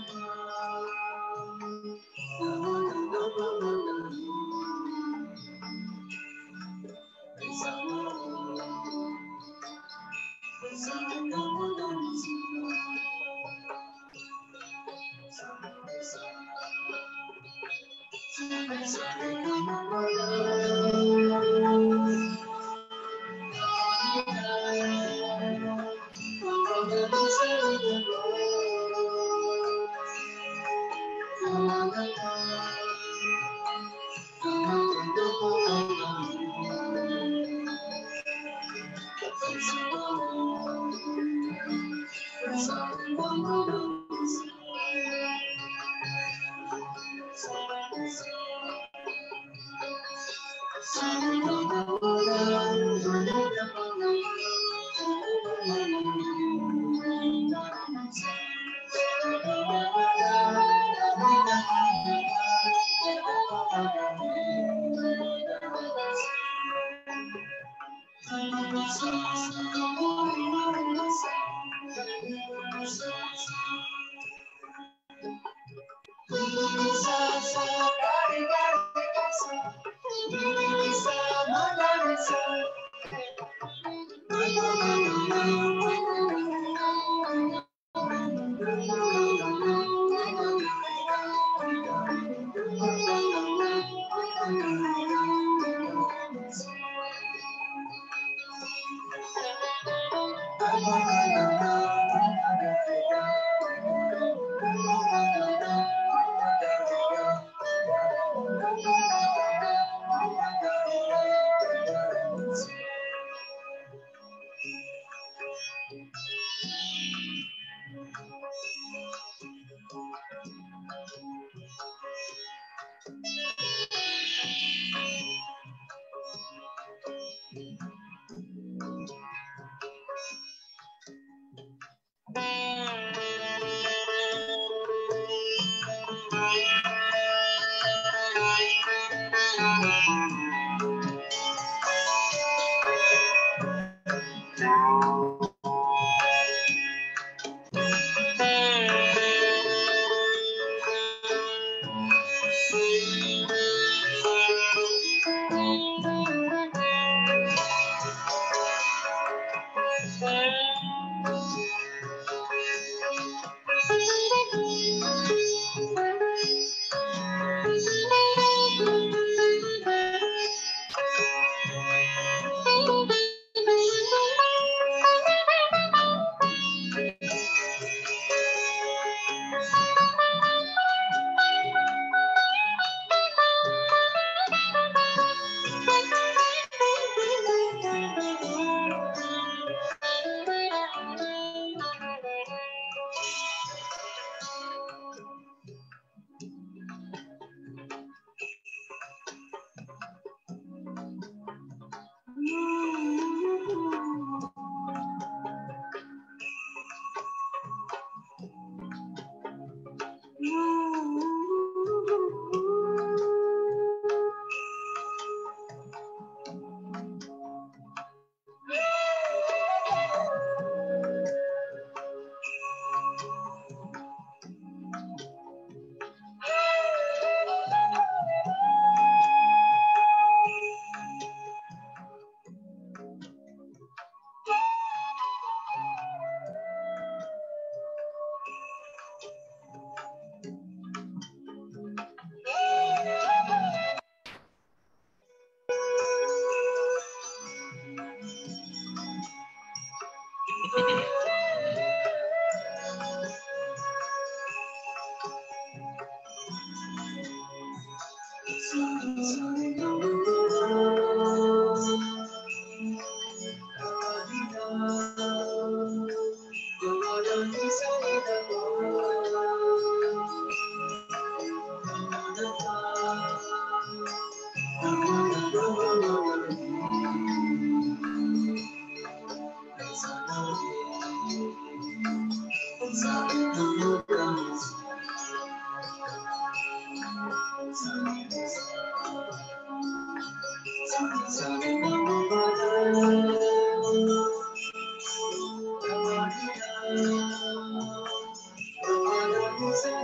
Thank you.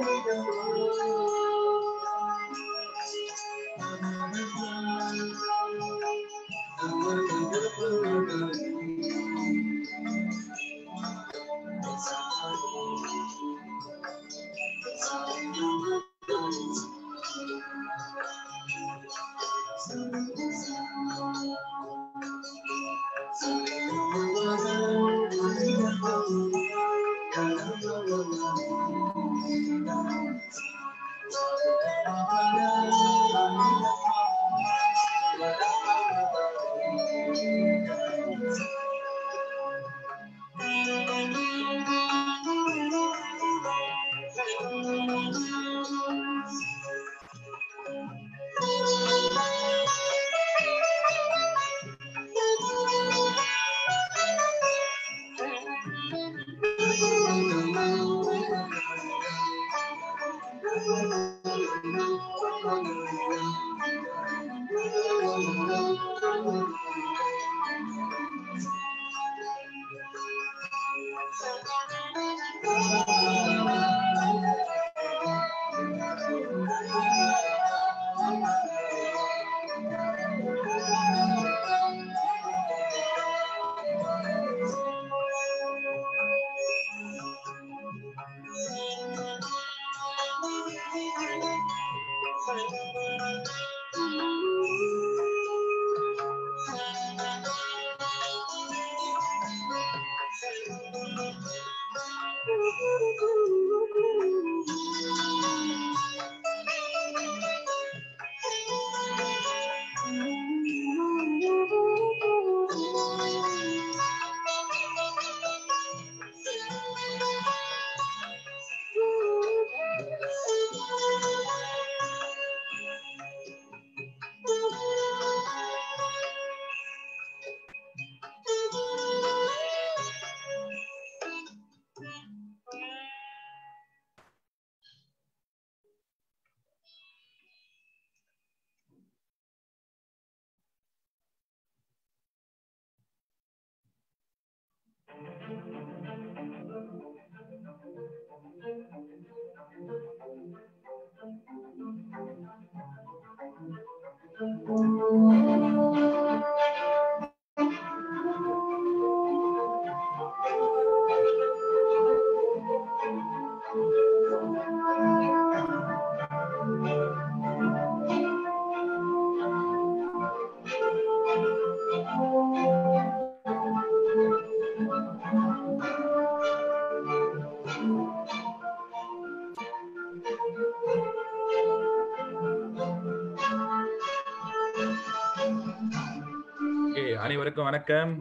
Okay அனைவருக்கும் வணக்கம்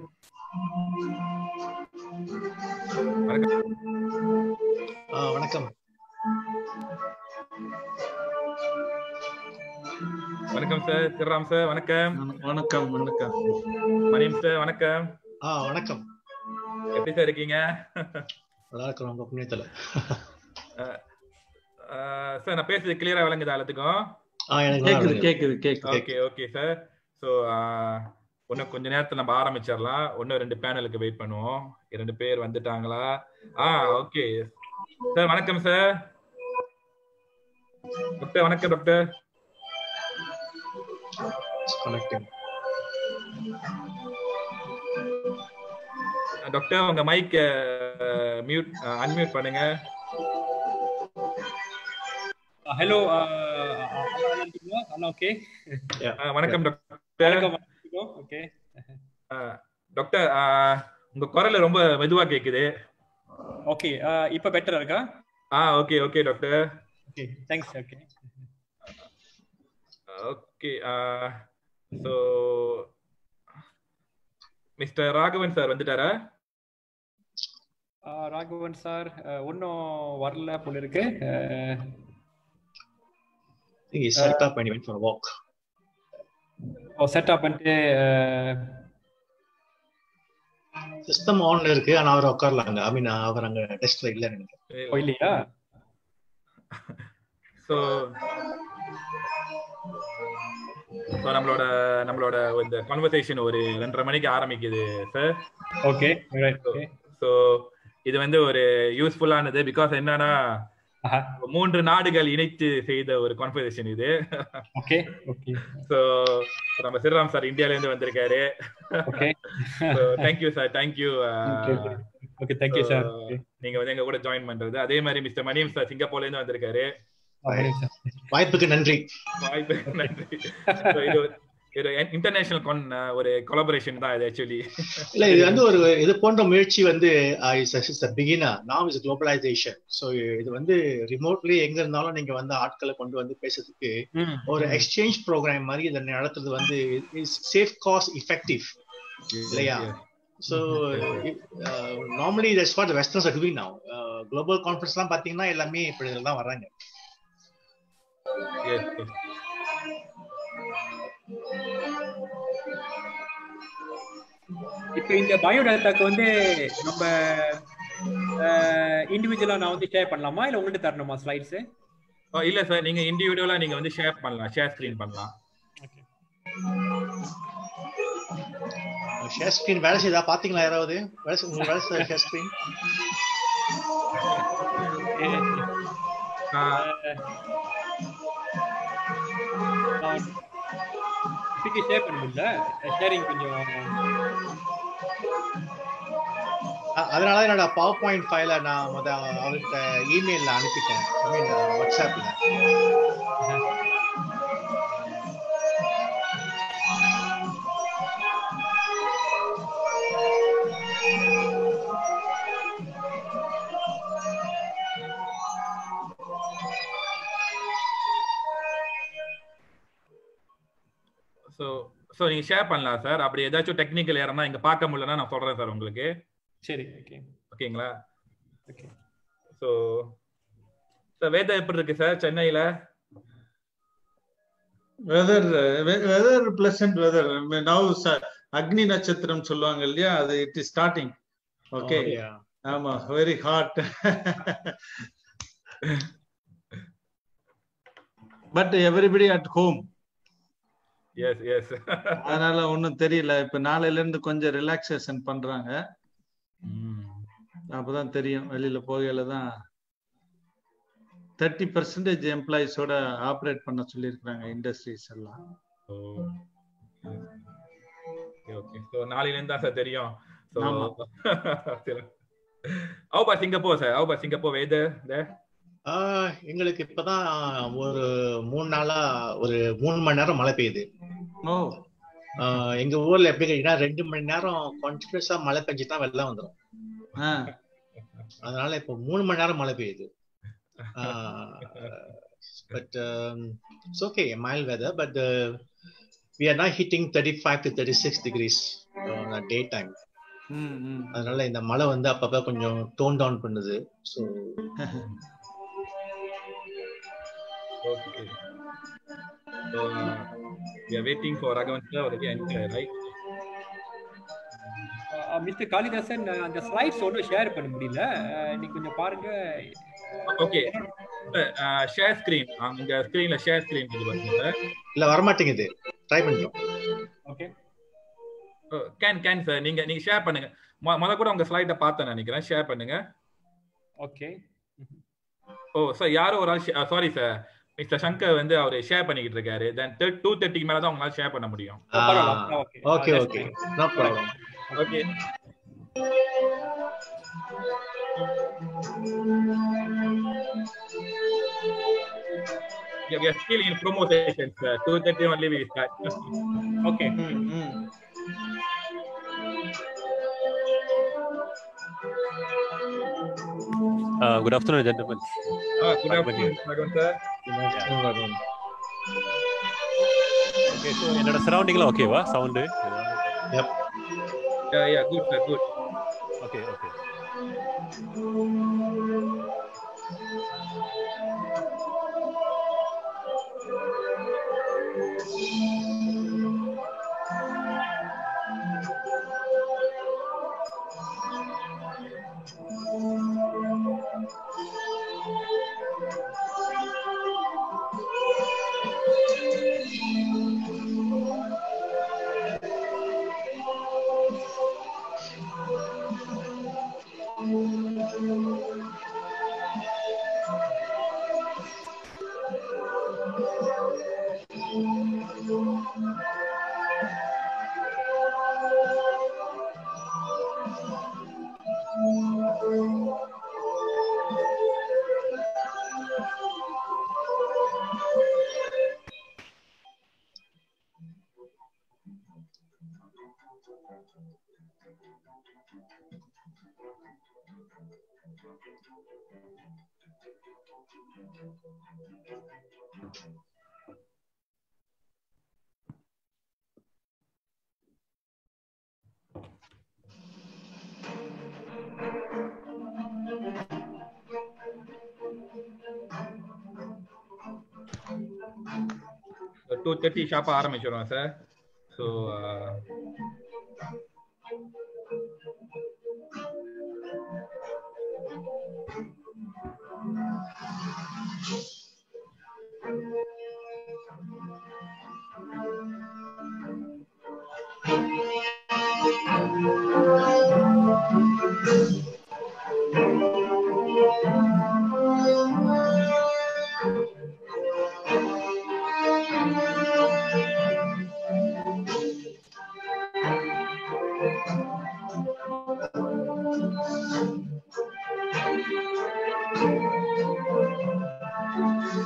வணக்கம் ஆ, வணக்கம் வணக்கம் சார் திருராம் சார் வணக்கம் வணக்கம் வணக்கம் மணியம் சார் வணக்கம் ஆ வணக்கம் எப்படி சார் இருக்கீங்க நல்லா இருக்கிறோம் உங்க புண்ணியத்துல அஹ், சார் நான் பேசுறது கிளியரா விளங்குதா எல்லாத்துக்கும் ஆ எனக்கு நல்லா கேக்குது இருக்கு. கேக்குது கேக்குது ஓகே ஓகே சார் ஸோ இன்னும் கொஞ்ச நேரத்துல நம்ம ஆரம்பிச்சிடலாம் ஒன்னும் ரெண்டு பேனலுக்கு வெயிட் பண்ணுவோம் இரண்டு பேர் வந்துட்டாங்களா ஆ ஓகே சார் வணக்கம் சார் டாக்டர் வணக்கம் டாக்டர் Connecting. டாக்டர் உங்க மைக் மியூட் அன்மியூட் பண்ணுங்க ஹலோ அண்ணா ஓகே Yeah. அஹ், வணக்கம் டாக்டர் ஓகே டாக்டர் அஹ், உங்க குரல் ரொம்ப மெதுவா கேக்குது ஓகே இப்போ பெட்டரா இருக்கா ஆ okay okay doctor Okay. Thanks okay okay so mister Raghavan sir வந்துட்டாரா ராகவன் சார் ஒன்றும் வரல போல இருக்கு uh, I think he set up when he went for a walk. ஓ செட்டப் பண்ணிட்டு அஹ், சிஸ்டம் ஆன்ல இருக்கு ஆனா அவர் உட்காரலாங்க ஐ மீன் அவர் அங்க டெஸ்ட்ல இல்ல நினைக்கிறேன் ஓ, இல்லையா ஸோ ஸோ நம்மளோட நம்மளோட இந்த கான்வர்சேஷன் ஒரு ரெண்டரை மணிக்கு ஆரம்பிக்குது சார் ஓகே ஓகே ஸோ இது வந்து ஒரு யூஸ்ஃபுல்லானது பிகாஸ் என்னன்னா ஆஹா மூன்று நாடுகள் இணைத்து செய்த ஒரு கான்வர்சேஷன் இது ஓகே ஓகே ஸோ நம்ம சிறுராம் சார் இந்தியால இருந்து வந்திருக்காரு okay so thank you sir thank you okay thank you sir நீங்க வந்து எங்க கூட ஜாயின் பண்றது அதே மாதிரி மிஸ்டர் மணியம் சார் சிங்கப்பூர்ல இருந்து வந்திருக்காரு வாய்ப்புக்கு நன்றி வாய்ப்பு நன்றி So, இது ஒரு- இது இன்டர்நேஷனல் ஒரு கொலாபரேஷன் தான் இது ஆக்சுவலி இல்ல இது வந்து ஒரு இது போன்ற முயற்சி வந்து பிகினர் நாம் இஸ் குளோபலைசேஷன் ஸோ இது வந்து ரிமோட்லி எங்க இருந்தாலும் நீங்க வந்து ஆட்களை கொண்டு வந்து பேசுறதுக்கு ஒரு எக்ஸ்சேஞ்ச் ப்ரோக்ராம் மாதிரி இதை நடத்துறது வந்து சேஃப் காஸ்ட் இஃபெக்டிவ் இல்லையா so normally that's what westerns are doing now global கான்ஃபரன்ஸ்லாம் பாத்தீங்கன்னா எல்லாமே இப்படி இதில் தான் வர்றாங்க இப்போ இந்த பயோடேட்டாக்கு வந்து நம்ம இண்டிவிஜுவலா நான் வந்து ஷேர் பண்ணலாமா இல்ல உங்கள்கிட்ட தரணுமா ஸ்லைட்ஸ் ஓ, இல்ல சார் நீங்க இண்டிவிஜுவலா நீங்க வந்து ஷேர் பண்ணலாம் ஷேர் ஸ்கிரீன் பண்ணலாம் ஓகே ஷேர் ஸ்கிரீன் வேலை செய்தா பாத்தீங்களா யாராவது வேலை செய்- உங்களுக்கு வேலை செய்ய ஷேர் ஸ்கிரீன் இப்படி ஷேர் பண்ண முடியல ஷேரிங் கொஞ்சம் அதனால என்னோட பவர் பாயிண்ட் ஃபைல நான் முத அவர்கிட்ட இமெயில்ல அனுப்பிட்டேன் ஐ மீன் வாட்ஸ்அப்ல சோ சோ நீங்க ஷேர் பண்ணலாம் சார் அப்படி ஏதாச்சும் டெக்னிக்கல் ஏறனா இங்க பார்க்க முடியலன்னா நான் சொல்றேன் சார் உங்களுக்கு சரி ஓகே ஓகேங்களா ஓகே சோ சார் வேதா எப்படி இருக்கு சார் சென்னையில weather weather pleasant weather now அக்னி நட்சத்திரம் சொல்லுவாங்க இல்லையா அது இட் இஸ் ஸ்டார்டிங் ஓகே ஆமா very hot but everybody at home yes yes அதனால ஒன்றும் தெரியல இப்ப நாளையில இருந்து கொஞ்சம் ரிலாக்ஸேஷன் பண்றாங்க அப்பதான் தெரியும் வெளியில போகையில தான் தேர்ட்டி பர்சன்டேஜ் எம்ப்ளாயிஸோட ஆப்ரேட் பண்ண சொல்லியிருக்கிறாங்க இண்டஸ்ட்ரீஸ் எல்லாம் ஓகே ஓகே சோ நாளையில இருந்து தான் சார் தெரியும் சோ ஆமா. அவுபா சிங்கப்பூர் சார் அவுபா சிங்கப்பூர் வெதர் ஆஹ் எங்களுக்கு இப்பதான் ஒரு மூணு நாளா ஒரு மூணு மணி நேரம் மழை பெய்யுது ஓ ஆஹ் எங்க ஊர்ல எப்படி கேட்டீங்கன்னா ரெண்டு மணி நேரம் கண்டினியூஸா மழை பெஞ்சுதான் வெள்ளம் வந்துடும் ஆ அதனால இப்போ மூணு மணி நேரம் மழை பெய்யுது but it's okay mild weather but we are not hitting thirty five to thirty six degrees day time hmm hmm அதனால இந்த மழை வந்து அப்பப்ப கொஞ்சம் டோன் டவுன் பண்ணுது so okay So, uh, we are waiting for Raghavan sir already enter, right? Mister Kalidasan அந்த slides ஒன்றும் share பண்ண முடியல அஹ், நீங்க கொஞ்சம் பாருங்க Okay. Sir, uh, share screen. அங்க ஸ்கிரீன்ல ஷேர் ஸ்கிரீன் இது பாருங்க சார் இல்ல வரமாட்டேங்குது ட்ரை பண்ணிட்டோம் ஓகே கேன் கேன் சார் நீங்க நீங்க ஷேர் பண்ணுங்க மொ- முத கூட உங்க ஸ்லைட பார்த்தேன் நினைக்கிறேன் ஷேர் பண்ணுங்க ஓகே ஓ சார் யாரோ ஒரு ஆள் சாரி சார் மிஸ்டர் சங்கர் வந்து அவர் ஷேர் பண்ணிக்கிட்டு இருக்காரு தென் டூ தேர்ட்டிக்கு மேல தான் உங்களால ஷேர் பண்ண முடியும் okay okay okay no problem okay Yeah, we are still in promo session, sir. 2.30 only we start. Okay hmm hmm Uh, good afternoon, gentlemen. Ah, good afternoon, Raghavan sir. Okay, so என்னோட சரௌண்டிங்லாம் ஓகேவா sound Yeah, yeah, good, sir, good. Okay okay two thirty ஷாப்பா ஆரம்பிச்சிடுவோம் sir so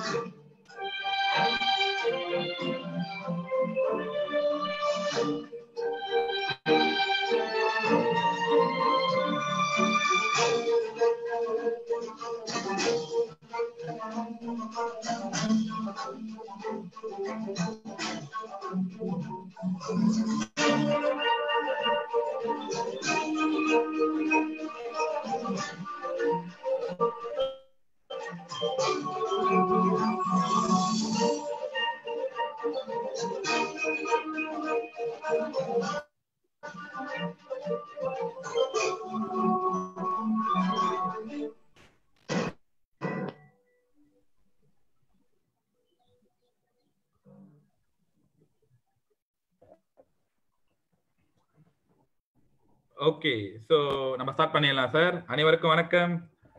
okay so நம்ம start பண்ணிடலாம் sir அனைவருக்கும் வணக்கம்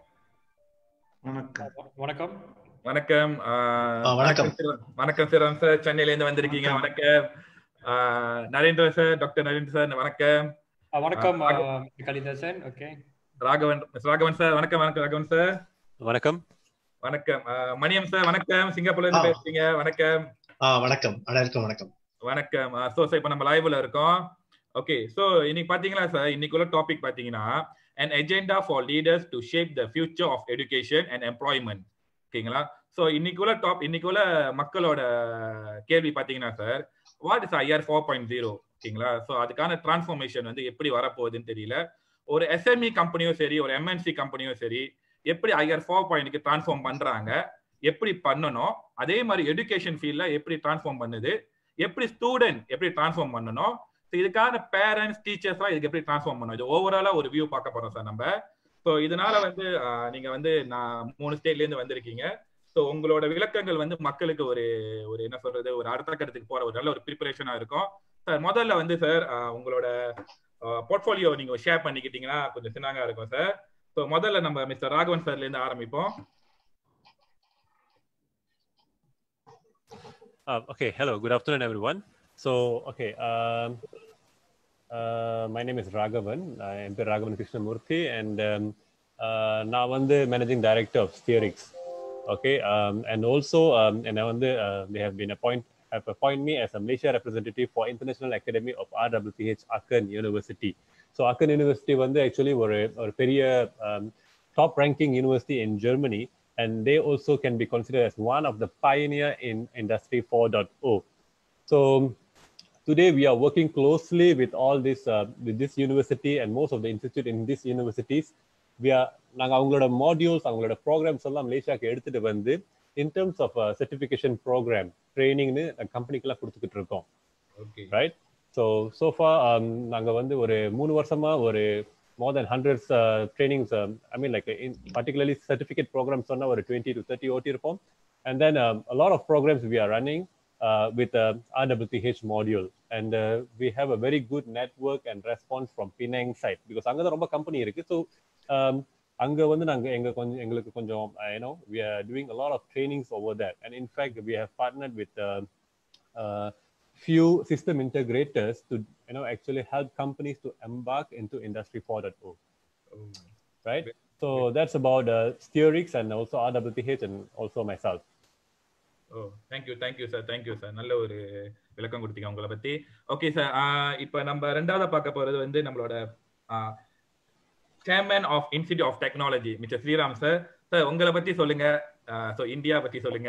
வணக்கம் வணக்கம் வணக்கம் ஆ, வணக்கம். சிரம். வணக்கம் சிரம் சார் சென்னையில இருந்து வந்திருக்கீங்க வணக்கம் ஆஹ் Narendra sir doctor Narendra sir வணக்கம் ஆ, வணக்கம் ஆ, ஆ, Kalidasan okay Raghavan miss Raghavan sir வணக்கம் வணக்கம் ராகவன் சார் வணக்கம் வணக்கம் ஆஹ் மணியம் சார் வணக்கம் சிங்கப்பூர்ல இருந்து ஆ. பேசுறீங்க வணக்கம் ஆ வணக்கம் அனைவருக்கும் வணக்கம் வணக்கம் ஸோ சார் இப்போ நம்ம லைவ்ல இருக்கோம் ஓகே ஸோ இன்னைக்கு பாத்தீங்களா சார் இன்னைக்குள்ள டாபிக் பாத்தீங்கன்னா an agenda for leaders to shape the future of education and employment ஓகேங்களா ஸோ இன்னைக்குள்ள டாப் இன்னைக்குள்ள மக்களோட கேள்வி பாத்தீங்கன்னா சார் what is IR four point zero ஓகேங்களா ஸோ அதுக்கான டிரான்ஸ்ஃபர்மேஷன் வந்து எப்படி வரப்போகுதுன்னு தெரியல ஒரு எஸ்எம்இ கம்பெனியும் சரி ஒரு எம்என்சி கம்பெனியும் சரி எப்படி ஐஆர் ஃபோர் பாயிண்ட்க்கு டிரான்ஸ்ஃபார்ம் பண்றாங்க எப்படி பண்ணணும் அதே மாதிரி எஜுகேஷன் ஃபீல்ட்ல எப்படி டிரான்ஸ்ஃபார்ம் பண்ணுது எப்படி ஸ்டூடெண்ட் எப்படி டிரான்ஸ்ஃபார்ம் பண்ணணும் So இதுக்கான பேரண்ட்ஸ் டீச்சர்ஸ்லாம் இதுக்கு எப்படி டிரான்ஸ்ஃபார்ம் பண்ணணும் இது ஓவராலா ஒரு வியூ பார்க்க போறோம் சார் நம்ம ஸோ இதனால வந்து ஆஹ், நீங்க வந்து நான் மூணு ஸ்டேட்ல இருந்து வந்திருக்கீங்க ஸோ உங்களோட விளக்கங்கள் வந்து மக்களுக்கு ஒரு ஒரு என்ன சொல்றது ஒரு அடுத்த கட்டத்துக்கு போற ஒரு நல்ல ஒரு ப்ரிப்பரேஷனா இருக்கும் சார் முதல்ல வந்து சார் உங்களோட போர்ட்ஃபோலியோ நீங்க ஷேர் பண்ணிக்கிட்டீங்கன்னா கொஞ்சம் சின்னங்கா இருக்கும் சார் ஸோ முதல்ல நம்ம மிஸ்டர் ராகவன் சார்ல இருந்து ஆரம்பிப்போம் Uh, okay, hello, good afternoon, everyone. So, okay, um, uh, my name is Raghavan. I am Raghavan Krishnamurthy, and um, uh, now I'm the managing director of Steerix. Okay, um, and also, um, and now I'm the, uh, they have been appoint have appointed me as a Malaysia representative for International Academy of RWTH Aachen University. So, Aachen University வந்து actually ஒரு ஒரு பெரிய um, top ranking university in Germany and they also can be considered as one of the pioneer in industry 4.0 so today we are working closely with all this uh, with this university and most of the institute in these universities we are நாங்க அவங்களோட modules அவங்களோட programs எல்லாம் மலேசியாக்கு எடுத்துட்டு வந்து in terms of uh, certification program ட்ரைனிங்னு கம்பெனிக்கெல்லாம் கொடுத்துக்கிட்டு இருக்கோம் okay right so sofa நாங்க வந்து ஒரு மூணு வருஷமா ஒரு more then hundreds trainings I mean like particularly certificate programs சொன்னா ஒரு டுவெண்ட்டி டு தேர்ட்டி ஓட்டி இருப்போம் and then lot of programs we are running with RWTH module and uh, we have a very good network and response from Penang side because அங்க தான் ரொம்ப company இருக்கு so அங்க வந்து நாங்க எங்க கொஞ்சம் எங்களுக்கு கொஞ்சம் you know we are doing a lot of trainings over there and in fact we have partnered with uh, uh, few system integrators to you know actually help companies to embark into industry 4.0 right so that's about uh, Steerix and also RWTH and also myself ஓ thank you thank you sir thank you sir நல்ல ஒரு விளக்கம் கொடுத்தீங்க உங்களை பத்தி okay sir இப்போ நம்ம ரெண்டாவது பார்க்க போறது வந்து நம்மளோட chairman of institute of technology mister Sriram sir sir உங்களை பத்தி சொல்லுங்க ஸோ இந்தியா பத்தி சொல்லுங்க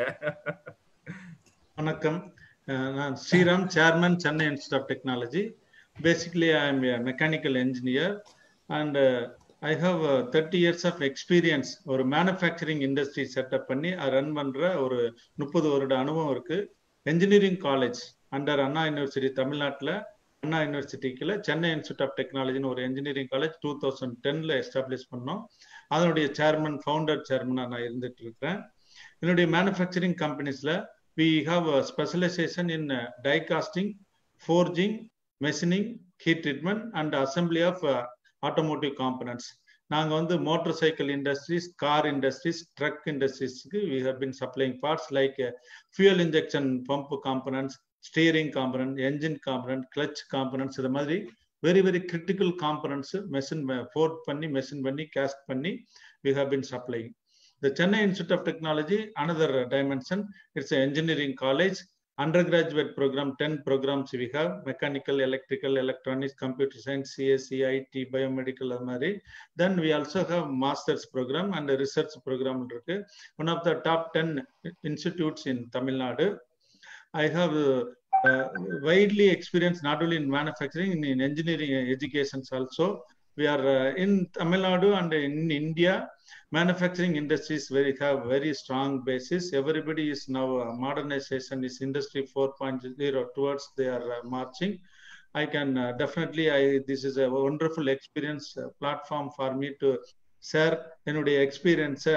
வணக்கம் அஹ் நான் Sriram chairman Chennai institute of technology basically I am mechanical engineer and I have thirty years of experience ஒரு மேனுஃபேக்சரிங் இண்டஸ்ட்ரி செட்டப் பண்ணி ரன் பண்ற ஒரு முப்பது வருட அனுபவம் இருக்கு engineering college under Anna university தமிழ்நாட்டில் அண்ணா யூனிவர்சிட்டிக்குள்ள சென்னை இன்ஸ்டியூட் ஆஃப் டெக்னாலஜின்னு ஒரு என்ஜினியரிங் காலேஜ் டூ தௌசண்ட் டென்ல எஸ்டாப்ளிஷ் பண்ணோம் அதனுடைய சேர்மன் ஃபவுண்டர் சேர்மனாக நான் இருந்துட்டு இருக்கிறேன் என்னுடைய மேனுஃபேக்சரிங் கம்பெனிஸ்ல we have a specialization in uh, die casting, forging, machining, heat treatment, and assembly of uh, automotive components. நாங்க வந்து motor cycle industries car industries truck இண்டஸ்ட்ரீஸ்க்கு we have been supplying parts like fuel injection pump components steering component engine component clutch components இது மாதிரி very very critical components machine forge பண்ணி machine பண்ணி cast பண்ணி we have been supplying The Chennai Institute of Technology, another dimension, it's an engineering college. Undergraduate program, 10 programs we have, mechanical, electrical, electronics, computer science, CSE, IT, biomedical, அது மாதிரி. Then we also have master's program and a research program. இருக்கு. One of the top 10 institutes in Tamil Nadu. I have uh, widely experienced not only in manufacturing, in, in engineering educations also. We are uh, in Tamil Nadu and in India, manufacturing industries very have very strong basis. Everybody is now uh, modernization is industry 4.0 towards they are uh, marching. I can uh, definitely I this is a wonderful experience uh, platform for me to share என்னுடைய எக்ஸ்பீரியன்ஸை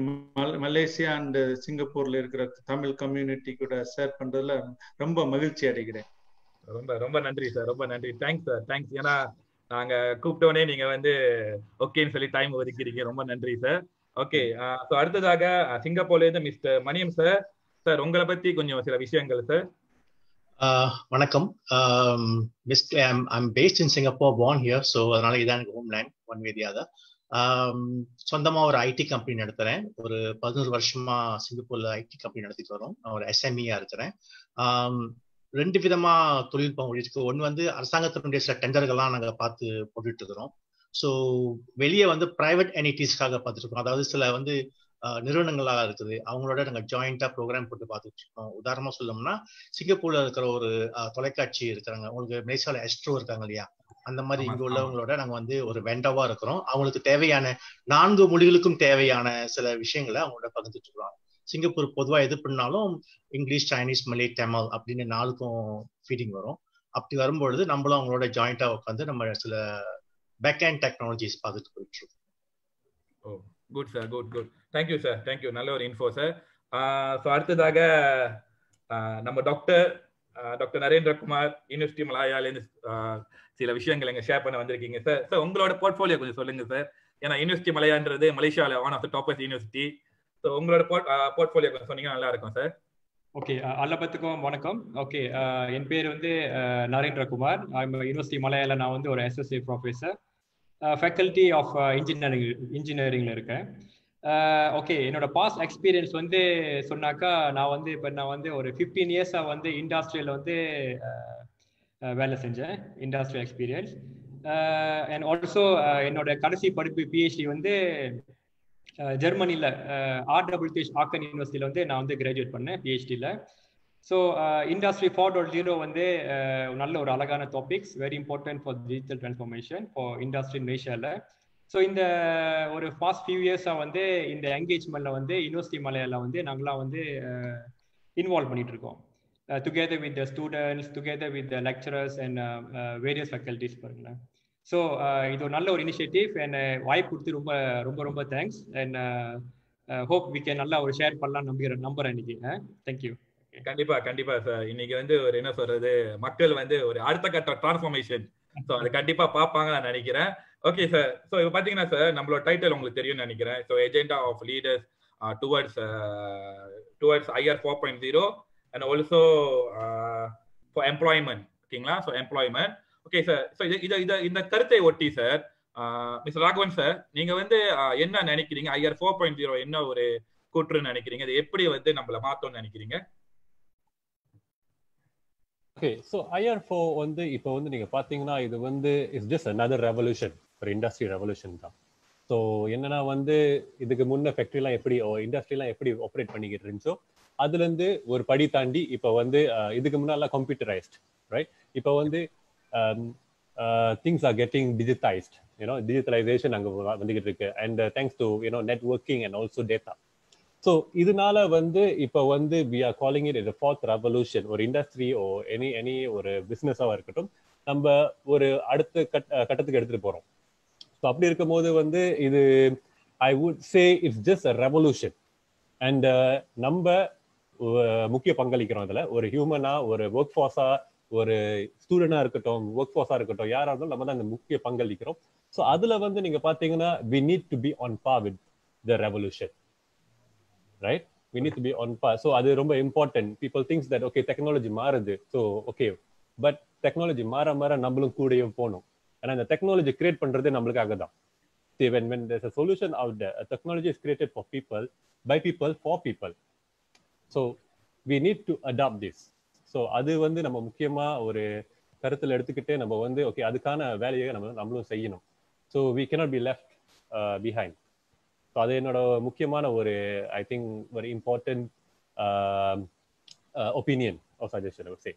Malaysia and சிங்கப்பூர்ல இருக்கிற Tamil community கூட share பண்றதுல ரொம்ப மகிழ்ச்சி அடைகிறேன் ரொம்ப ரொம்ப நன்றி சார் ரொம்ப நன்றி தேங்க்ஸ் சார் தேங்க்ஸ் ஏன்னா நாங்க கூப்பிட்டோடனே நீங்க வந்து ஓகேன்னு சொல்லி டைம் ஒதுக்கிறீங்க ரொம்ப நன்றி சார் ஓகே ஸோ அடுத்ததாக அஹ், சிங்கப்பூர்ல இருந்து மிஸ்டர் மணியம் சார் சார் உங்களை பத்தி கொஞ்சம் சில விஷயங்கள் சார் Uh, வணக்கம் basically I'm I'm based in Singapore born here so அதனால இதான் எனக்கு home land one way the other சொந்தமா ஒரு ஐடி கம்பெனி நடத்துறேன் ஒரு பதினோரு வருஷமா சிங்கப்பூர்ல ஐடி கம்பெனி நடத்திட்டு வரோம் நான் ஒரு எஸ்எம்இயா இருக்கிறேன் Um, ரெண்டு விதமா தொழில்நுட்பம் இருக்கு ஒன்று வந்து அரசாங்கத்தினுடைய சில டெண்டர்கள்லாம் நாங்க பார்த்து போட்டுட்டு இருக்கிறோம் ஸோ வெளியே வந்து பிரைவேட் எனிட்டிஸ்க்காக பார்த்துட்டு இருக்கோம் அதாவது சில வந்து அஹ், நிறுவனங்களாக இருக்குது அவங்களோட நாங்கள் ஜாயிண்டா ப்ரோக்ராம் போட்டு பார்த்துட்டு இருக்கோம் உதாரணமா சொல்லணும்னா சிங்கப்பூர்ல இருக்கிற ஒரு அஹ், தொலைக்காட்சி இருக்கிறாங்க உங்களுக்கு மலேசியால எஸ்ட்ரோ இருக்காங்க இல்லையா அந்த மாதிரி ஆமா, இங்க ஆமா. உள்ளவங்களோட நாங்க வந்து ஒரு வெண்டவா இருக்கிறோம் அவங்களுக்கு தேவையான நான்கு மொழிகளுக்கும் தேவையான சில விஷயங்களை அவங்களோட பகிர்ந்துட்டு இருக்கிறோம் சிங்கப்பூர் பொதுவா எது பண்ணாலும் இங்கிலீஷ் சைனீஸ் மலே தமிழ் அப்படின்னு நாளுக்கும் ஃபீடிங் வரும் அப்படி வரும்பொழுது நம்மளும் அவங்களோட ஜாயிண்டா உட்காந்து நம்ம சில பேக் அண்ட் டெக்னாலஜிஸ் பார்த்துட்டு போயிட்டு இருக்கோம் ஓ good sir good good thank you sir thank you நல்ல ஒரு இன்ஃபோ சார் ஸோ அடுத்ததாக ஆஹ் நம்ம டாக்டர் டாக்டர் நரேந்திரகுமார் யூனிவர்சிட்டி மலாயாலேருந்து ஆஹ் சில விஷயங்கள் எங்க ஷேர் பண்ண வந்திருக்கீங்க சார் சார் உங்களோட போர்ட்ஃபோலியோ கொஞ்சம் சொல்லுங்க சார் ஏன்னா யூனிவர்சிட்டி மலையான்றது மலேசியாவில் one of the toppest university so உங்களோட போர்ட்ஃபோலியோ கொஞ்சம் சொன்னீங்கன்னா நல்லா இருக்கும் சார் ஓகே அல்லபத்துக்கும் வணக்கம் ஓகே என் பேர் வந்து அஹ், நரேந்திரகுமார் யூனிவர்சிட்டி மலையாள நான் வந்து ஒரு SSC professor faculty of engineering இன்ஜினியரிங்ல இருக்கேன் ஓகே என்னோட பாஸ்ட் எக்ஸ்பீரியன்ஸ் வந்து சொன்னாக்கா நான் வந்து இப்போ நான் வந்து ஒரு ஃபிஃப்டீன் இயர்ஸாக வந்து இண்டஸ்ட்ரியில் வந்து அஹ், அஹ், வேலை செஞ்சேன் இண்டஸ்ட்ரியல் எக்ஸ்பீரியன்ஸ் அண்ட் ஆல்சோ என்னோட கடைசி படிப்பு பிஹெச்டி வந்து ஜெர்மனியில் ஆர்டபிள்யூடிஎச் ஆக்கன் யூனிவர்சிட்டியில் வந்து நான் வந்து கிராஜுவேட் பண்ணேன் பிஹெச்டியில் so industry four dot zero வந்து அஹ், நல்ல ஒரு அழகான topics very important for digital transformation for industry மேஷியாவில் ஸோ இந்த ஒரு ஃபாஸ்ட் ஃபியூ இயர்ஸாக வந்து இந்த என்கேஜ்மெண்ட்டில் வந்து யூனிவர்சிட்டி மலையால வந்து நாங்களாம் வந்து இன்வால்வ் பண்ணிட்டு இருக்கோம் together with the students together with the lecturers and various faculties பாருங்களேன் ஸோ இது ஒரு நல்ல ஒரு இனிஷியேட்டிவ் அண்ட் வாய்ப்பு கொடுத்து ரொம்ப ரொம்ப ரொம்ப thanks and hope we can நல்லா ஒரு ஷேர் பண்ணலாம் நம்புகிறேன் நம்புறேன் இன்னைக்கு தேங்க்யூ கண்டிப்பா கண்டிப்பா சார் இன்னைக்கு வந்து ஒரு என்ன சொல்றது மக்கள் வந்து ஒரு அடுத்த கட்ட டிரான்ஸ்ஃபர்மேஷன் ஸோ அது கண்டிப்பா பார்ப்பாங்க நான் நினைக்கிறேன் ஓகே சார் ஸோ இப்போ பார்த்தீங்கன்னா சார் நம்மளோட டைட்டில் உங்களுக்கு தெரியும்னு நினைக்கிறேன் so agenda of leaders towards towards IR four point zero and also for employment ஓகேங்களா so employment okay sir so இது இதை இதை இந்த கருத்தை ஒட்டி சார் மிஸ்டர் ராகவன் சார் நீங்க வந்து ஆஹ், என்ன நினைக்கிறீங்க ஐஆர் ஃபோர் பாயிண்ட் ஜீரோ என்ன ஒரு கூற்றுன்னு நினைக்கிறீங்க அது எப்படி வந்து நம்மள மாத்தோம்னு நினைக்கிறீங்க ஓகே ஸோ ஐஆர் ஃபோ வந்து இப்போ வந்து நீங்க பாத்தீங்கன்னா இது வந்து இட்ஸ் ஜஸ்ட் another ரெவல்யூஷன் ஒரு இண்டஸ்ட்ரி ரெவல்யூஷன் தான் ஸோ என்னன்னா வந்து இதுக்கு முன்ன ஃபேக்ட்ரிலாம் எப்படி இண்டஸ்ட்ரிலாம் எப்படி ஆப்ரேட் பண்ணிக்கிட்டு இருந்துச்சோ அதுல இருந்து ஒரு படி தாண்டி இப்போ வந்து அஹ், இதுக்கு முன்னாலாம் கம்ப்யூட்டரைஸ்ட் ரைட் இப்போ வந்து things are getting digitised you know digitalisation அங்கே வந்துகிட்டு இருக்கு and thanks to you know networking and also data so இதனால வந்து இப்போ வந்து we are calling it it fourth revolution ஒரு இண்டஸ்ட்ரி ஓ எனி எனி ஒரு பிஸ்னஸாக இருக்கட்டும் நம்ம ஒரு அடுத்த கட் கட்டத்துக்கு எடுத்துட்டு போறோம் ஸோ அப்படி இருக்கும்போது வந்து இது I would say it's just a revolution and நம்ம அஹ், முக்கிய பங்களிக்கிறோம் இதுல ஒரு ஹியூமனா ஒரு ஒர்க் ஃபோர்ஸா ஒரு ஸ்டூடெண்டா இருக்கட்டும் ஒர்க் ஃபோர்ஸா இருக்கட்டும் யாரா இருந்தாலும் நம்ம தான் இந்த முக்கிய பங்களிக்கிறோம் ஸோ அதுல வந்து நீங்க பாத்தீங்கன்னா we need to be on par with the revolution right we need to be on par so அது ரொம்ப important people things that okay technology மாறுது ஸோ ஓகே பட் டெக்னாலஜி மாற மாற நம்மளும் கூடயே போகணும் ஏன்னா இந்த டெக்னாலஜி கிரியேட் பண்றதே நம்மளுக்காக தான் when when there's a solution out there, a technology is created for people, by people, for people. So we need to adopt this. So அது வந்து நம்ம முக்கியமா ஒரு கருத்துல எடுத்துக்கிட்டு நம்ம வந்து ஓகே அதுக்கான வேலையை நம்ம நம்மளும் செய்யணும் so we cannot be left behind so அது என்னோட முக்கியமான ஒரு I think very important opinion or suggestion say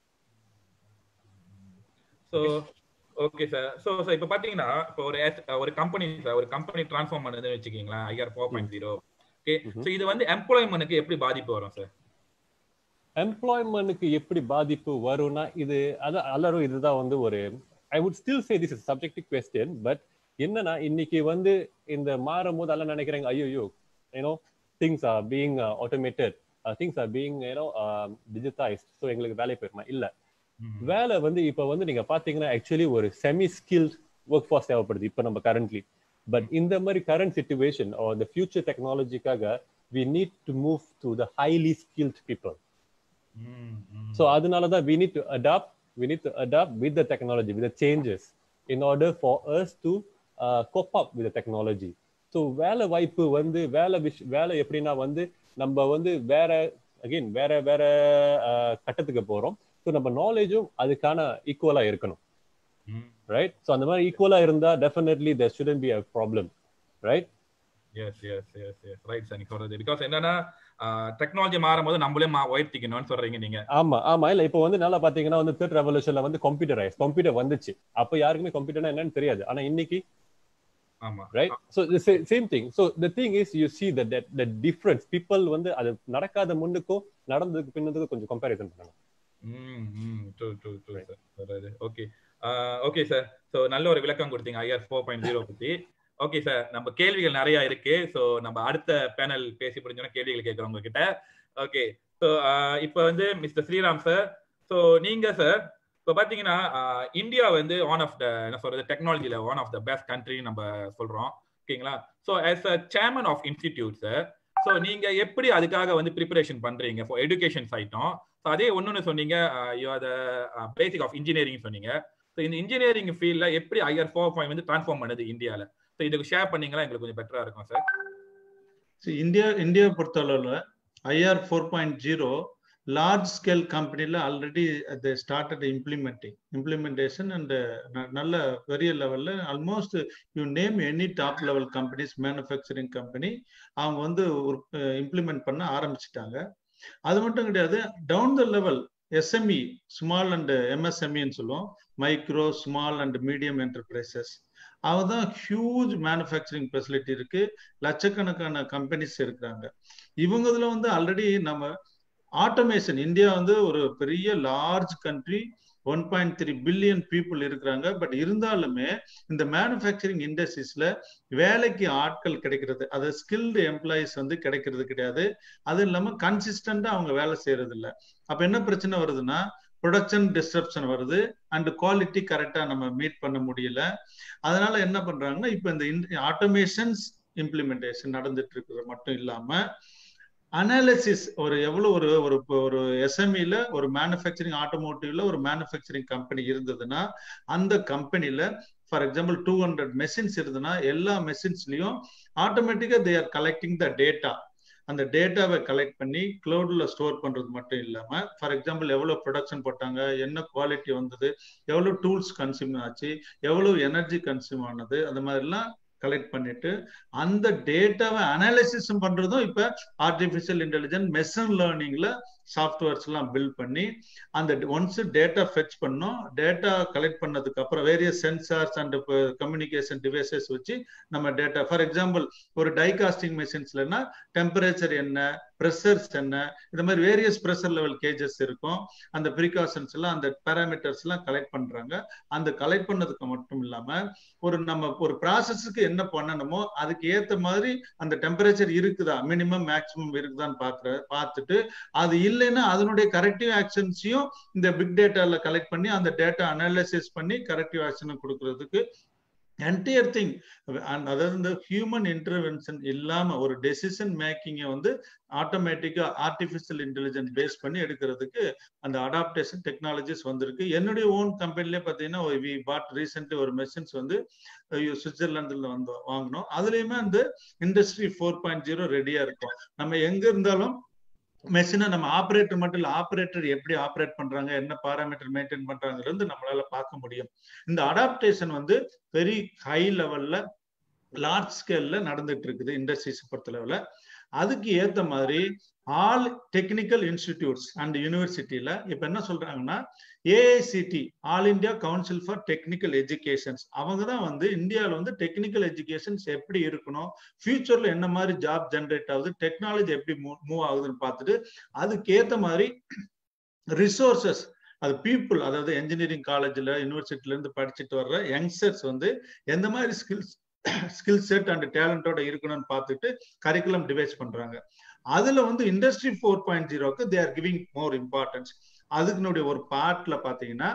so okay sir so sir இப்போ பார்த்தீங்கன்னா இப்போ ஒரு as- ஒரு கம்பெனி சார் ஒரு கம்பெனி ட்ரான்ஸ்ஃபார்ம் பண்ணுதுன்னு வச்சுக்கிங்களேன் IR four point zero okay so இது வந்து எம்ப்ளாய்மெண்ட்டுக்கு எப்படி பாதிப்பு வரும் சார் எம்ப்ளாய்மெண்ட்டுக்கு எப்படி பாதிப்பு வரும்னா இது அது எல்லாரும் இதுதான் வந்து ஒரு I would still say this is subjective question but என்னன்னா இன்னைக்கு வந்து இந்த மாறும் போது எல்லாம் நினைக்கிறாங்க ஐயோ you know things are being automated things are being you know digitised so எங்களுக்கு வேலை போயிருமா இல்ல வேலை வந்து இப்ப வந்து நீங்க பாத்தீங்கன்னா ஆக்சுவலி ஒரு செமி ஸ்கில்ட் ஒர்க் ஃபார்ஸ் தேவைப்படுது இப்ப நம்ம கரண்ட்லி பட் இந்த மாதிரி current situation or the future டெக்னாலஜிக்காக we need to move to the highly skilled people So அதனால தான் we need to adapt we need to adapt with the technology with the changes in order for us to uh, cope up with the technology. So வேலை வாய்ப்பு வந்து வேலை wish வேலை எப்படின்னா வந்து நம்ம வந்து வேற அகைன் வேற வேற uh, கட்டத்துக்கு போறோம் ஸோ நம்ம நாலேஜும் அதுக்கான ஈக்குவலா இருக்கணும் ரைட் ஸோ அந்த மாதிரி ஈக்குவலா இருந்தா definitely there shouldn't be a problem right yes yes yes yes right sir நீங்க சொல்றது பிகாஸ் என்னன்னா டெக்னாலஜி மாறும்போது நம்மளே மா உயர்த்திக்கணும்னு சொல்றீங்க நீங்க ஆமா ஆமா இல்ல இப்போ வந்து நல்லா பாத்தீங்கன்னா வந்து தேர்ட் ரெவல்யூஷன்ல வந்து கம்ப்யூட்டரைஸ் கம்ப்யூட்டர் வந்துச்சு அப்ப யாருக்குமே கம்ப்யூட்டர்னா என்னன்னு தெரியாது ஆனா இன்னைக்கு ஆமா right so same thing so the thing is you see that the difference people வந்து அது நடக்காத முன்னுக்கும் நடந்ததுக்கு பின்னதுக்கும் கொஞ்சம் கம்பேரிசன் பண்ணணும் ம் ம் ட்ரூ ட்ரூ ட்ரூ சார் சொல்றது ஓகே ஓகே சார் ஸோ நல்ல ஒரு விளக்கம் கொடுத்தீங்க ஐஆர் ஃபோர் பாயிண்ட் ஜீரோ பத்தி ஓகே சார் நம்ம கேள்விகள் நிறைய இருக்கு ஸோ நம்ம அடுத்த பேனல் பேசி முடிஞ்சோன்னா கேள்விகள் கேட்குறோம் உங்ககிட்ட ஓகே ஸோ இப்போ வந்து மிஸ்டர் ஸ்ரீராம் சார் ஸோ நீங்க சார் இப்போ பார்த்தீங்கன்னா இந்தியா வந்து ஒன் ஆஃப் த என்ன சொல்றது டெக்னாலஜியில் one of the best country நம்ம சொல்றோம் ஓகேங்களா so as a chairman of institute sir so நீங்க எப்படி அதுக்காக வந்து ப்ரிப்பரேஷன் பண்றீங்க ஃபார் எஜுகேஷன் சைட்டும் ஸோ அதே ஒன்னொன்னு சொன்னீங்க you are the basic of engineering சொன்னீங்க ஸோ இந்த இன்ஜினியரிங் ஃபீல்ட்ல எப்படி ஐஆர் ஃபோர் பாயிண்ட் வந்து ட்ரான்ஸ்ஃபார்ம் பண்ணுது இந்தியாவில் ஸோ இதுக்கு ஷேர் பண்ணீங்களா எங்களுக்கு கொஞ்சம் பெட்டரா இருக்கும் சார் இந்தியா இந்தியா பொறுத்தளவில் I R four point zero large scale கம்பெனில ஆல்ரெடி அது ஸ்டார்டட் இம்ப்ளிமெண்டிங் இம்ப்ளிமெண்டேஷன் அண்ட் நல்ல பெரிய லெவல்ல almost you name any top level companies manufacturing company அவங்க வந்து இம்ப்ளிமெண்ட் பண்ண ஆரம்பிச்சிட்டாங்க அது மட்டும் கிடையாது down the level S M E small and எம்எஸ்எம்இன்னு சொல்லுவோம் micro small and medium enterprises அவதான் ஹியூஜ் மேனுஃபேக்சரிங் ஃபெசிலிட்டி இருக்கு லட்சக்கணக்கான கம்பெனிஸ் இருக்கிறாங்க இவங்கதுல வந்து ஆல்ரெடி நம்ம ஆட்டோமேஷன் இந்தியா வந்து ஒரு பெரிய large country one point three billion people இருக்கிறாங்க பட் இருந்தாலுமே இந்த மேனுஃபேக்சரிங் இண்டஸ்ட்ரீஸ்ல வேலைக்கு ஆட்கள் கிடைக்கிறது அது ஸ்கில்டு எம்ப்ளாயிஸ் வந்து கிடைக்கிறது கிடையாது அது இல்லாம கன்சிஸ்டண்டா அவங்க வேலை செய்யறது இல்லை அப்ப என்ன பிரச்சனை வருதுன்னா ப்ரொடக்ஷன் டிஸ்டர்ப்ஷன் வருது அண்ட் குவாலிட்டி கரெக்டா நம்ம மீட் பண்ண முடியல அதனால என்ன பண்றாங்கன்னா இப்ப இந்த ஆட்டோமேஷன்ஸ் இம்ப்ளிமெண்டேஷன் நடந்துட்டு இருக்கிறது மட்டும் இல்லாம அனாலிசிஸ் ஒரு எவ்வளவு ஒரு ஒரு ஒரு எஸ்எம்இல ஒரு மேனுஃபேக்சரிங் ஆட்டோமோட்டிவ்ல ஒரு மேனுஃபேக்சரிங் கம்பெனி இருந்ததுன்னா அந்த கம்பெனில for example two hundred machines இருந்ததுன்னா எல்லா மெஷின்ஸ்லயும் ஆட்டோமேட்டிக்கா they are collecting the data அந்த டேட்டாவை கலெக்ட் பண்ணி கிளவுட்ல ஸ்டோர் பண்றது மட்டும் இல்லாம ஃபார் எக்ஸாம்பிள் எவ்வளவு ப்ரொடக்ஷன் போட்டாங்க என்ன குவாலிட்டி வந்தது எவ்வளவு டூல்ஸ் கன்சியூம் ஆச்சு எவ்வளவு எனர்ஜி கன்சியூம் ஆனது அந்த மாதிரிலாம் கலெக்ட் பண்ணிட்டு அந்த டேட்டாவை அனாலிசிஸ் பண்றதும் இப்ப ஆர்டிபிஷியல் இன்டெலிஜென்ஸ் மெஷின் லேர்னிங்ல சாஃப்ட்வேர்ஸ் எல்லாம் பில்ட் பண்ணி அந்த ஒன்ஸ் டேட்டா ஃபெச் பண்ணோம் டேட்டா கலெக்ட் பண்ணதுக்கு அப்புறம் various sensors and communication devices வச்சு நம்ம டேட்டா ஃபார் எக்ஸாம்பிள் ஒரு டைகாஸ்டிங் மெஷின்ஸ்லன்னா டெம்பரேச்சர் என்ன ப்ரெஷர்ஸ் என்ன இந்த மாதிரி வேரியஸ் ப்ரெஷர் லெவல் கேஜஸ் இருக்கும் அந்த ப்ரிகாஷன்ஸ் எல்லாம் அந்த பேராமீட்டர்ஸ் எல்லாம் கலெக்ட் பண்றாங்க அந்த கலெக்ட் பண்ணதுக்கு மட்டும் இல்லாம ஒரு நம்ம ஒரு ப்ராசஸுக்கு என்ன பண்ணணுமோ அதுக்கு ஏத்த மாதிரி அந்த டெம்பரேச்சர் இருக்குதா மினிமம் மேக்சிமம் இருக்குதான்னு பாக்குற பார்த்துட்டு அது இல்லைன்னா அதனுடைய கரெக்டிவ் ஆக்ஷன்ஸையும் இந்த பிக் டேட்டால கலெக்ட் பண்ணி அந்த டேட்டா அனாலிசிஸ் பண்ணி கரெக்டிவ் ஆக்ஷனை கொடுக்கறதுக்கு என்டையர் திங் அதாவது இந்த ஹியூமன் இன்டர்வென்ஷன் இல்லாம ஒரு டெசிஷன் மேக்கிங்கை வந்து ஆட்டோமேட்டிக்கா ஆர்டிபிஷியல் இன்டெலிஜென்ஸ் பேஸ் பண்ணி எடுக்கிறதுக்கு அந்த அடாப்டேஷன் டெக்னாலஜிஸ் வந்திருக்கு என்னுடைய ஓன் கம்பெனிலே பார்த்தீங்கன்னா வி பாட் ரீசென்ட்லி ஒரு மெஷின்ஸ் வந்து சுவிட்சர்லாந்துல வந்து வாங்கினோம் அதுலயுமே அந்த இண்டஸ்ட்ரி ஃபோர் பாயிண்ட் ஜீரோ ரெடியா இருக்கும் நம்ம எங்க இருந்தாலும் மெஷினை நம்ம ஆப்ரேட்டர் மட்டும் இல்ல ஆப்ரேட்டர் எப்படி ஆப்ரேட் பண்றாங்க என்ன பாராமீட்டர் மெயின்டைன் பண்றாங்கிறது நம்மளால பார்க்க முடியும் இந்த அடாப்டேஷன் வந்து வெரி ஹை லெவல்ல லார்ஜ் ஸ்கேல்ல நடந்துட்டு இருக்குது இண்டஸ்ட்ரீஸ் பொறுத்தளவுல அதுக்கு ஏத்த மாதிரி ஆல் டெக்னிக்கல் இன்ஸ்டிடியூட்ஸ் அண்ட் யூனிவர்சிட்டியில இப்ப என்ன சொல்றாங்கன்னா A I C T all India council for technical educations அவங்க தான் வந்து இந்தியாவில் வந்து டெக்னிக்கல் எஜுகேஷன்ஸ் எப்படி இருக்கணும் ஃபியூச்சர்ல என்ன மாதிரி ஜாப் ஜென்ரேட் ஆகுது டெக்னாலஜி எப்படி மூவ் ஆகுதுன்னு பார்த்துட்டு அதுக்கேற்ற மாதிரி ரிசோர்சஸ் அது பீப்புள் அதாவது என்ஜினியரிங் காலேஜ்ல யூனிவர்சிட்டில இருந்து படிச்சுட்டு வர்ற யங்ஸ்டர்ஸ் வந்து எந்த மாதிரி ஸ்கில்ஸ் ஸ்கில் செட் அண்ட் டேலண்டோட இருக்கணும்னு பார்த்துட்டு கரிக்குலம் டிவைஸ் பண்றாங்க அதுல வந்து இண்டஸ்ட்ரி ஃபோர் பாயிண்ட் ஜீரோக்கு they are giving more importance அதுக்குனுடைய ஒரு பார்ட்ல பாத்தீங்கன்னா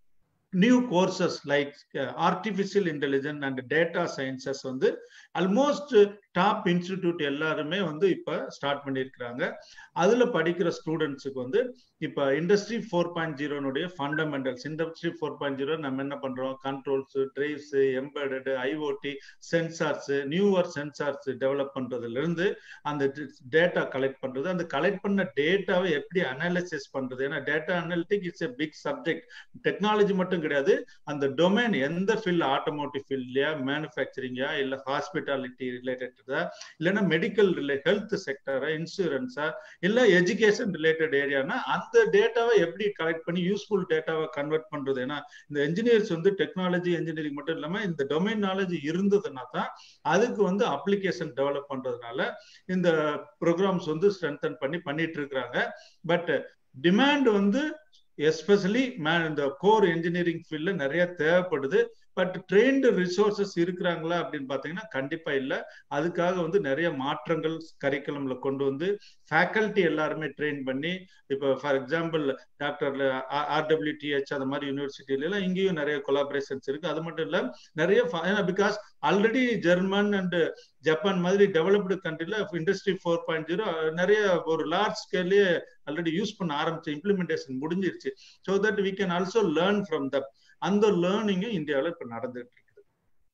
new courses like artificial intelligence and data sciences வந்து ஆல்மோஸ்ட் டாப் இன்ஸ்டிடியூட் எல்லாருமே வந்து இப்ப ஸ்டார்ட் பண்ணியிருக்கிறாங்க அதுல படிக்கிற ஸ்டூடெண்ட்ஸுக்கு வந்து இப்ப இண்டஸ்ட்ரி ஃபோர் பாயிண்ட் ஜீரோனுடைய fundamentals industry four point zero நம்ம என்ன பண்றோம் controls drives embedded I O T sensors newer sensors develop பண்றதுல இருந்து அந்த டேட்டா கலெக்ட் பண்றது அந்த கலெக்ட் பண்ண டேட்டாவை எப்படி அனாலிசிஸ் பண்றது ஏன்னா data analytic it's a big subject technology மட்டும் கிடையாது அந்த டொமைன் எந்த ஃபீல்ட் ஆட்டோமோட்டிவ் ஃபீல்ட்லயா மேனுஃபேக்சரிங்கா இல்ல ஹாஸ்பிட்டாலிட்டி ரிலேட்டடா இல்லைன்னா மெடிக்கல் ரிலே ஹெல்த் செக்டரா இன்சூரன்ஸா இல்ல எஜுகேஷன் ரிலேட்டட் ஏரியானா அந்த டேட்டாவை எப்படி கலெக்ட் பண்ணி யூஸ்ஃபுல் டேட்டாவை கன்வெர்ட் பண்றது ஏன்னா இந்த என்ஜினியர்ஸ் வந்து டெக்னாலஜி இன்ஜினியரிங் மட்டும் இல்லாம இந்த டொமைன் நாலேஜ் இருந்ததுன்னா தான் அதுக்கு வந்து அப்ளிகேஷன் டெவலப் பண்றதுனால இந்த ப்ரோக்ராம்ஸ் வந்து ஸ்ட்ரென்தன் பண்ணி பண்ணிட்டு இருக்கிறாங்க பட் டிமாண்ட் வந்து எஸ்பெஷலி இந்த கோர் இன்ஜினியரிங் ஃபீல்ட்ல நிறைய தேவைப்படுது பட் ட்ரெயின்டு ரிசோர்சஸ் இருக்கிறாங்களா அப்படின்னு பாத்தீங்கன்னா கண்டிப்பா இல்ல அதுக்காக வந்து நிறைய மாற்றங்கள் கரிக்குலம்ல கொண்டு வந்து ஃபேக்கல்டி எல்லாருமே ட்ரெயின் பண்ணி இப்போ ஃபார் எக்ஸாம்பிள் டாக்டர் ஆர்டபிள்யூடிஹெச் அந்த மாதிரி யூனிவர்சிட்டியில எல்லாம் இங்கேயும் நிறைய கொலாபரேஷன்ஸ் இருக்கு அது மட்டும் இல்ல நிறைய because already German and Japan மாதிரி டெவலப்டு கண்ட்ரில இண்டஸ்ட்ரி ஃபோர் பாயிண்ட் ஜீரோ நிறைய ஒரு லார்ஜ் ஸ்கேல்லே ஆல்ரெடி யூஸ் பண்ண ஆரம்பிச்சு இம்ப்ளிமெண்டேஷன் முடிஞ்சிருச்சு so that we can also learn from that அந்த லேர்னிங் இந்தியாவில் இப்ப நடந்துட்டு இருக்குது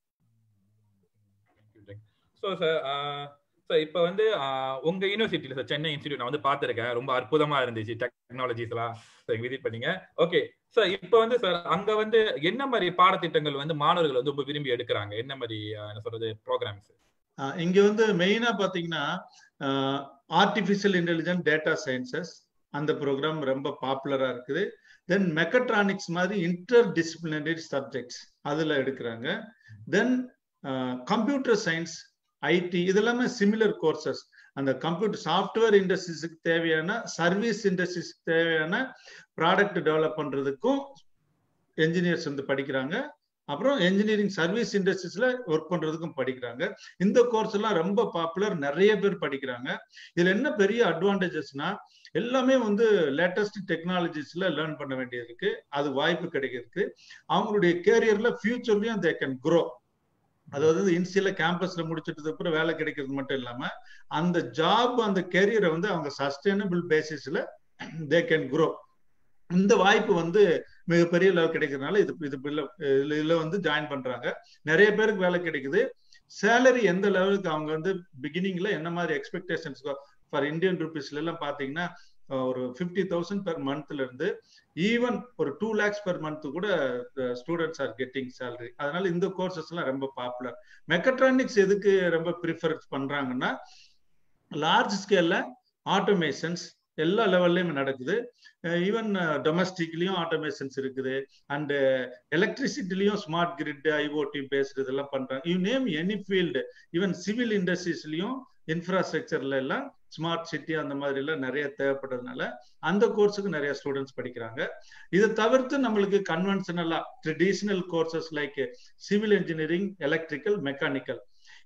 ஸோ சார் சார் இப்போ வந்து உங்க யூனிவர்சிட்டியில சார் சென்னை இன்ஸ்டியூட் நான் வந்து பார்த்துருக்கேன் ரொம்ப அற்புதமா இருந்துச்சு டெக்னாலஜிஸ் எல்லாம் விசிட் பண்ணீங்க ஓகே சார் இப்போ வந்து சார் அங்க வந்து என்ன மாதிரி பாடத்திட்டங்கள் வந்து மாணவர்கள் வந்து ரொம்ப விரும்பி எடுக்கிறாங்க என்ன மாதிரி என்ன சொல்றது ப்ரோக்ராம்ஸ் இங்க வந்து மெயினா பாத்தீங்கன்னா ஆர்டிபிஷியல் இன்டெலிஜென்ட் டேட்டா சயின்சஸ் அந்த ப்ரோக்ராம் ரொம்ப பாப்புலரா இருக்குது தென் மெக்கட்ரானிக்ஸ் மாதிரி இன்டர் டிசிப்ளினரி சப்ஜெக்ட்ஸ் அதுல எடுக்கிறாங்க தென் கம்ப்யூட்டர் சயின்ஸ் ஐடி இது எல்லாமே சிமிலர் கோர்சஸ் அந்த கம்ப்யூட்டர் சாஃப்ட்வேர் இண்டஸ்ட்ரீஸுக்கு தேவையான சர்வீஸ் இண்டஸ்ட்ரீஸ்க்கு தேவையான ப்ராடக்ட் டெவலப் பண்றதுக்கும் என்ஜினியர்ஸ் வந்து படிக்கிறாங்க அப்புறம் என்ஜினியரிங் சர்வீஸ் இண்டஸ்ட்ரீஸ்ல ஒர்க் பண்றதுக்கும் படிக்கிறாங்க இந்த கோர்ஸ் எல்லாம் ரொம்ப பாப்புலர் நிறைய பேர் படிக்கிறாங்க இதுல என்ன பெரிய அட்வான்டேஜஸ்னா எல்லாமே வந்து லேட்டஸ்ட் டெக்னாலஜிஸ்ல லேர்ன் பண்ண வேண்டியது இருக்கு அது வாய்ப்பு கிடைக்கிறதுக்கு அவங்களுடைய கேரியர்ல ஃபியூச்சர்லயும் தே கேன் க்ரோ அதாவது இன்சியல கேம்பஸ்ல முடிச்சிட்டது அப்புறம் வேலை கிடைக்கிறது மட்டும் இல்லாம அந்த ஜாப் அந்த கெரியரை வந்து அவங்க சஸ்டைனபிள் பேசிஸ்ல தே கேன் க்ரோ இந்த வாய்ப்பு வந்து மிகப்பெரிய லெவல் கிடைக்கிறதுனால இது இது இதுல வந்து ஜாயின் பண்றாங்க நிறைய பேருக்கு வேலை கிடைக்குது சேலரி எந்த லெவலுக்கு அவங்க வந்து பிகினிங்ல என்ன மாதிரி எக்ஸ்பெக்டேஷன்ஸ் ஃபார் இந்தியன் ருபீஸ்ல எல்லாம் பாத்தீங்கன்னா ஒரு ஃபிஃப்டி தௌசண்ட் பெர் மந்த்ல இருந்து ஈவன் ஒரு டூ லேக்ஸ் பெர் மந்த் கூட ஸ்டூடெண்ட்ஸ் ஆர் கெட்டிங் சேலரி அதனால இந்த கோர்சஸ் எல்லாம் ரொம்ப பாப்புலர் மெக்கட்ரானிக்ஸ் எதுக்கு ரொம்ப ப்ரிஃபர் பண்றாங்கன்னா லார்ஜ் ஸ்கேல்ல ஆட்டோமேஷன்ஸ் எல்லா லெவல்லையும் நடக்குது ஈவன் டொமஸ்டிக்லயும் ஆட்டோமேஷன்ஸ் இருக்குது அண்ட் எலக்ட்ரிசிட்டிலையும் ஸ்மார்ட் கிரிட் ஐஓடி பேஸ்டு இதெல்லாம் பண்றாங்க you name any field even civil இண்டஸ்ட்ரீஸ்லயும் இன்ஃப்ராஸ்ட்ரக்சர்ல எல்லாம் ஸ்மார்ட் சிட்டி அந்த மாதிரி எல்லாம் நிறைய தேவைப்படுறதுனால அந்த கோர்ஸுக்கு நிறைய ஸ்டூடெண்ட்ஸ் படிக்கிறாங்க இதை தவிர்த்து நம்மளுக்கு கன்வென்ஷனலா traditional courses like civil engineering electrical mechanical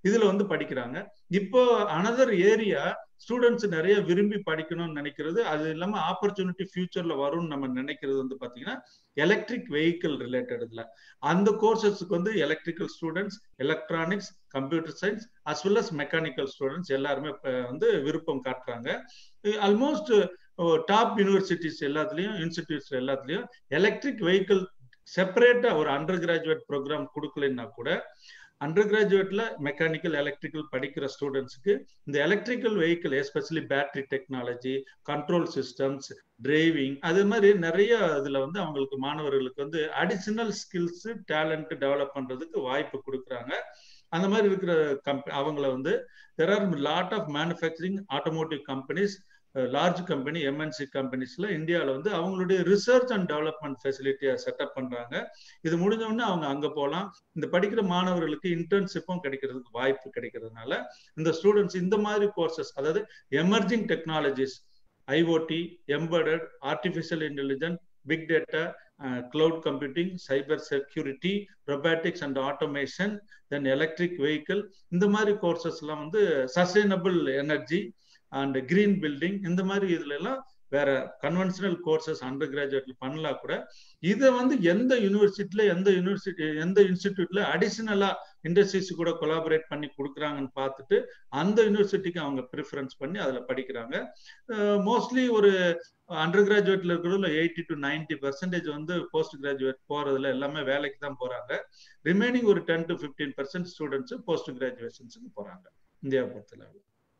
இதுல வந்து படிக்கிறாங்க இப்போ அனதர் ஏரியா ஸ்டூடெண்ட்ஸ் நிறைய விரும்பி படிக்கணும்னு நினைக்கிறது அது இல்லாம ஆப்பர்ச்சுனிட்டி ஃபியூச்சர்ல வரும்னு நம்ம நினைக்கிறது வந்து பாத்தீங்கன்னா எலக்ட்ரிக் வெஹிக்கிள் ரிலேட்டட்ல அந்த கோர்சஸ்க்கு வந்து electrical students electronics computer science as well as mechanical students எல்லாருமே வந்து விருப்பம் காட்டுறாங்க ஆல்மோஸ்ட் டாப் யூனிவர்சிட்டிஸ் எல்லாத்துலயும் இன்ஸ்டிடியூட்ஸ் எல்லாத்துலயும் எலக்ட்ரிக் வெஹிக்கிள் செப்பரேட்டா ஒரு அண்டர் கிராஜுவேட் ப்ரோக்ராம் கொடுக்கலன்னா கூட அண்டர் கிராஜுவேட்ல மெக்கானிக்கல் எலக்ட்ரிக்கல் படிக்கிற ஸ்டூடெண்ட்ஸ்க்கு இந்த electrical vehicle especially battery technology control systems driving அது மாதிரி நிறைய இதுல வந்து அவங்களுக்கு மாணவர்களுக்கு வந்து அடிஷனல் ஸ்கில்ஸ் டேலண்ட் டெவலப் பண்றதுக்கு வாய்ப்பு கொடுக்குறாங்க அந்த மாதிரி இருக்கிற கம்ப அவங்கள வந்து there are lot of manufacturing automotive companies large company M N C கம்பெனிஸ்ல இந்தியாவில் வந்து அவங்களுடைய ரிசர்ச் அண்ட் டெவலப்மெண்ட் ஃபெசிலிட்டியை செட்டப் பண்றாங்க இது முடிஞ்ச உடனே அவங்க அங்க போகலாம் இந்த படிக்கிற மாணவர்களுக்கு இன்டர்ன்ஷிப்பும் கிடைக்கிறதுக்கு வாய்ப்பு கிடைக்கிறதுனால இந்த ஸ்டூடெண்ட்ஸ் இந்த மாதிரி கோர்சஸ் அதாவது emerging technologies I O T embedded artificial intelligence big data cloud computing cyber security robotics and automation then electric vehicle இந்த மாதிரி கோர்சஸ் எல்லாம் வந்து sustainable energy and green building இந்த மாதிரி இதுல எல்லாம் வேற கன்வென்ஷனல் கோர்சஸ் அண்டர் கிராஜுவேட்ல பண்ணலாம் கூட இதை வந்து எந்த யூனிவர்சிட்டியில எந்த யூனிவர்சிட்டி எந்த இன்ஸ்டிடியூட்ல அடிஷனலா இண்டஸ்ட்ரீஸ் கூட கொலாபரேட் பண்ணி கொடுக்குறாங்கன்னு பார்த்துட்டு அந்த யூனிவர்சிட்டிக்கு அவங்க ப்ரிஃபரன்ஸ் பண்ணி அதுல படிக்கிறாங்க மோஸ்ட்லி ஒரு அண்டர் கிராஜுவேட்ல இருக்கிறதுல எயிட்டி டு நைன்டி பர்சன்டேஜ் வந்து போஸ்ட் கிராஜுவேட் போறதுல எல்லாமே வேலைக்கு தான் போறாங்க ரிமைனிங் ஒரு ten to fifteen percent students post கிராஜுவேஷன்ஸுக்கு போறாங்க இந்தியா பொறுத்தளவு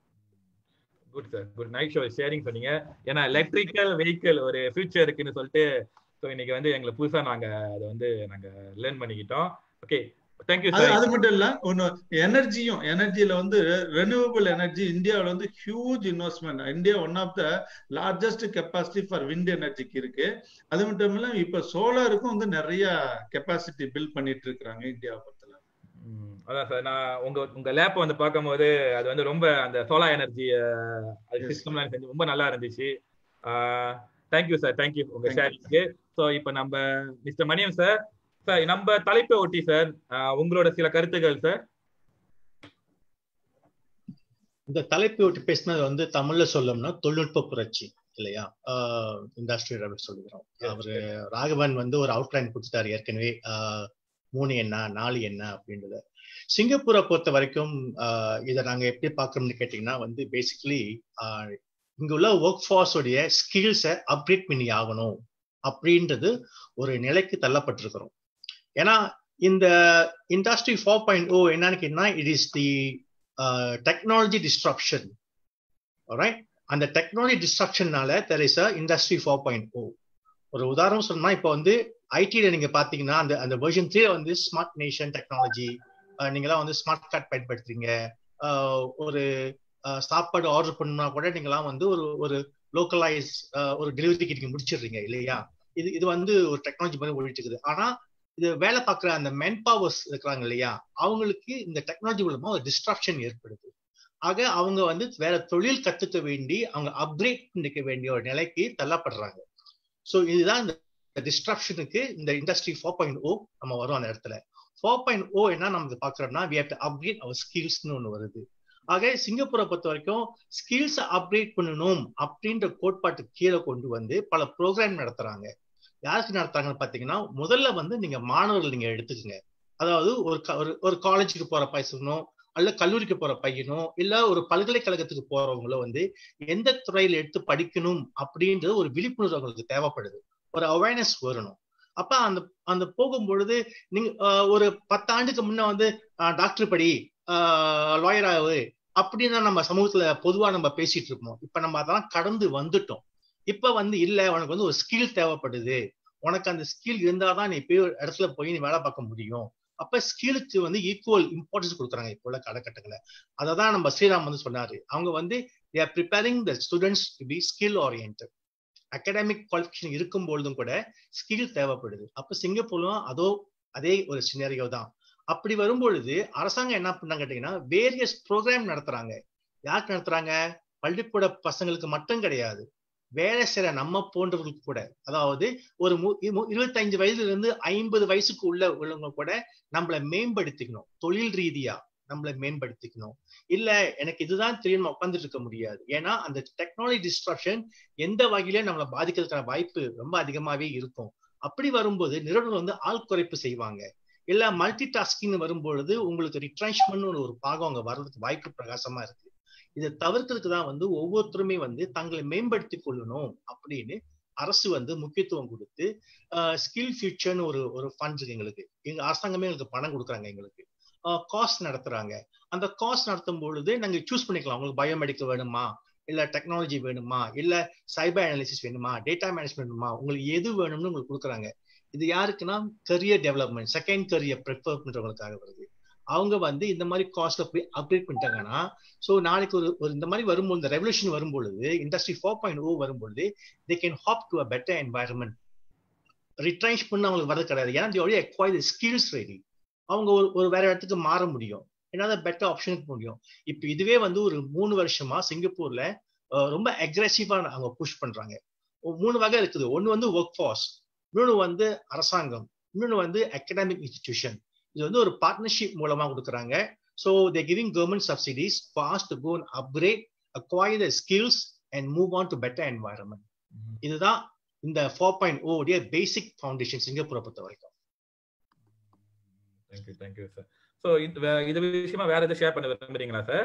good sir good night show sharing சொன்னீங்க ஏன்னா எலக்ட்ரிக்கல் வெஹிக்கிள் ஒரு ஃபியூச்சர் இருக்குன்னு சொல்லிட்டு ஸோ இன்னைக்கு வந்து எங்களுக்கு புதுசா நாங்க அதை வந்து நாங்க லேர்ன் பண்ணிக்கிட்டோம் ஓகே தேங்க்யூ அது சார் அது மட்டும் இல்ல ஒன்னு எனர்ஜியும் எனர்ஜில வந்து ரெனியூவபிள் எனர்ஜி இந்தியாவில் வந்து huge investment India one of the largest capacity for wind எனர்ஜிக்கு இருக்கு அது மட்டும் இல்ல இப்ப சோலாருக்கும் வந்து நிறைய கெப்பாசிட்டி பில்ட் பண்ணிட்டு இருக்காங்க இந்தியாவை பொறுத்தல ம், அதான் சார் நான் உங்க உங்க லேப் வந்து பார்க்கும்போது அது வந்து ரொம்ப அந்த சோலார் எனர்ஜி அது Yes. சிஸ்டம்லாம் செஞ்சு ரொம்ப நல்லா இருந்துச்சு தேங்க்யூ சார் தேங்க்யூ உங்க Thank you. ஷேரிங்க்கு ஸோ இப்போ நம்ம மிஸ்டர் மணியம் சார் சார் நம்ம தலைப்பை ஒட்டி சார் உங்களோட சில கருத்துக்கள் சார் இந்த தலைப்பை விட்டு பேசினது வந்து தமிழ்ல சொல்லணும்னா தொழில்நுட்ப புரட்சி இல்லையா இண்டஸ்ட்ரி ரெவல் சொல்லுகிறோம் அவரு ராகவன் வந்து ஒரு அவுட்லைன் கொடுத்துட்டாரு ஏற்கனவே ஆஹ் மூணு என்ன நாலு என்ன அப்படின்றத சிங்கப்பூரை பொறுத்த வரைக்கும் ஆஹ் இதை நாங்க எப்படி பார்க்கறோம்னு கேட்டீங்கன்னா வந்து பேசிக்கலி இங்க உள்ள ஒர்க் ஃபோர்ஸோடைய ஸ்கில்ஸை அப்கிரேட் பண்ணி ஆகணும் அப்படின்றது ஒரு நிலைக்கு தள்ளப்பட்டிருக்கிறோம் ஏன்னா இந்த இண்டஸ்ட்ரி ஃபோர் பாயிண்ட் ஓ என்னன்னு கேட்டீங்கன்னா it is the technology disruption அந்த டெக்னாலஜி டிஸ்ட்ரப்ஷன்னால there is a industry four point O ஒரு உதாரணம் சொன்னா இப்போ வந்து ஐடியில நீங்க பாத்தீங்கன்னா அந்த அந்த வெர்ஷன் த்ரீ வந்து ஸ்மார்ட் நேஷன் டெக்னாலஜி நீங்களாம் வந்து ஸ்மார்ட் கார்டு பயன்படுத்துறீங்க ஆஹ் ஒரு ஆஹ் சாப்பாடு ஆர்டர் பண்ணா கூட நீங்களாம் வந்து ஒரு ஒரு லோக்கலைஸ் ஒரு டெலிவரிக்கு நீங்க முடிச்சிடுறீங்க இல்லையா இது இது வந்து ஒரு டெக்னாலஜி மாதிரி ஓடிட்டு இருக்குது ஆனா இது வேலை பார்க்குற அந்த மென் பவர்ஸ் இருக்கிறாங்க இல்லையா அவங்களுக்கு இந்த டெக்னாலஜி மூலமா ஒரு டிஸ்ட்ராக்ஷன் ஏற்படுது ஆக அவங்க வந்து வேற தொழில் கத்துக்க வேண்டி அவங்க அப்கிரேட் பண்ணிக்க வேண்டிய ஒரு நிலைக்கு தள்ளப்படுறாங்க ஸோ இதுதான் இந்த டிஸ்ட்ரப்ஷனுக்கு இந்த இண்டஸ்ட்ரி ஃபோர் பாயிண்ட் ஓ நம்ம வரும் அந்த இடத்துல ஃபோர் பாயிண்ட் ஓ என்ன நம்ம பாக்குறோம்னா we have to upgrade our ஸ்கில்ஸ்னு ஒன்று வருது ஆக சிங்கப்பூரை பொறுத்த வரைக்கும் ஸ்கில்ஸ் அப்கிரேட் பண்ணணும் அப்படின்ற கோட்பாட்டுக்கு கீழே கொண்டு வந்து பல ப்ரோக்ராம் நடத்துறாங்க யாருக்கு நடத்துறாங்கன்னு பாத்தீங்கன்னா முதல்ல வந்து நீங்க மாணவர்கள் நீங்க எடுத்துக்கங்க அதாவது ஒரு ஒரு காலேஜுக்கு போற பையனோ அல்ல கல்லூரிக்கு போற பையனோ இல்ல ஒரு பல்கலைக்கழகத்துக்கு போறவங்களோ வந்து எந்த துறையில எடுத்து படிக்கணும் அப்படின்றது ஒரு விழிப்புணர்வு அவங்களுக்கு தேவைப்படுது ஒரு அவேர்னஸ் வரணும் அப்ப அந்த அந்த போகும்பொழுது நீங்க ஒரு பத்தாண்டுக்கு முன்ன வந்து டாக்டர் படி லாயர் ஆகு அப்படின்னு நம்ம சமூகத்துல பொதுவா நம்ம பேசிட்டு இருப்போம் இப்ப நம்ம அதெல்லாம் கடந்து வந்துட்டோம் இப்ப வந்து இல்ல உனக்கு வந்து ஒரு ஸ்கில் தேவைப்படுது உனக்கு அந்த ஸ்கில் இருந்தாதான் நீ போய் ஒரு இடத்துல போய் நீ வேலை பார்க்க முடியும் அப்ப ஸ்கிலுக்கு வந்து ஈக்குவல் இம்பார்ட்டன்ஸ் கொடுக்குறாங்க இப்போ உள்ள காலகட்டங்களை அதை தான் நம்ம ஸ்ரீராம் வந்து சொன்னாரு அவங்க வந்து are preparing the students to be skill orient academic qualification இருக்கும் பொழுதும் கூட ஸ்கில் தேவைப்படுது அப்ப சிங்கப்பூர்லும் அதோ அதே ஒரு சினரியோ தான் அப்படி வரும்பொழுது அரசாங்கம் என்ன பண்ணாங்க கேட்டீங்கன்னா வேரியஸ் ப்ரோக்ராம் நடத்துறாங்க யாருக்கு நடத்துறாங்க பள்ளிக்கூட பசங்களுக்கு மட்டும் கிடையாது வேலை செய்யற நம்ம போன்றவர்களுக்கு கூட அதாவது ஒரு இருபத்தஞ்சு வயசுல இருந்து ஐம்பது வயசுக்கு உள்ள உள்ளவங்க கூட நம்மளை மேம்படுத்திக்கணும் தொழில் ரீதியா நம்மளை மேம்படுத்திக்கணும் இல்ல எனக்கு இதுதான் தெரியும் உட்காந்துட்டு இருக்க முடியாது ஏன்னா அந்த டெக்னாலஜி டிஸ்ட்ரப்ஷன் எந்த வகையில நம்மளை பாதிக்கிறதுக்கான வாய்ப்பு ரொம்ப அதிகமாவே இருக்கும் அப்படி வரும்போது நிறுவனம் வந்து ஆள் குறைப்பு செய்வாங்க இல்ல மல்டி டாஸ்கிங் வரும்பொழுது உங்களுக்கு ரிட்ரான்ச்மெண்ட் ஒரு பாகம் அங்க வர்றதுக்கு வாய்ப்பு பிரகாசமா இருக்கு இதை தவிர்க்கிறதுக்கு தான் வந்து ஒவ்வொருத்தருமே வந்து தங்களை மேம்படுத்தி கொள்ளணும் அப்படின்னு அரசு வந்து முக்கியத்துவம் கொடுத்து ஸ்கில் ஃபியூச்சர்னு ஒரு ஒரு ஃபண்ட் இருக்கு எங்களுக்கு எங்க அரசாங்கமே எங்களுக்கு பணம் கொடுக்குறாங்க எங்களுக்கு காஸ்ட் நடத்துறாங்க அந்த காஸ்ட் நடத்தும் பொழுது நாங்க சூஸ் பண்ணிக்கலாம் உங்களுக்கு பயோமெடிக்கல் வேணுமா இல்ல டெக்னாலஜி வேணுமா இல்ல சைபர் அனாலிசிஸ் வேணுமா டேட்டா மேனேஜ்மெண்ட் வேணுமா உங்களுக்கு எது வேணும்னு உங்களுக்கு கொடுக்குறாங்க இது யாருக்குன்னா career development second career prefer பண்றவங்களுக்காக வருது அவங்க வந்து இந்த மாதிரி காஸ்ட் போய் அப்கிரேட் பண்ணிட்டாங்கன்னா ஸோ நாளைக்கு ஒரு ஒரு இந்த மாதிரி வரும்போது இந்த ரெவல்யூஷன் வரும்பொழுது இண்டஸ்ட்ரி ஃபோர் பாயிண்ட் ஓ வரும்பொழுது they can hop to a better environment retrench பண்ண அவங்களுக்கு வரது கிடையாது ஏன்னா தி எக்வைர் ஸ்கில்ஸ் ரெடி அவங்க ஒரு ஒரு வேற இடத்துக்கு மாற முடியும் ஏன்னா பெட்டர் ஆப்ஷனுக்கு முடியும் இப்போ இதுவே வந்து ஒரு மூணு வருஷமா சிங்கப்பூர்ல ரொம்ப அக்ரெசிவா அவங்க புஷ் பண்றாங்க மூணு வகை இருக்குது ஒன்னு வந்து ஒர்க் ஃபார்ஸ் இன்னொன்று வந்து அரசாங்கம் இன்னொன்று வந்து அகடாமிக் இன்ஸ்டிடியூஷன் இது வந்து ஒரு பார்ட்னர்ஷிப் மூலமா கொடுக்குறாங்க so they giving government subsidies fast to go upgrade acquire the skills and move on to better environment இதுதான் இந்த ஃபோர் பாயிண்ட் ஓ உடைய பேசிக் ஃபவுண்டேஷன் சிங்கப்பூரை பொறுத்த வரைக்கும் தேங்க்யூ தேங்க்யூ சார் ஸோ இது விஷயமா வேற எதாவது ஷேர் பண்ண விரும்புறீங்களா சார்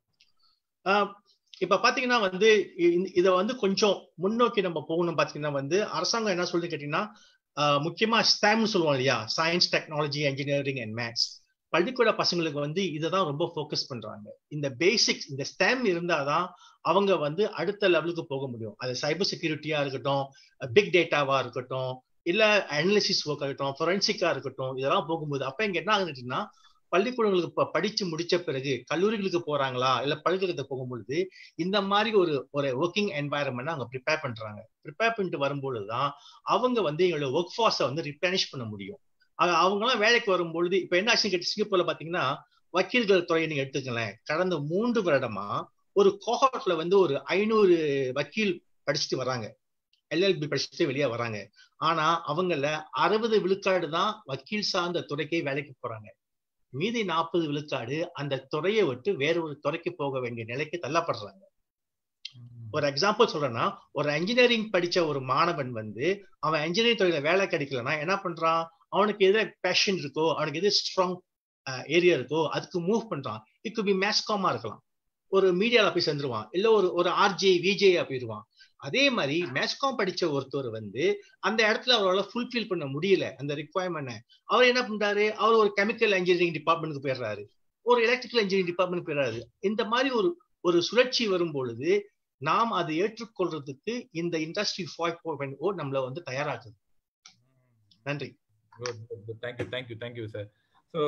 இப்ப பாத்தீங்கன்னா வந்து இத வந்து கொஞ்சம் முன்னோக்கி நம்ம போகணும் பாத்தீங்கன்னா வந்து அரசாங்கம் என்ன சொல்லுது கேட்டீங்கன்னா முக்கியமா ஸ்டாம்னு சொல்லுவோம் இல்லையா science technology engineering and maths பள்ளிக்கூட பசங்களுக்கு வந்து இதை தான் ரொம்ப ஃபோக்கஸ் பண்றாங்க இந்த பேசிக்ஸ் இந்த ஸ்டெம் இருந்தாதான் அவங்க வந்து அடுத்த லெவலுக்கு போக முடியும் அது சைபர் செக்யூரிட்டியா இருக்கட்டும் பிக் டேட்டாவா இருக்கட்டும் இல்ல அனாலிசிஸ் ஒர்க் ஆகட்டும் ஃபொரன்சிக்கா இருக்கட்டும் இதெல்லாம் போகும்போது அப்ப இங்க என்ன ஆகுதுன்னா பள்ளிக்கூடங்களுக்கு படிச்சு முடிச்ச பிறகு கல்லூரிகளுக்கு போறாங்களா இல்ல பல்கலைக்கழகத்தை போகும்பொழுது இந்த மாதிரி ஒரு ஒரு ஒர்க்கிங் என்வாயர்மெண்ட் அவங்க ப்ரிப்பேர் பண்றாங்க ப்ரிப்பேர் பண்ணிட்டு வரும்பொழுதுதான் அவங்க வந்து எங்களோட ஒர்க் ஃபோர்ஸை வந்து ரிப்ளனிஷ் பண்ண முடியும் அவங்க எல்லாம் வேலைக்கு வரும்பொழுது இப்ப என்ன ஆச்சு கேட்டு சிங்கப்பூர்ல பாத்தீங்கன்னா வக்கீல்கள் துறையை நீங்க எடுத்துக்கலேன் கடந்த மூன்று வருடமா ஒரு கோஹாட்ல வந்து ஒரு ஐநூறு வக்கீல் படிச்சுட்டு வராங்க எல்எல்பி படிச்சுட்டு வெளியே வராங்க ஆனா அவங்கள அறுபது விழுக்காடு தான் வக்கீல் சார்ந்த துறைக்கே வேலைக்கு போறாங்க மீதி நாற்பது விழுக்காடு அந்த துறையை விட்டு வேற ஒரு துறைக்கு போக வேண்டிய நிலைக்கு தள்ளப்படுறாங்க ஒரு எக்ஸாம்பிள் சொல்றேன்னா ஒரு இன்ஜினியரிங் படிச்ச ஒரு மாணவன் வந்து அவன் இன்ஜினியரிங் துறையில வேலை கிடைக்கலன்னா என்ன பண்றான் அவனுக்கு எது பேஷன் இருக்கோ அவனுக்கு எது ஸ்ட்ராங் ஏரியா இருக்கோ அதுக்கு மூவ் பண்றான் இட் பி மேஸ்காமா இருக்கலாம் ஒரு மீடியால போய் சேர்ந்துருவான் இல்ல ஒரு ஒரு ஆர்ஜே விஜே போயிடுவான் அதே மாதிரி மேஸ்காம் படிச்ச ஒருத்தர் வந்து அந்த இடத்துல அவரால் ஃபுல்ஃபில் பண்ண முடியல அந்த ரிக்குவயர்மெண்ட் அவர் என்ன பண்றாரு அவர் ஒரு கெமிக்கல் இன்ஜினியரிங் டிபார்ட்மெண்ட்டுக்கு போயிடுறாரு ஒரு எலக்ட்ரிக்கல் இன்ஜினியரிங் டிபார்ட்மெண்ட் போயிடுறாரு இந்த மாதிரி ஒரு ஒரு சுழற்சி வரும் பொழுது நாம் அதை ஏற்றுக்கொள்றதுக்கு இந்த இண்டஸ்ட்ரி ஃபைவ் பாயிண்ட் ஓ நம்மள வந்து தயாராகுது நன்றி thank you thank you thank you sir so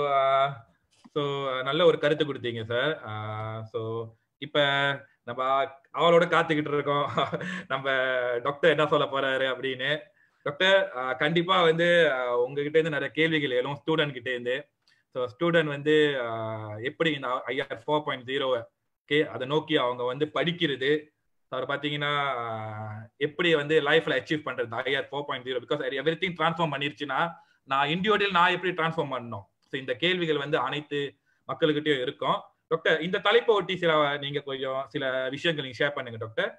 so நல்ல ஒரு கருத்து கொடுத்தீங்க சார் ஸோ இப்போ நம்ம அவளோட காத்துக்கிட்டு இருக்கோம் நம்ம டாக்டர் என்ன சொல்ல போறாரு அப்படின்னு டாக்டர் கண்டிப்பா வந்து உங்ககிட்ட இருந்து நிறைய கேள்விகள் எழும் ஸ்டூடெண்ட் கிட்ட இருந்து ஸோ ஸ்டூடெண்ட் வந்து எப்படி இந்த IR four point zero okay அதை நோக்கி அவங்க வந்து படிக்கிறது அவர் பார்த்தீங்கன்னா எப்படி வந்து லைஃப்ல அச்சீவ் பண்றது I R four point zero because everything transform பண்ணிருச்சுன்னா நான் இண்டிவிஜுவல் நான் எப்படி டிரான்ஸ்ஃபார்ம் பண்ணணும் ஸோ இந்த கேள்விகள் வந்து அனைத்து மக்கள்கிட்டயும் இருக்கும் டாக்டர் இந்த தலைப்பை ஒட்டி சில நீங்க கொஞ்சம் சில விஷயங்கள் நீங்க ஷேர் பண்ணுங்க doctor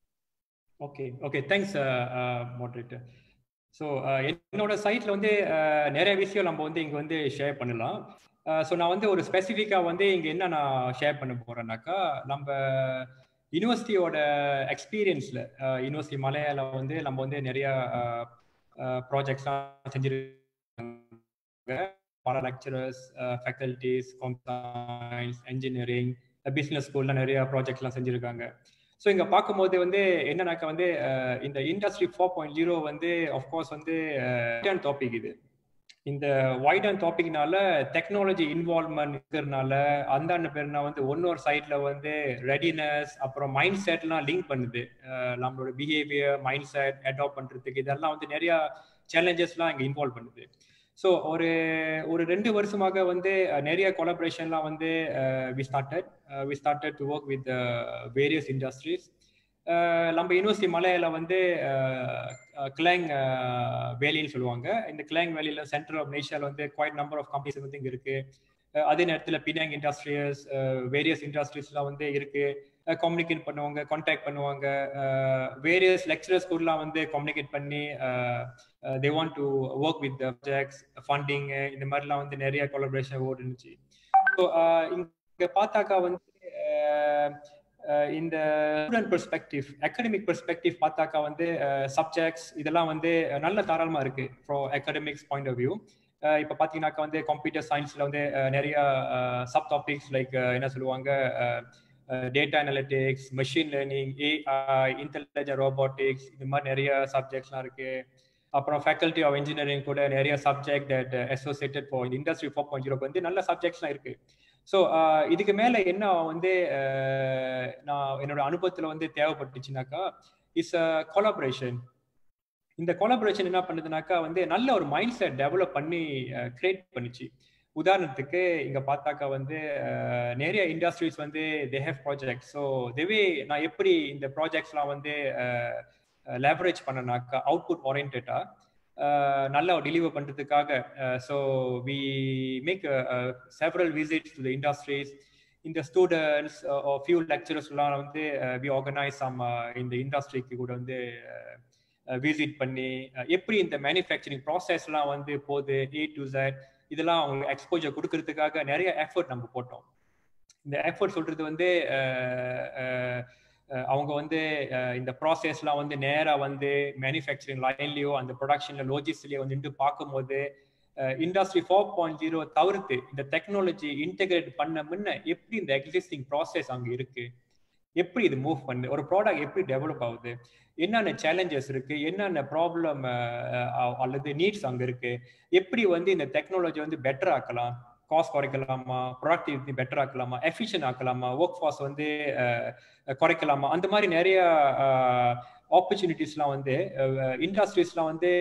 okay okay thanks moderator so என்னோட சைட்ல வந்து நிறைய விஷயம் நம்ம வந்து இங்க வந்து ஷேர் பண்ணலாம் ஸோ நான் வந்து ஒரு ஸ்பெசிஃபிக்காக வந்து இங்கே என்ன நான் ஷேர் பண்ண போறேன்னாக்கா நம்ம யூனிவர்சிட்டியோட எக்ஸ்பீரியன்ஸில் யூனிவர்சிட்டி மலையாள வந்து நம்ம வந்து நிறைய ப்ராஜெக்ட்ஸ்லாம் செஞ்சிருக்காங்க பல lecturers faculties science engineering business ஸ்கூல்ல நிறைய ப்ராஜெக்ட்லாம் செஞ்சுருக்காங்க ஸோ இங்கே பார்க்கும்போது வந்து என்னன்னாக்கா வந்து இந்த இண்டஸ்ட்ரி ஃபோர் பாயிண்ட் ஜீரோ வந்து ஆஃப்கோர்ஸ் வந்து டாபிக் இது இந்த வைட் அண்ட் டாபிக்னால டெக்னாலஜி இன்வால்வ்மெண்ட் இருக்கிறதுனால அந்தாண்ட பேர்னா வந்து ஒன்னொரு சைட்ல வந்து ரெடினஸ் அப்புறம் மைண்ட் செட்லாம் லிங்க் பண்ணுது நம்மளோட பிஹேவியர் மைண்ட் செட் அடாப்ட் பண்றதுக்கு இதெல்லாம் வந்து நிறைய சேலஞ்சஸ்லாம் இங்கே இன்வால்வ் பண்ணுது ஸோ ஒரு ஒரு ரெண்டு வருஷமாக வந்து நிறைய கொலபரேஷன்லாம் வந்து we started we started to work with various industries நம்ம யூனிவர்சிட்டி மலையில வந்து கிளாங் வேலின்னு சொல்லுவாங்க இந்த கிளாங் வேலியில சென்டர் ஆஃப் நேஷியால வந்து குவாய்ட் நம்பர் ஆஃப் கம்பெனிஸ் வந்து இங்க இருக்கு அதே நேரத்தில் பினாங் இண்டஸ்ட்ரியஸ் வேரியஸ் இண்டஸ்ட்ரீஸ்லாம் வந்து இருக்கு கம்யூனிகேட் பண்ணுவாங்க கான்டாக்ட் பண்ணுவாங்க வேரியஸ் லெக்சரர்ஸ் கூடலாம் வந்து கம்யூனிகேட் பண்ணி they want to work with projects funding இந்த மாதிரிலாம் வந்து நிறைய கொலபரேஷன் ஓடுனுச்சு ஸோ இங்கே பார்த்தாக்கா வந்து இந்த ஸ்டூடெண்ட் பெர்ஸ்பெக்டிவ் அகாடமிக் பெர்ஸ்பெக்டிவ் பார்த்தாக்கா வந்து சப்ஜெக்ட்ஸ் இதெல்லாம் வந்து நல்ல தாராளமாக இருக்கு from academics point of view இப்போ பார்த்தீங்கன்னாக்கா வந்து கம்ப்யூட்டர் சயின்ஸில் வந்து நிறைய சப் டாபிக்ஸ் லைக் என்ன சொல்லுவாங்க data analytics machine learning A I intelligent robotics இது மாதிரி நிறைய சப்ஜெக்ட்ஸ்லாம் இருக்கு அப்புறம் ஃபேக்கல்டி ஆஃப் இன்ஜினியரிங் கூட நிறைய subject that associated for industry four point ஜீரோக்கு வந்து நல்ல சப்ஜெக்ட்ஸ்லாம் இருக்கு ஸோ இதுக்கு மேலே என்ன வந்து நான் என்னோட அனுபவத்தில் வந்து தேவைப்பட்டுச்சுனாக்கா இஸ் அ கொலாபரேஷன் இந்த கொலாபரேஷன் என்ன பண்ணுதுனாக்கா வந்து நல்ல ஒரு மைண்ட் செட் டெவலப் பண்ணி கிரியேட் பண்ணிச்சு உதாரணத்துக்கு இங்க பார்த்தாக்கா வந்து நிறைய இண்டஸ்ட்ரீஸ் வந்து தே ஹேவ் ப்ராஜெக்ட் ஸோ தேவே நான் எப்படி இந்த ப்ராஜெக்ட்ஸ்லாம் வந்து லேவரேஜ் பண்ணனாக்கா அவுட்புட் ஓரியன்டா நல்லா டெலிவர் பண்றதுக்காக so we make several visits to the industries இந்த ஸ்டூடெண்ட்ஸ் ஃபியூ லெக்சரர்ஸ்லாம் வந்து வி ஆர்கனைஸ் சம் இந்த இண்டஸ்ட்ரிக்கு கூட வந்து விசிட் பண்ணி எப்படி இந்த மேனுஃபேக்சரிங் ப்ராசஸ்லாம் வந்து போகுது ஏ டு ஜெட் இதெல்லாம் அவங்களுக்கு எக்ஸ்போஜர் கொடுக்கறதுக்காக நிறைய எஃபர்ட் நம்ம போட்டோம் இந்த எஃபர்ட் சொல்றது வந்து அவங்க வந்து இந்த ப்ராசஸ்லாம் வந்து நேராக வந்து மேனுஃபேக்சரிங் லைன்லயோ அந்த ப்ரொடக்ஷன்ல லோஜிஸ்ட்லயோ வந்து நின்று பார்க்கும்போது இண்டஸ்ட்ரி ஃபோர் பாயிண்ட் ஜீரோ தவிர்த்து இந்த டெக்னாலஜி இன்டெகிரேட் பண்ண முன்ன எப்படி இந்த எக்ஸிஸ்டிங் ப்ராசஸ் அங்கே இருக்கு எப்படி இது மூவ் பண்ணுது ஒரு ப்ராடக்ட் எப்படி டெவலப் ஆகுது என்னென்ன சேலஞ்சஸ் இருக்கு என்னென்ன ப்ராப்ளம் அல்லது நீட்ஸ் அங்கே இருக்கு எப்படி வந்து இந்த டெக்னாலஜி வந்து பெட்டர் ஆக்கலாம் காஸ்ட் குறைக்கலாமா ப்ரொடக்டிவிட்டி பெட்டர் ஆக்கலாமா எஃபிஷியன்ட் ஆக்கலாமா ஒர்க் ஃபார்ஸ் வந்து குறைக்கலாமா அந்த மாதிரி நிறைய ஆப்பர்ச்சுனிட்டிஸ்லாம் வந்து இண்டஸ்ட்ரீஸ்லாம் வந்து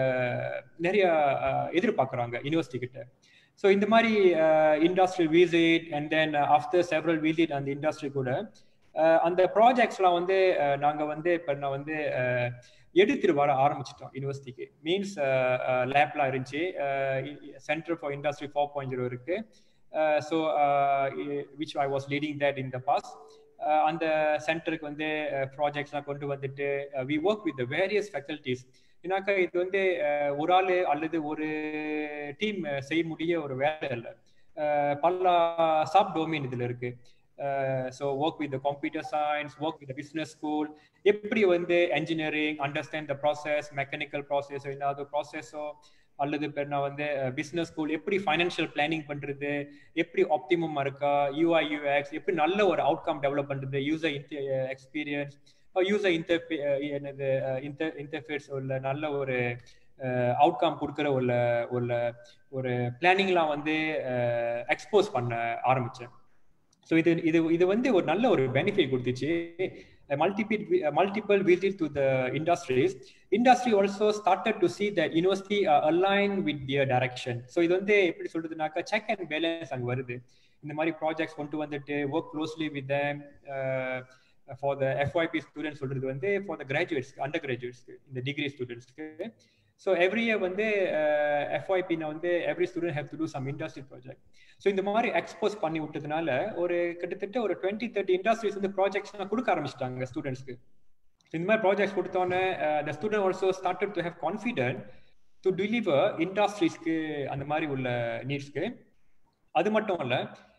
நிறைய எதிர்பார்க்குறாங்க யூனிவர்சிட்டி கிட்ட ஸோ இந்த மாதிரி industrial visit and then after several visit அந்த இண்டஸ்ட்ரி கூட அந்த ப்ராஜெக்ட்ஸ்லாம் வந்து நாங்கள் வந்து இப்போ நான் வந்து எடுத்துட்டு வர ஆரம்பிச்சிட்டோம் யூனிவர்சிட்டிக்கு மீன்ஸ் லேப்லாம் இருந்துச்சு centre for industry four point zero இருக்கு so which I was leading that in the past அந்த சென்டருக்கு வந்து ப்ராஜெக்ட்ஸ்லாம் கொண்டு வந்துட்டு we work with various faculties ஏன்னாக்கா இது வந்து ஒரு ஆள் அல்லது ஒரு டீம் செய்ய முடிய ஒரு வேலை இல்லை பல சப் டொமைன் இதில் இருக்கு so work with computer science work with business school எப்படி வந்து engineering understand the process mechanical process ஏதாவது ப்ராசஸோ அல்லது பேர் நான் வந்து பிஸ்னஸ் ஸ்கூல் எப்படி ஃபைனான்ஷியல் பிளானிங் பண்றது எப்படி ஆப்டிமம் இருக்கா யூஐ யூஎக்ஸ் எப்படி நல்ல ஒரு அவுட்கம் டெவலப் பண்றது யூசர் எக்ஸ்பீரியன்ஸ் யூசர் இன்டர்ஃபே என்னது இன்டர் இன்டர்ஃபேஸ் உள்ள நல்ல ஒரு அவுட்கம் கொடுக்குற உள்ள உள்ள ஒரு பிளானிங்லாம் வந்து எக்ஸ்போஸ் பண்ண ஆரம்பிச்சேன் ஸோ இது இது இது வந்து ஒரு நல்ல ஒரு பெனிஃபிட் கொடுத்துச்சு multiple multiple visits to the industries industry also started to see that university are aligned with their direction so இது வந்து எப்படி சொல்றதுனாக்கா செக் அண்ட் பேலன்ஸ் அங்க வருது இந்த மாதிரி ப்ராஜெக்ட்ஸ் கொண்டு வந்துட்டு work closely with them for the FYP students சொல்றது வந்து ஃபார் த கிராஜுவேட்ஸ்க்கு அண்டர் கிராஜுவேட்ஸ்க்கு இந்த டிகிரி ஸ்டூடெண்ட்ஸ்க்கு ஸோ எவ்ரி இயர் வந்து எஃப்ஒய்பின வந்து every student have to do some industry project so இந்த மாதிரி எக்ஸ்போஸ் பண்ணி விட்டதுனால ஒரு கிட்டத்தட்ட ஒரு டுவெண்ட்டி தேர்ட்டி இண்டஸ்ட்ரீஸ் வந்து ப்ராஜெக்ட்ஸ் கொடுக்க ஆரம்பிச்சிட்டாங்க ஸ்டூடெண்ட்ஸ்க்கு இந்த மாதிரி ப்ராஜெக்ட்ஸ் கொடுத்தோன்னே the student also started to have confident to deliver இண்டஸ்ட்ரீஸ்க்கு அந்த மாதிரி உள்ள நீட்ஸ்க்கு அது மட்டும் இல்லை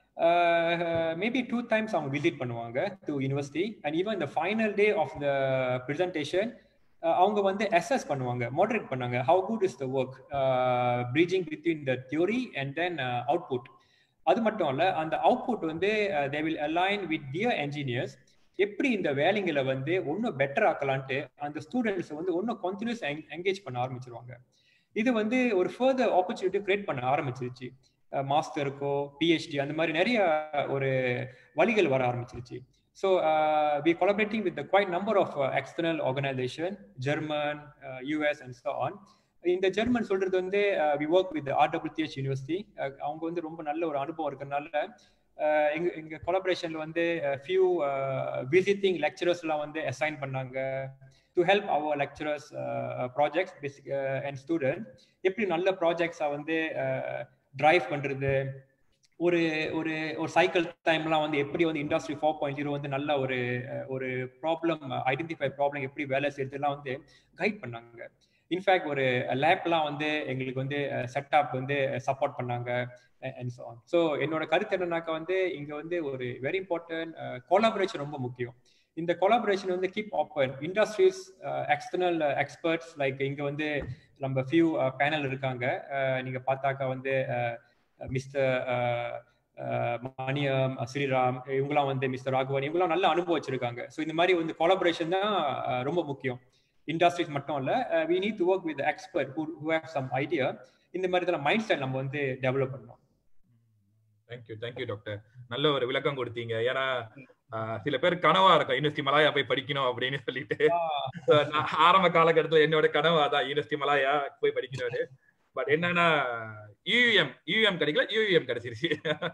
மேபி டூ டைம்ஸ் அவங்க விசிட் பண்ணுவாங்க டு யூனிவர்சிட்டி அண்ட் ஈவன் இந்த final day of the presentation அவங்க வந்து அசஸ் பண்ணுவாங்க மாடரேட் பண்ணாங்க how good is the work bridging between the theory and then output அது மட்டும் இல்ல அந்த அவுட்புட் வந்து they will align with their engineers எப்படி இந்த வேலைங்களை வந்து ஒன்றும் பெட்டர் ஆக்கலான்ட்டு அந்த ஸ்டூடெண்ட்ஸ் வந்து ஒன்றும் கண்டினியூஸ் என்கேஜ் பண்ண ஆரம்பிச்சிருவாங்க இது வந்து ஒரு ஃபர்தர் ஆப்பர்ச்சுனிட்டி கிரியேட் பண்ண ஆரம்பிச்சிருச்சு மாஸ்டருக்கோ பிஹெச்டி அந்த மாதிரி நிறைய ஒரு வழிகள் வர ஆரம்பிச்சிருச்சு So uh, we're collaborating with the quite number of uh, external organization, German, uh, US, and so on. இந்த ஜெர்மன் சொல்றது வந்து we work with RWTH university அவங்க வந்து ரொம்ப நல்ல ஒரு அனுபவம் இருக்கிறதுனால எங்க எங்க கொலாபரேஷன்ல வந்து ஃபியூ விசிட்டிங் லெக்சரர்ஸ்லாம் வந்து அசைன் பண்ணாங்க to help our lecturers projects basic and student எப்படி நல்ல ப்ராஜெக்ட்ஸை வந்து ட்ரைவ் பண்றது ஒரு ஒரு ஒரு சைக்கிள் டைம்லாம் வந்து எப்படி வந்து இண்டஸ்ட்ரி ஃபோர் பாயிண்ட் ஜீரோ வந்து நல்ல ஒரு ஒரு ப்ராப்ளம் ஐடென்டிஃபை ப்ராப்ளம் எப்படி வேலை செய்யறதுலாம் வந்து கைட் பண்ணாங்க இன்ஃபேக்ட் ஒரு லேப்லாம் வந்து எங்களுக்கு வந்து செட்டப் வந்து சப்போர்ட் பண்ணாங்க அண்ட் ஸோ ஆன் ஸோ என்னோட கருத்து என்னன்னாக்கா வந்து இங்க வந்து ஒரு வெரி இம்பார்ட்டன்ட் கொலாபரேஷன் ரொம்ப முக்கியம் இந்த கொலாபரேஷன் வந்து keep open industries external experts like இங்க வந்து நம்ம ஃபியூ பேனல் இருக்காங்க நீங்க பார்த்தாக்கா வந்து மிஸ்டர் மணியம் ஸ்ரீராம் இவங்களாம் வந்து மிஸ்டர் ராகவன் இவங்களாம் நல்ல அனுபவம் வச்சிருக்காங்க ஸோ இந்த மாதிரி வந்து கொலாபரேஷன் தான் ரொம்ப முக்கியம் இண்டஸ்ட்ரீஸ் மட்டும் இல்ல we need to work with expert who have some idea இந்த மாதிரி தான் மைண்ட் செட் நம்ம வந்து டெவலப் பண்ணணும் தேங்க்யூ தேங்க்யூ டாக்டர் நல்ல ஒரு விளக்கம் கொடுத்தீங்க ஏன்னா சில பேர் கனவா இருக்கும் யூனிவர்சிட்டி மலாயா போய் படிக்கணும் அப்படின்னு சொல்லிட்டு ஆரம்ப காலகட்டத்துல என்னோட கனவா தான் யூனிவர்சிட்டி மலாயா போய் படிக்கணும்னு பட் என்னன்னா யூஎம் யூஎம் கிடைக்கல யூஎம் கிடைச்சிருச்சு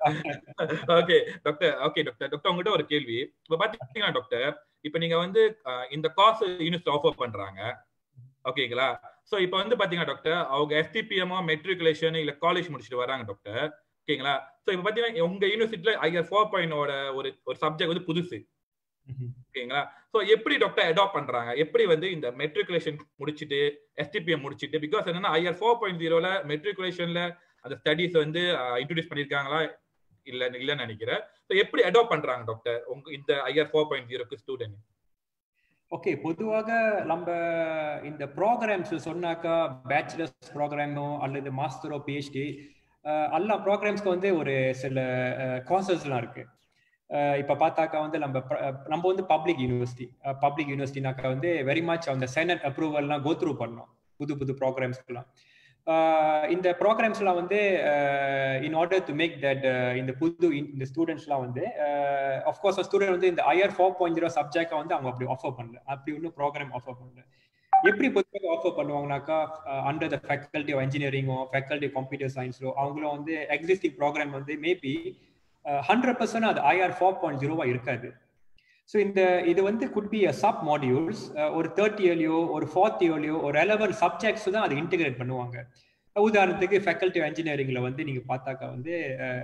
okay doctor okay doctor doctor உங்ககிட்ட ஒரு கேள்வி இப்ப பாத்தீங்கன்னா டாக்டர் இப்ப நீங்க வந்து இந்த காசு யூனிவர்சிட்டி ஆஃபர் பண்றாங்க ஓகேங்களா சோ இப்ப வந்து பாத்தீங்கன்னா டாக்டர் அவங்க எஸ்டிபிஎம்ஓ மெட்ரிகுலேஷன் இல்ல காலேஜ் முடிச்சுட்டு வராங்க டாக்டர் ஓகேங்களா சோ இப்ப பாத்தீங்கன்னா உங்க யூனிவர்சிட்டில ஐஆர் ஃபோர் பாயிண்டோட ஒரு ஒரு சப்ஜெக்ட் வந்து புதுசு ஓகேங்களா சோ எப்படி டாக்டர் அடாப்ட் பண்றாங்க எப்படி வந்து இந்த மெட்ரிகுலேஷன் முடிச்சுட்டு எஸ்டிபிஎம் முடிச்சுட்டு பிகாஸ் என்னன்னா ஐஆர் ஃபோர் பாயிண்ட் ஜீரோல மெட்ரிகுலேஷன்ல அந்த ஸ்டடிஸ் வந்து இன்ட்ரடியூஸ் பண்ணிருக்காங்களா இல்ல இல்லன்னு நினைக்கிறேன் ஸோ எப்படி அடாப்ட் பண்றாங்க டாக்டர் உங்க இந்த ஐஆர் ஃபோர் பாயிண்ட் ஜீரோக்கு ஸ்டூடெண்ட் ஓகே பொதுவாக நம்ம இந்த ப்ரோக்ராம்ஸ் சொன்னாக்கா பேச்சுலர்ஸ் ப்ரோக்ராமோ அல்லது மாஸ்டரோ பிஹெச்டி எல்லா ப்ரோக்ராம்ஸ்க்கு வந்து ஒரு சில கோர்சஸ்லாம் இருக்கு இப்போ பார்த்தாக்கா வந்து நம்ம நம்ம வந்து பப்ளிக் யூனிவர்சிட்டி பப்ளிக் யூனிவர்சிட்டினாக்கா வந்து வெரி மச் அந்த செனட் அப்ரூவல்லாம் கோ த்ரூ பண்ணோம் புது புது ப்ரோக்ராம்ஸ்க்குலாம் இந்த ப்ரோக்ராம்ஸ்லாம் வந்து in order to make that இந்த புது இந்த ஸ்டூடெண்ட்ஸ்லாம் வந்து அஃப்கோர்ஸ் ஸ்டூடெண்ட் வந்து இந்த ஐஆர் ஃபோர் பாயிண்ட் ஜீரோ சப்ஜெக்டை வந்து அவங்க அப்படி ஆஃபர் பண்ணல அப்படி ஒன்றும் ப்ரோக்ராம் ஆஃபர் பண்ணல எப்படி பொதுவாக ஆஃபர் பண்ணுவாங்கனாக்கா அண்டர் த ஃபேக்கல்டி ஆஃப் இன்ஜினியரிங்கோ ஃபேக்கல்டி கம்ப்யூட்டர் சயின்ஸோ அவங்களும் வந்து எக்ஸிஸ்டிங் ப்ரோக்ராம் வந்து மேபி ஹண்ட்ரட் பர்சன்ட் அது ஐஆர் ஃபோர் பாயிண்ட் ஜீரோவா இருக்காது ஸோ இந்த இது வந்து could be a sub modules ஒரு தேர்ட் இயர்லையோ ஒரு ஃபோர்த் இயர்லையோ ஒரு ரெலவென்ட் சப்ஜெக்ட்ஸ் தான் அதை இன்டிகிரேட் பண்ணுவாங்க உதாரணத்துக்கு ஃபேக்கல்டி ஆஃப் இன்ஜினியரிங்ல வந்து நீங்க பார்த்தாக்கா வந்து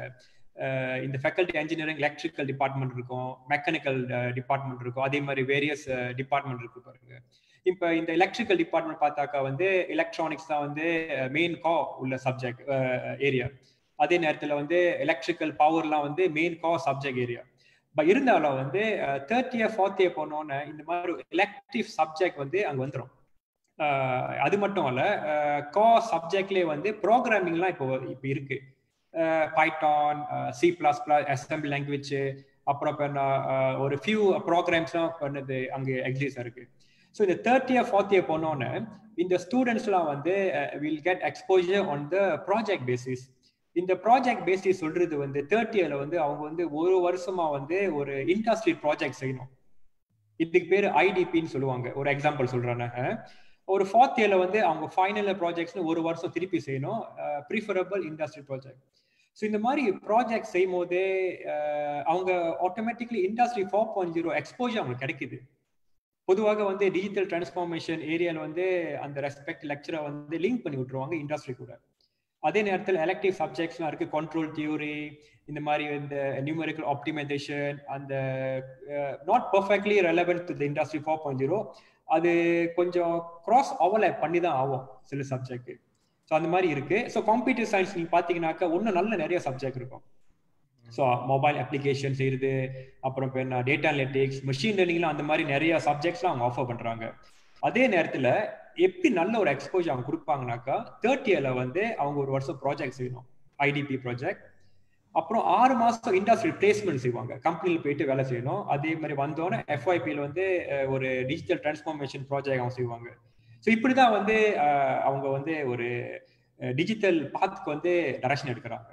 இந்த ஃபேக்கல்டி இன்ஜினியரிங் எலக்ட்ரிக்கல் டிபார்ட்மெண்ட் இருக்கும் மெக்கானிக்கல் டிபார்ட்மெண்ட் இருக்கும் அதே மாதிரி வேரியஸ் டிபார்ட்மெண்ட் இருக்கு பாருங்க இப்போ இந்த எலக்ட்ரிக்கல் டிபார்ட்மெண்ட் பார்த்தாக்கா வந்து எலக்ட்ரானிக்ஸ் தான் வந்து மெயின் கா உள்ள சப்ஜெக்ட் ஏரியா அதே நேரத்தில் வந்து எலக்ட்ரிக்கல் பவர்லாம் வந்து மெயின் கா சப்ஜெக்ட் ஏரியா பட் இருந்தாலும் வந்து தேர்ட் இயர் ஃபோர்த் இயர் போனோன்னு இந்த மாதிரி எலக்டிவ் சப்ஜெக்ட் வந்து அங்கே வந்துடும் அது மட்டும் இல்ல கா சப்ஜெக்ட்லேயே வந்து ப்ரோக்ராமிங்லாம் இப்போ இப்போ இருக்கு Python C plus plus assemble language அப்புறம் இப்போ ஒரு ஃபியூ ப்ரோக்ராம்ஸ்லாம் பண்ணது அங்கே எக்ஸிஸ்ட் இருக்கு ஸோ இந்த தேர்ட் இயர் ஃபோர்த் இயர் போனோன்னு இந்த ஸ்டூடெண்ட்ஸ்லாம் வந்து will get exposure on the project basis இந்த ப்ராஜெக்ட் பேசிஸ் சொல்றது வந்து தேர்ட் இயர்ல வந்து அவங்க வந்து ஒரு வருஷமா வந்து ஒரு இண்டஸ்ட்ரி ப்ராஜெக்ட் செய்யணும் இதுக்கு பேர் ஐடிபின்னு சொல்லுவாங்க ஒரு எக்ஸாம்பிள் சொல்றாங்க ஒரு ஃபோர்த் இயர்ல வந்து அவங்க ஃபைனல் ப்ராஜெக்ட்ஸ்னு ஒரு வருஷம் திருப்பி செய்யணும் ப்ரிஃபரபிள் இண்டஸ்ட்ரி ப்ராஜெக்ட் ஸோ இந்த மாதிரி ப்ராஜெக்ட் செய்யும் போதே அவங்க automatically industry four point zero exposure அவங்களுக்கு கிடைக்குது பொதுவாக வந்து டிஜிட்டல் டிரான்ஸ்ஃபார்மேஷன் ஏரியாவில் வந்து அந்த ரெஸ்பெக்ட் லெக்சரை வந்து லிங்க் பண்ணி விட்டுருவாங்க இண்டஸ்ட்ரி கூட அதே நேரத்தில் எலக்டிவ் சப்ஜெக்ட்ஸ்லாம் இருக்கு கண்ட்ரோல் தியோரி இந்த மாதிரி இந்த நியூமரிக்கல் ஆப்டிமைசேஷன் அந்த not perfectly relevant to the industry four point zero அது கொஞ்சம் கிராஸ் ஓவர்லேப் பண்ணி தான் ஆகும் சில சப்ஜெக்ட் ஸோ அந்த மாதிரி இருக்கு ஸோ கம்ப்யூட்டர் சயின்ஸ் நீங்கள் பார்த்தீங்கன்னாக்கா இன்னும் நல்ல நிறைய சப்ஜெக்ட் இருக்கும் ஸோ மொபைல் அப்ளிகேஷன் செய்யுது அப்புறம் இப்போ என்ன டேட்டா அனலிட்டிக்ஸ் மிஷின் லேர்னிங்லாம் அந்த மாதிரி நிறைய சப்ஜெக்ட்ஸ்லாம் அவங்க ஆஃபர் பண்ணுறாங்க அதே நேரத்தில் எப்படி நல்ல ஒரு எக்ஸ்போஜர் அவங்க கொடுப்பாங்கனாக்கா தேர்ட் இயர்ல வந்து அவங்க ஒரு வருஷம் ப்ராஜெக்ட் செய்யணும் ஐடிபி ப்ராஜெக்ட் அப்புறம் ஆறு மாசம் இண்டஸ்ட்ரி பிளேஸ்மெண்ட் செய்வாங்க கம்பெனியில் போயிட்டு வேலை செய்யணும் அதே மாதிரி வந்தோடனே எஃப்ஐபியில் வந்து ஒரு டிஜிட்டல் டிரான்ஸ்ஃபார்மேஷன் ப்ராஜெக்ட் அவங்க செய்வாங்க ஸோ இப்படிதான் வந்து அவங்க வந்து ஒரு டிஜிட்டல் பாத்துக்கு வந்து டைரக்ஷன் எடுக்கிறாங்க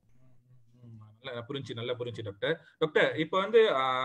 புரிஞ்சு நல்லா புரிஞ்சு டாக்டர் டாக்டர் இப்போ வந்து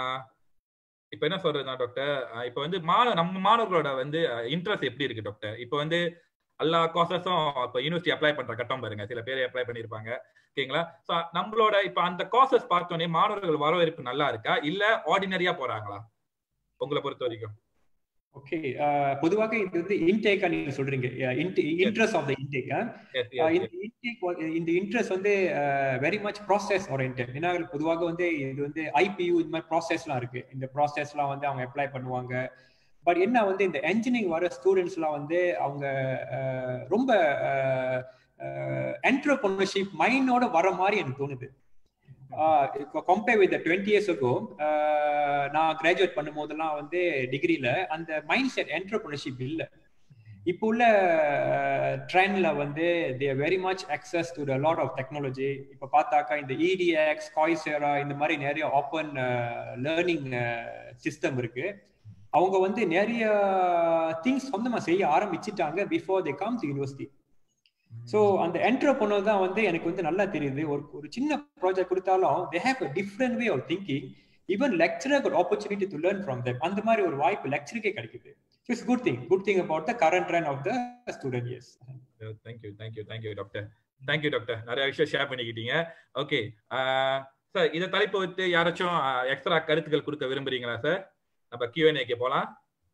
இப்ப என்ன சொல்றதுனா டாக்டர் இப்ப வந்து மாணவ நம்ம மாணவர்களோட வந்து இன்ட்ரெஸ்ட் எப்படி இருக்கு டாக்டர் இப்ப வந்து எல்லா கோர்சஸும் இப்ப யூனிவர்சிட்டி அப்ளை பண்ற கட்டம் பாருங்க சில பேர் அப்ளை பண்ணிருப்பாங்க ஓகேங்களா சோ நம்மளோட இப்ப அந்த கோர்சஸ் பார்த்தோன்னே மாணவர்கள் வரவேற்பு நல்லா இருக்கா இல்ல ஆர்டினரியா போறாங்களா உங்களை பொறுத்த வரைக்கும் ஓகே பொதுவாக இது வந்து இன்டேக்கா நீங்க சொல்றீங்க interest of the intake Yes, yes, இந்த இன்டேக் இந்த இன்ட்ரெஸ்ட் வந்து வெரி மச் ப்ராசஸ் ஓரியன்டட் ஏன்னா பொதுவாக வந்து இது வந்து ஐபியூ இந்த மாதிரி ப்ராசஸ்லாம் இருக்கு இந்த ப்ராசஸ்லாம் வந்து அவங்க அப்ளை பண்ணுவாங்க பட் என்ன வந்து இந்த என்ஜினியரிங் வர ஸ்டூடெண்ட்ஸ்லாம் வந்து அவங்க அஹ், ரொம்ப என்டர்பிரினர்ஷிப் மைண்டோட வர மாதிரி எனக்கு தோணுது compare with twenty years ago நான் கிராஜுவேட் பண்ணும் போதெல்லாம் வந்து டிகிரியில அந்த மைண்ட் செட் என்டர்பிரினர்ஷிப் இல்லை இப்போ உள்ள ட்ரெண்ட்ல வந்து there very much access to the lot of technology இப்போ பார்த்தாக்கா இந்த இடிஎக்ஸ் காய்சேரா இந்த மாதிரி நிறைய ஓப்பன் லேர்னிங் சிஸ்டம் இருக்கு அவங்க வந்து நிறைய திங்ஸ் சொந்தமா செய்ய ஆரம்பிச்சிட்டாங்க before they come to university so அந்த என்டர்பிரனர் தான் வந்து எனக்கு வந்து நல்லா தெரியுது ஒரு ஒரு சின்ன ப்ராஜெக்ட் கொடுத்தாலும் they have a different way of thinking even lecturer ஒரு opportunity to learn from them அந்த மாதிரி ஒரு வாய்ப்பு லெக்சருக்கே கிடைக்குது it's good thing good thing about the current trend of the student years thank you thank you thank you doctor thank you doctor நிறைய விஷயம் share பண்ணிக்கிட்டீங்க ஓகே சார் இதை தலைப்பு விட்டு யாராச்சும் எக்ஸ்ட்ரா கருத்துக்கள் கொடுக்க விரும்புறீங்களா சார் நம்ம கியூஎன்ஏக்கு போலாம்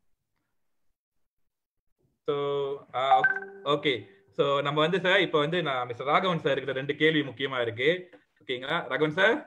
ஸோ ஓகே ஸோ நம்ம வந்து சார் இப்போ வந்து நான் மிஸ்டர் ராகவன் சார் இருக்கிற ரெண்டு கேள்வி முக்கியமா இருக்கு ஓகேங்களா ராகவன் சார்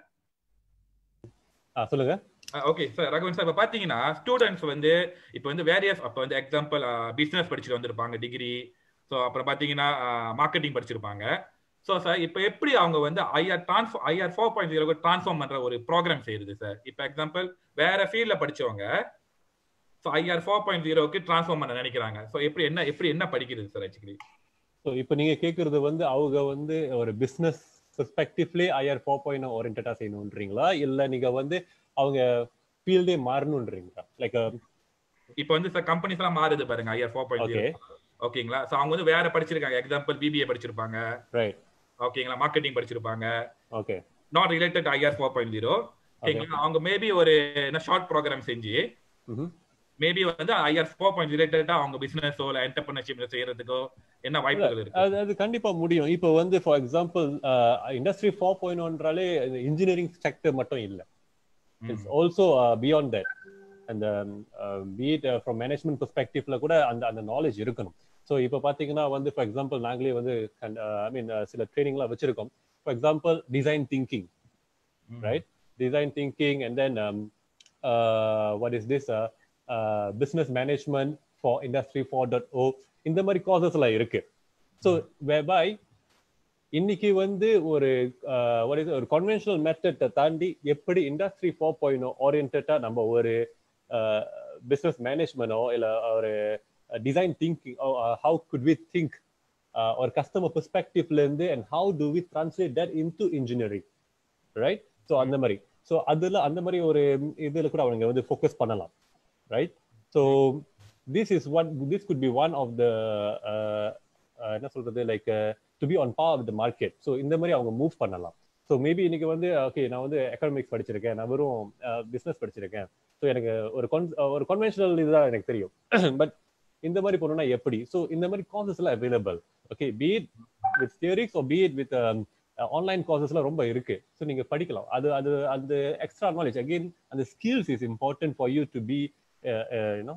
ஆ சொல்லுங்க ஓகே சார் ரகுவன் சார் இப்போ பார்த்தீங்கன்னா ஸ்டூடெண்ட்ஸ் வந்து இப்போ வந்து வேரியஸ் அப்போ வந்து எக்ஸாம்பிள் பிஸ்னஸ் படிச்சுட்டு வந்திருப்பாங்க டிகிரி ஸோ அப்புறம் பார்த்தீங்கன்னா மார்க்கெட்டிங் படிச்சிருப்பாங்க ஸோ சார் இப்போ எப்படி அவங்க வந்து IR trans IR four point zero transform பண்ணுற ஒரு ப்ரோக்ராம் செய்யுது சார் இப்போ எக்ஸாம்பிள் வேற ஃபீல்டில் படிச்சவங்க ஸோ ஐஆர் ஃபோர் பாயிண்ட் ஜீரோக்கு ட்ரான்ஸ்ஃபார்ம் பண்ண நினைக்கிறாங்க ஸோ எப்படி என்ன எப்படி என்ன படிக்கிறது சார் ஆக்சுவலி ஸோ இப்போ நீங்க கேட்கறது வந்து அவங்க வந்து ஒரு பிசினஸ் பெர்ஸ்பெக்டிவ்லேயே ஐஆர் ஃபோர் பாயிண்ட் ஓரியன்டா செய்யணுன்றீங்களா இல்ல நீங்க வந்து அவங்க ஃபீல்டே மாறணுன்றீங்களா லைக் இப்போ வந்து சார் கம்பெனிஸ் எல்லாம் மாறுது பாருங்க ஐஆர் ஃபோர் பாயிண்ட் ஓகே ஓகேங்களா ஸோ அவங்க வந்து வேற படிச்சிருக்காங்க எக்ஸாம்பிள் பிபிஏ படிச்சிருப்பாங்க ரைட் ஓகேங்களா மார்க்கெட்டிங் படிச்சிருப்பாங்க okay not related IR four point zero ஓகேங்களா அவங்க மேபி ஒரு என்ன ஷார்ட் ப்ரோக்ராம் செஞ்சு மேபி வந்து ஐஆர் ஃபோர் பாயிண்ட் ரிலேட்டடா அவங்க பிசினஸோ இல்ல என்டர்பிரினர்ஷிப் செய்யறதுக்கோ என்ன வாய்ப்புகள் இருக்கு அது அது கண்டிப்பா முடியும் இப்போ வந்து for example industry four point ஒன்றாலே இன்ஜினியரிங் செக்டர் மட்டும் இல்லை இட்ஸ் ஆல்சோ பியாண்ட் தட் அந்த பீட் ஃப்ரம் மேனேஜ்மெண்ட் பெர்ஸ்பெக்டிவ்ல கூட அந்த அந்த நாலேஜ் இருக்கணும் ஸோ இப்போ பார்த்தீங்கன்னா வந்து ஃபார் எக்ஸாம்பிள் நாங்களே வந்து ஐ மீன் சில ட்ரைனிங்லாம் வச்சிருக்கோம் for example design thinking right design thinking and then what is this business management for industry four dot O இந்த மாதிரி காசஸ் எல்லாம் இருக்கு ஸோ வெபாய் இன்னைக்கு வந்து ஒரு ஒரு கன்வென்ஷனல் மெத்தட்டை தாண்டி எப்படி இண்டஸ்ட்ரி ஃபோர் பாயிண்ட் ஓரியன்டா நம்ம ஒரு பிஸ்னஸ் மேனேஜ்மெண்டோ இல்லை ஒரு design thinking how good we think ஒரு கஸ்டமர் பெர்ஸ்பெக்டிவ்ல இருந்து and how do we translate that into engineering right so அந்த மாதிரி ஸோ அதுல அந்த மாதிரி ஒரு இதுல கூட அவங்க வந்து ஃபோக்கஸ் பண்ணலாம் right so this is one this could be one of the என்ன சொல்றது like to be on par with the market so இந்த மாதிரி அவங்க மூவ் பண்ணலாம் ஸோ மேபி இன்னைக்கு வந்து ஓகே நான் வந்து எக்கனாமிக்ஸ் படிச்சிருக்கேன் நான் வெறும் பிஸ்னஸ் படிச்சிருக்கேன் ஸோ எனக்கு ஒரு கொன் ஒரு கன்வென்ஷனல் இதுதான் எனக்கு தெரியும் பட் இந்த மாதிரி போனோம்னா எப்படி ஸோ இந்த மாதிரி காசஸ் எல்லாம் available okay be it with theoretics or be it with online காசஸ்லாம் ரொம்ப இருக்கு ஸோ நீங்க படிக்கலாம் அது அது அந்த எக்ஸ்ட்ரா நாலேஜ் அகெயின் அந்த skills is important for you to be you know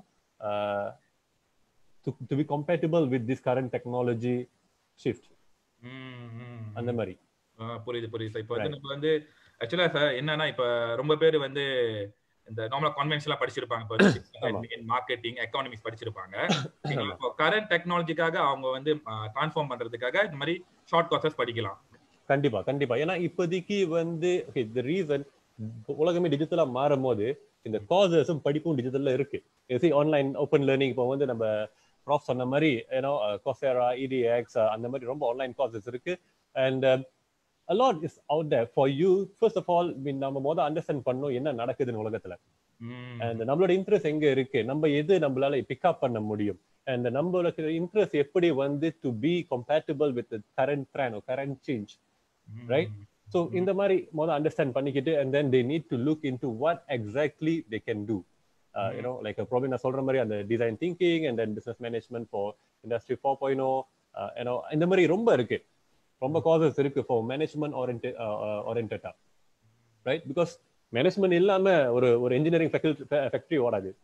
to to be compatible with this current technology shift அந்த மாதிரி புரியுது புரியுது இப்போ வந்து நம்ம வந்து ஆக்சுவலா சார் என்னன்னா இப்ப ரொம்ப பேர் வந்து இந்த நார்மலா கான்வென்ஷனலா படிச்சிருப்பாங்க இப்போ மார்க்கெட்டிங் எக்கானமிக்ஸ் படிச்சிருப்பாங்க இப்போ கரண்ட் டெக்னாலஜிக்காக அவங்க வந்து டிரான்ஸ்ஃபார்ம் பண்றதுக்காக இந்த மாதிரி ஷார்ட் கோர்சஸ் படிக்கலாம் கண்டிப்பா கண்டிப்பா ஏன்னா இப்போதைக்கு வந்து த ரீசன் உலகமே டிஜிட்டலா மாறும் போது இந்த காசஸும் படிப்பும் டிஜிட்டல்ல இருக்கு எசி ஆன்லைன் ஓப்பன் லேர்னிங் இப்போ வந்து நம்ம ப்ராஃப் சொன்ன மாதிரி ஏன்னோ கோசேரா இடிஎக்ஸ் அந்த மாதிரி ரொம்ப ஆன்லைன் காசஸ் இருக்கு and a lot is out there for you first of all mean நம்ம முதல் அண்டர்ஸ்டாண்ட் பண்ணோம் என்ன நடக்குதுன்னு உலகத்துல அண்ட் நம்மளோட இன்ட்ரெஸ்ட் எங்க இருக்கு நம்ம எது நம்மளால பிக்அப் பண்ண முடியும் அண்ட் நம்மளோட இன்ட்ரெஸ்ட் எப்படி வந்து to be compatible with current trend current change right so இந்த மாதிரி முதல் அண்டர்ஸ்டாண்ட் பண்ணிக்கிட்டு and then they need to look into what exactly they can do you know like problem நான் சொல்ற மாதிரி அந்த design thinking and then business management for industry four point ஏன்னோ இந்த மாதிரி ரொம்ப இருக்கு ரொம்ப காசஸ் இருக்கு ஃபார் மேனேஜ்மெண்ட் ஓரியன்ட் ஓரியன்டா ரைட் பிகாஸ் மேனேஜ்மெண்ட் இல்லாம ஒரு ஒரு இன்ஜினியரிங் ஃபேக்டரி ஓடாது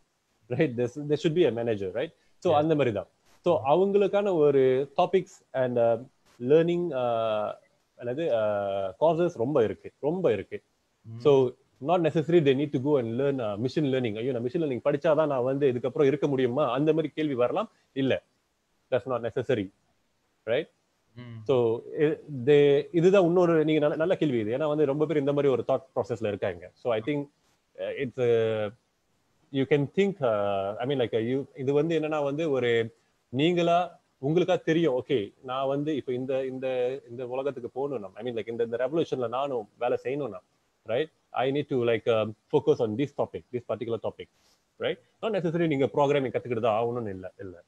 right there should be a manager right so Yes. அந்த மாதிரி தான் ஸோ அவங்களுக்கான ஒரு டாபிக்ஸ் அண்ட் லேர்னிங் அல்லது காசஸ் ரொம்ப இருக்கு ரொம்ப இருக்கு so not necessary they need to go and learn machine learning ஐயோ நான் மிஷின் லேர்னிங் படிச்சாதான் நான் வந்து இதுக்கப்புறம் இருக்க முடியுமா அந்த மாதிரி கேள்வி வரலாம் இல்ல that's not necessary right so இதுதான் இன்னொரு நீங்க நல்ல நல்ல கேள்வி இது ஏன்னா வந்து ரொம்ப பேர் இந்த மாதிரி ஒரு தாட் ப்ராசஸ்ல இருக்காங்க so I think it's you can think I mean like you இது வந்து என்னன்னா வந்து ஒரு நீங்களா உங்களுக்கா தெரியும் ஓகே நான் வந்து இப்போ இந்த இந்த இந்த உலகத்துக்கு போகணும்னா ஐ மீன் லைக் இந்த இந்த ரெவல்யூஷன்ல நானும் வேலை செய்யணும்னா right I need to like focus on this topic this particular topic right not necessary நீங்க ப்ரோக்ராமிங் கத்துக்கிட்டு தான் ஆகணும்னு இல்லை இல்லை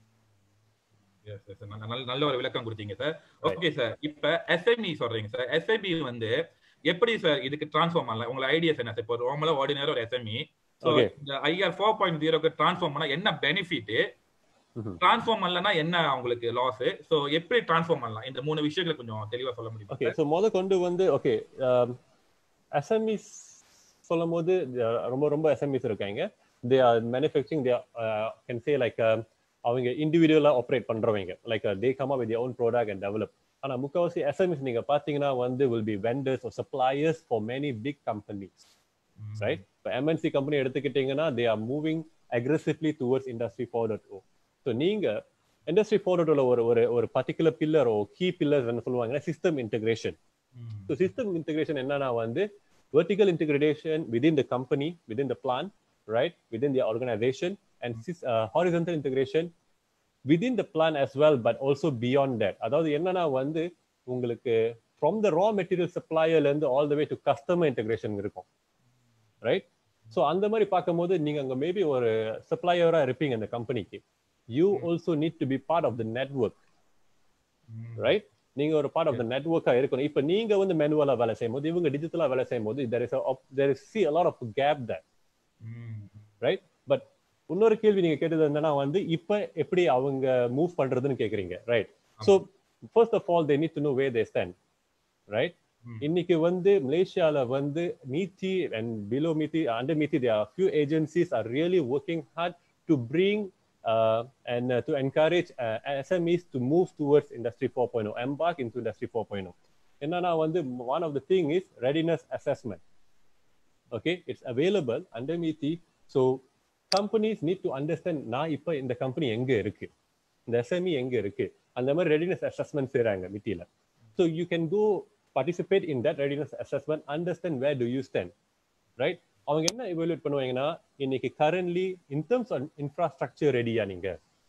Yes, yes, sir. நல்ல நல்ல- நல்ல ஒரு விளக்கம் கொடுத்தீங்க சார் ஓகே சார் இப்ப எஸ்ஐபி சொல்றீங்க சார் எஸ்ஐபி வந்து எப்படி சார் இதுக்கு டிரான்ஸ்ஃபார்ம் பண்ணலாம் உங்களோட ஐடியாஸ் என்ன சார் இப்போ நார்மலா ஆர்டினரி ஒரு எஸ்எம்இ ஸோ Okay. இந்த ஐஆர் ஃபோர் பாயிண்ட் ஜீரோக்கு டிரான்ஸ்ஃபார்ம் பண்ணா என்ன பெனிஃபிட் Mhm. டிரான்ஸ்ஃபார்ம் பண்ணலன்னா என்ன உங்களுக்கு லாஸ் ஸோ எப்படி டிரான்ஸ்ஃபார்ம் பண்ணலாம் இந்த மூணு விஷயங்களை கொஞ்சம் தெளிவா சொல்ல முடியுமா ஓகே ஸோ முத கொண்டு வந்து ஓகே எஸ்எம்இஸ் சொல்லும் போது ரொம்ப ரொம்ப எஸ்எம்இஸ் இருக்காங்க they are manufacturing they can say like அவங்க இண்டிவிஜுவலாக ஆப்ரேட் பண்றவங்க like they come up with own product and develop ஆனா முக்கால்வாசி எஸ்எம்இஸ் நீங்க பாத்தீங்கன்னா வந்து will be vendors suppliers for many big companies right இப்போ எம்என்சி கம்பெனி எடுத்துக்கிட்டீங்கன்னா they are moving aggressively towards industry four dot O so நீங்க industry four dot ஒரு ஒரு ஒரு particular pillar or key pillars என்ன சொல்லுவாங்கன்னா system integration so system integration என்னன்னா வந்து vertical integration within the company, within the plant, right, within the organization, and sis- uh, horizontal integration within the plant as well, but also beyond that. அதாவது என்னன்னா வந்து உங்களுக்கு from the raw material supplier ல இருந்து all the way to customer integration இருக்கும் right so அந்த மாதிரி பார்க்கும்போது நீங்க அங்க மேபி ஒரு சப்ளையரா இருப்பீங்க அந்த கம்பெனிக்கு you also need to be part of the network right நீங்க ஒரு பார்ட் ஆஃப் த நெட்ஒர்க்கா இருக்கணும் இப்போ நீங்க வந்து மேனுவலா வேலை செய்யும் போது இவங்க டிஜிட்டலா வேலை செய்யும் போது there is a op- there is see a lot of gap there right but இன்னொரு கேள்வி நீங்க கேட்டது என்னன்னா வந்து இப்ப எப்படி அவங்க மூவ் பண்றதுன்னு கேக்குறீங்க right so first of all they need to know where they stand right இன்னைக்கு வந்து மலேசியால வந்து MITI and below MITI under MITI there few agencies are really working hard to bring and to encourage SMEs to move towards industry four point embark into industry four point என்னன்னா வந்து one of the thing is readiness assessment okay it's available under மீதி so companies need to understand நான் இப்ப இந்த company எங்க இருக்கு இந்த SME எங்க இருக்கு அந்த மாதிரி ரெடினஸ் அசஸ்மெண்ட் செய்றாங்க மித்தியில so you can go participate in that readiness assessment understand where do you stand right அவங்க என்ன evaluate பண்ணுவாங்கன்னா இன்னைக்கு currently in terms of infrastructure ரெடியா நீங்க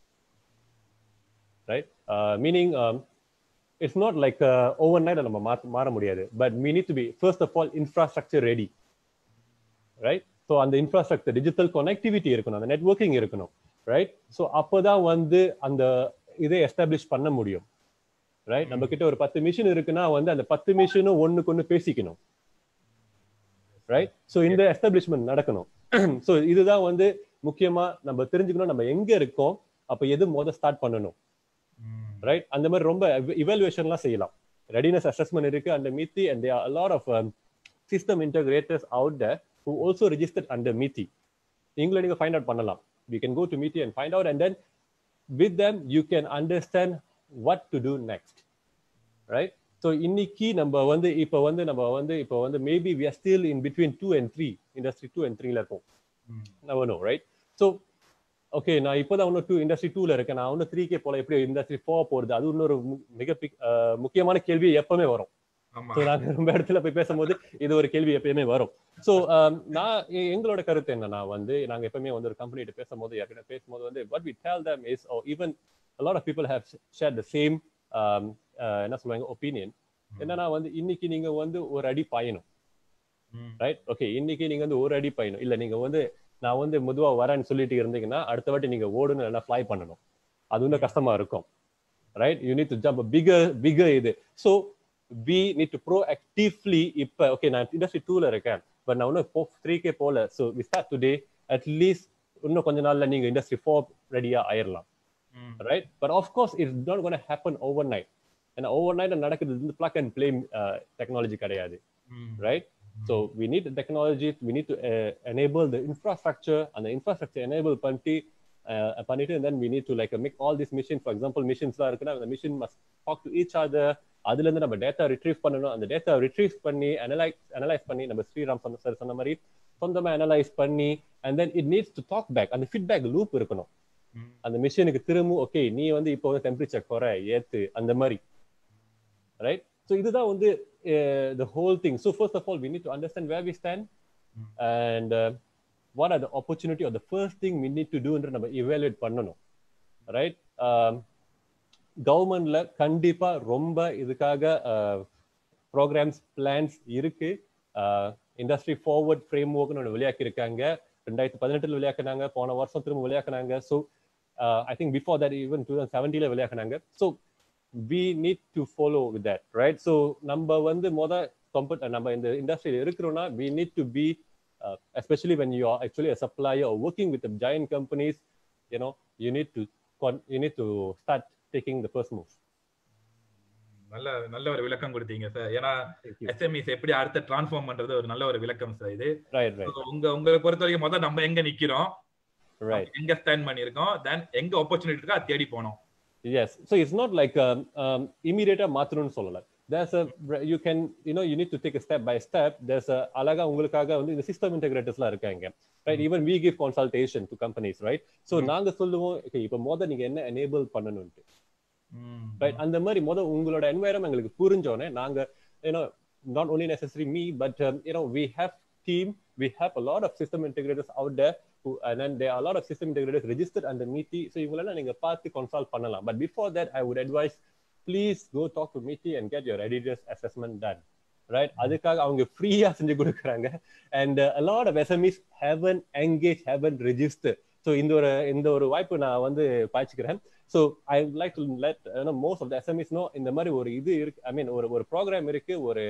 right uh, meaning um, it's not like uh, overnight நம்ம மாத்த- மாற முடியாது but we need to be first of all infrastructure ready right so அந்த இன்ஃப்ராஸ்ட்ரக்சர் டிஜிட்டல் கனெக்டிவிட்டி இருக்கணும் அந்த நெட்வொர்க்கிங் இருக்கணும் ரைட் ஸோ அப்போதான் வந்து அந்த இதை எஸ்டாப்ளிஷ் பண்ண முடியும் ரைட் நம்ம கிட்ட ஒரு பத்து மிஷின் இருக்குன்னா வந்து அந்த பத்து மிஷினும் ஒண்ணுக்கு ஒண்ணு பேசிக்கணும் ரைட் ஸோ இந்த எஸ்டாப்ளிஷ்மெண்ட் நடக்கணும் ஸோ இதுதான் வந்து முக்கியமா நம்ம தெரிஞ்சுக்கணும் நம்ம எங்க இருக்கோம் அப்ப எது முத ஸ்டார்ட் பண்ணணும் ரைட் அந்த மாதிரி ரொம்ப இவாலுவேஷன்லாம் செய்யலாம் ரெடினஸ் அசஸ்மெண்ட் இருக்கு அந்த MITI and lot of system integrators out there who also registered under MITI நீங்களே நீங்க ஃபைண்ட் அவுட் பண்ணலாம் we can go to MITI and find out and then with them you can understand what to do next right so இன்னைக்கு நம்ம வந்து இப்போ வந்து நம்ம வந்து இப்போ வந்து maybe we are still in between two and three industry two and three ல இருக்கோம் never know right so okay நான் இப்போதான் இன்னும் டூ இண்டஸ்ட்ரி டூல இருக்கேன் நான் இன்னும் த்ரீ கே போல எப்படி இண்டஸ்ட்ரி ஃபோர் போறது அது இன்னொரு மு- மிக பிக்- அஹ் முக்கியமான கேள்வி எப்பவுமே வரும் ஆமா ஸோ நாங்க ரொம்ப இடத்துல போய் பேசும்போது இது ஒரு கேள்வி எப்பயுமே வரும் ஸோ நான் எ- எங்களோட கருத்து என்னன்னா வந்து நாங்க எப்பவுமே வந்து ஒரு கம்பெனிட்டு பேசும்போது யார்கிட்ட பேசும்போது வந்து what we tell them is or even a lot of people have shared the same um, uh, என்ன சொல்லுவாங்க ஒப்பீனியன் என்னன்னா வந்து இன்னைக்கு நீங்க வந்து ஒரு அடி பாயணும் ரைட் ஓகே இன்னைக்கு நீங்க வந்து ஒரு அடி பயணம் இல்ல நீங்க வந்து நான் வந்து மெதுவா வரேன்னு சொல்லிட்டு இருந்தீங்கன்னா அடுத்த வாட்டி நீங்க ஓடணும் இல்லைன்னா ஃப்ளை பண்ணணும் அது இன்னும் கஷ்டமா இருக்கும் right you need to jump bigger bigger இது so we need to proactively இப்போ ஓகே நான் இண்டஸ்ட்ரி டூல இருக்கேன் பட் நான் இன்னும் த்ரீ கே போல so we start today at least இன்னும் கொஞ்ச நாள்ல நீங்க இண்டஸ்ட்ரி ஃபோர் ரெடியா ஆயிரலாம் right but of course it's not gonna happen overnight ஏன்னா ஓவர் நைட் நடக்குது இந்த பிளக் அண்ட் பிளே டெக்னாலஜி கிடையாது right So we need the technology. We need to uh, enable the infrastructure, and the infrastructure enable பண்ணிட்டு uh, பண்ணிட்டு and then we need to like uh, make all these machines. For example, machines தான் இருக்குன்னா the machine must talk to each other. அதுல இருந்து நம்ம data retrieve பண்ணணும் அந்த data retrieve பண்ணி அனலைஸ் அனலைஸ் பண்ணி நம்ம ஸ்ரீராம் சொன்ன சார் சொன்ன மாதிரி சொந்தமா அனலைஸ் பண்ணி and then it needs to talk back அந்த ஃபீட்பேக் லூப் இருக்கணும் அந்த மிஷினுக்கு திரும்ப ஓகே நீ வந்து இப்போ வந்து டெம்பரேச்சர் குறை ஏத்து அந்த மாதிரி ரைட் ஸோ இதுதான் வந்து the whole thing so first of all we need to understand where we stand and what are the opportunity are the first thing we need to டூன்ற நம்ம இவாலுவேட் பண்ணணும் ரைட் கவர்மெண்ட்ல கண்டிப்பா ரொம்ப இதுக்காக ப்ரோக்ராம்ஸ் பிளான்ஸ் இருக்கு இண்டஸ்ட்ரி ஃபார்வர்ட் ஃப்ரேம் ஒர்க்னு ஒன்று விளையாக்கி இருக்காங்க ரெண்டாயிரத்தி பதினெட்டுல விளையாக்குனாங்க போன வருஷம் திரும்ப விளையாக்குனாங்க so I think before that even two thousand செவன்டீல விளையாக்குனாங்க so we need to follow with that right so நம்ம வந்து மொதல் கம்பெட் நம்ம இந்த இண்டஸ்ட்ரியில் இருக்கிறோம்னா we need to be especially when you are actually a supplier working with joint companies you know you need to you need to start taking the first move நல்ல நல்ல ஒரு விளக்கம் கொடுத்தீங்க சார் ஏன்னா எஸ்எம்இஸ் எப்படி அடுத்த டிரான்ஸ்ஃபார்ம் பண்றது ஒரு நல்ல ஒரு விளக்கம் சார் இது ரைட் ரைட் உங்க உங்களை பொறுத்த வரைக்கும் முதல்ல நம்ம எங்க நிக்கிறோம் ரைட் எங்க ஸ்டாண்ட் பண்ணிருக்கோம் தென் எங்க ஆப்பர்ச்சுனிட்டி இருக்கோ அதை தேடி போனோம் yes so it's not like இமீடியட்டா மாத்தணும்னு சொல்லல there's a you can you know you need to take step by step there's a அழகா உங்களுக்காக வந்து இந்த சிஸ்டம் இன்டெகிரேட்டர்ஸ்லாம் இருக்காங்க right even we give consultation to companies right so நாங்க சொல்லுவோம் இப்போ மொதல் நீங்க என்ன எனேபிள் பண்ணணும்ட்டு ரைட் அந்த மாதிரி முதல் உங்களோட என்வாயரம் எங்களுக்கு புரிஞ்சோன்னே நாங்க you know not only necessary me but you know we have team we have a lot of system integrators out there and then there are a lot of system integrators registered under MITI. So இவங்களெல்லாம் நீங்க பார்த்து consult பண்ணலாம் but before that I would advise please go talk to MeitY and get your readiness assessment done right அதுக்காக அவங்க ஃப்ரீயா செஞ்சு கொடுக்குறாங்க and lot of SMEs haven't engage haven't register so இந்த ஒரு இந்த ஒரு வாய்ப்பு நான் வந்து பாய்ச்சிக்கிறேன் so I like to let most of the SMEs know இந்த மாதிரி ஒரு இது இருக்கு ஐ மீன் ஒரு ஒரு ப்ரோக்ராம் இருக்கு ஒரு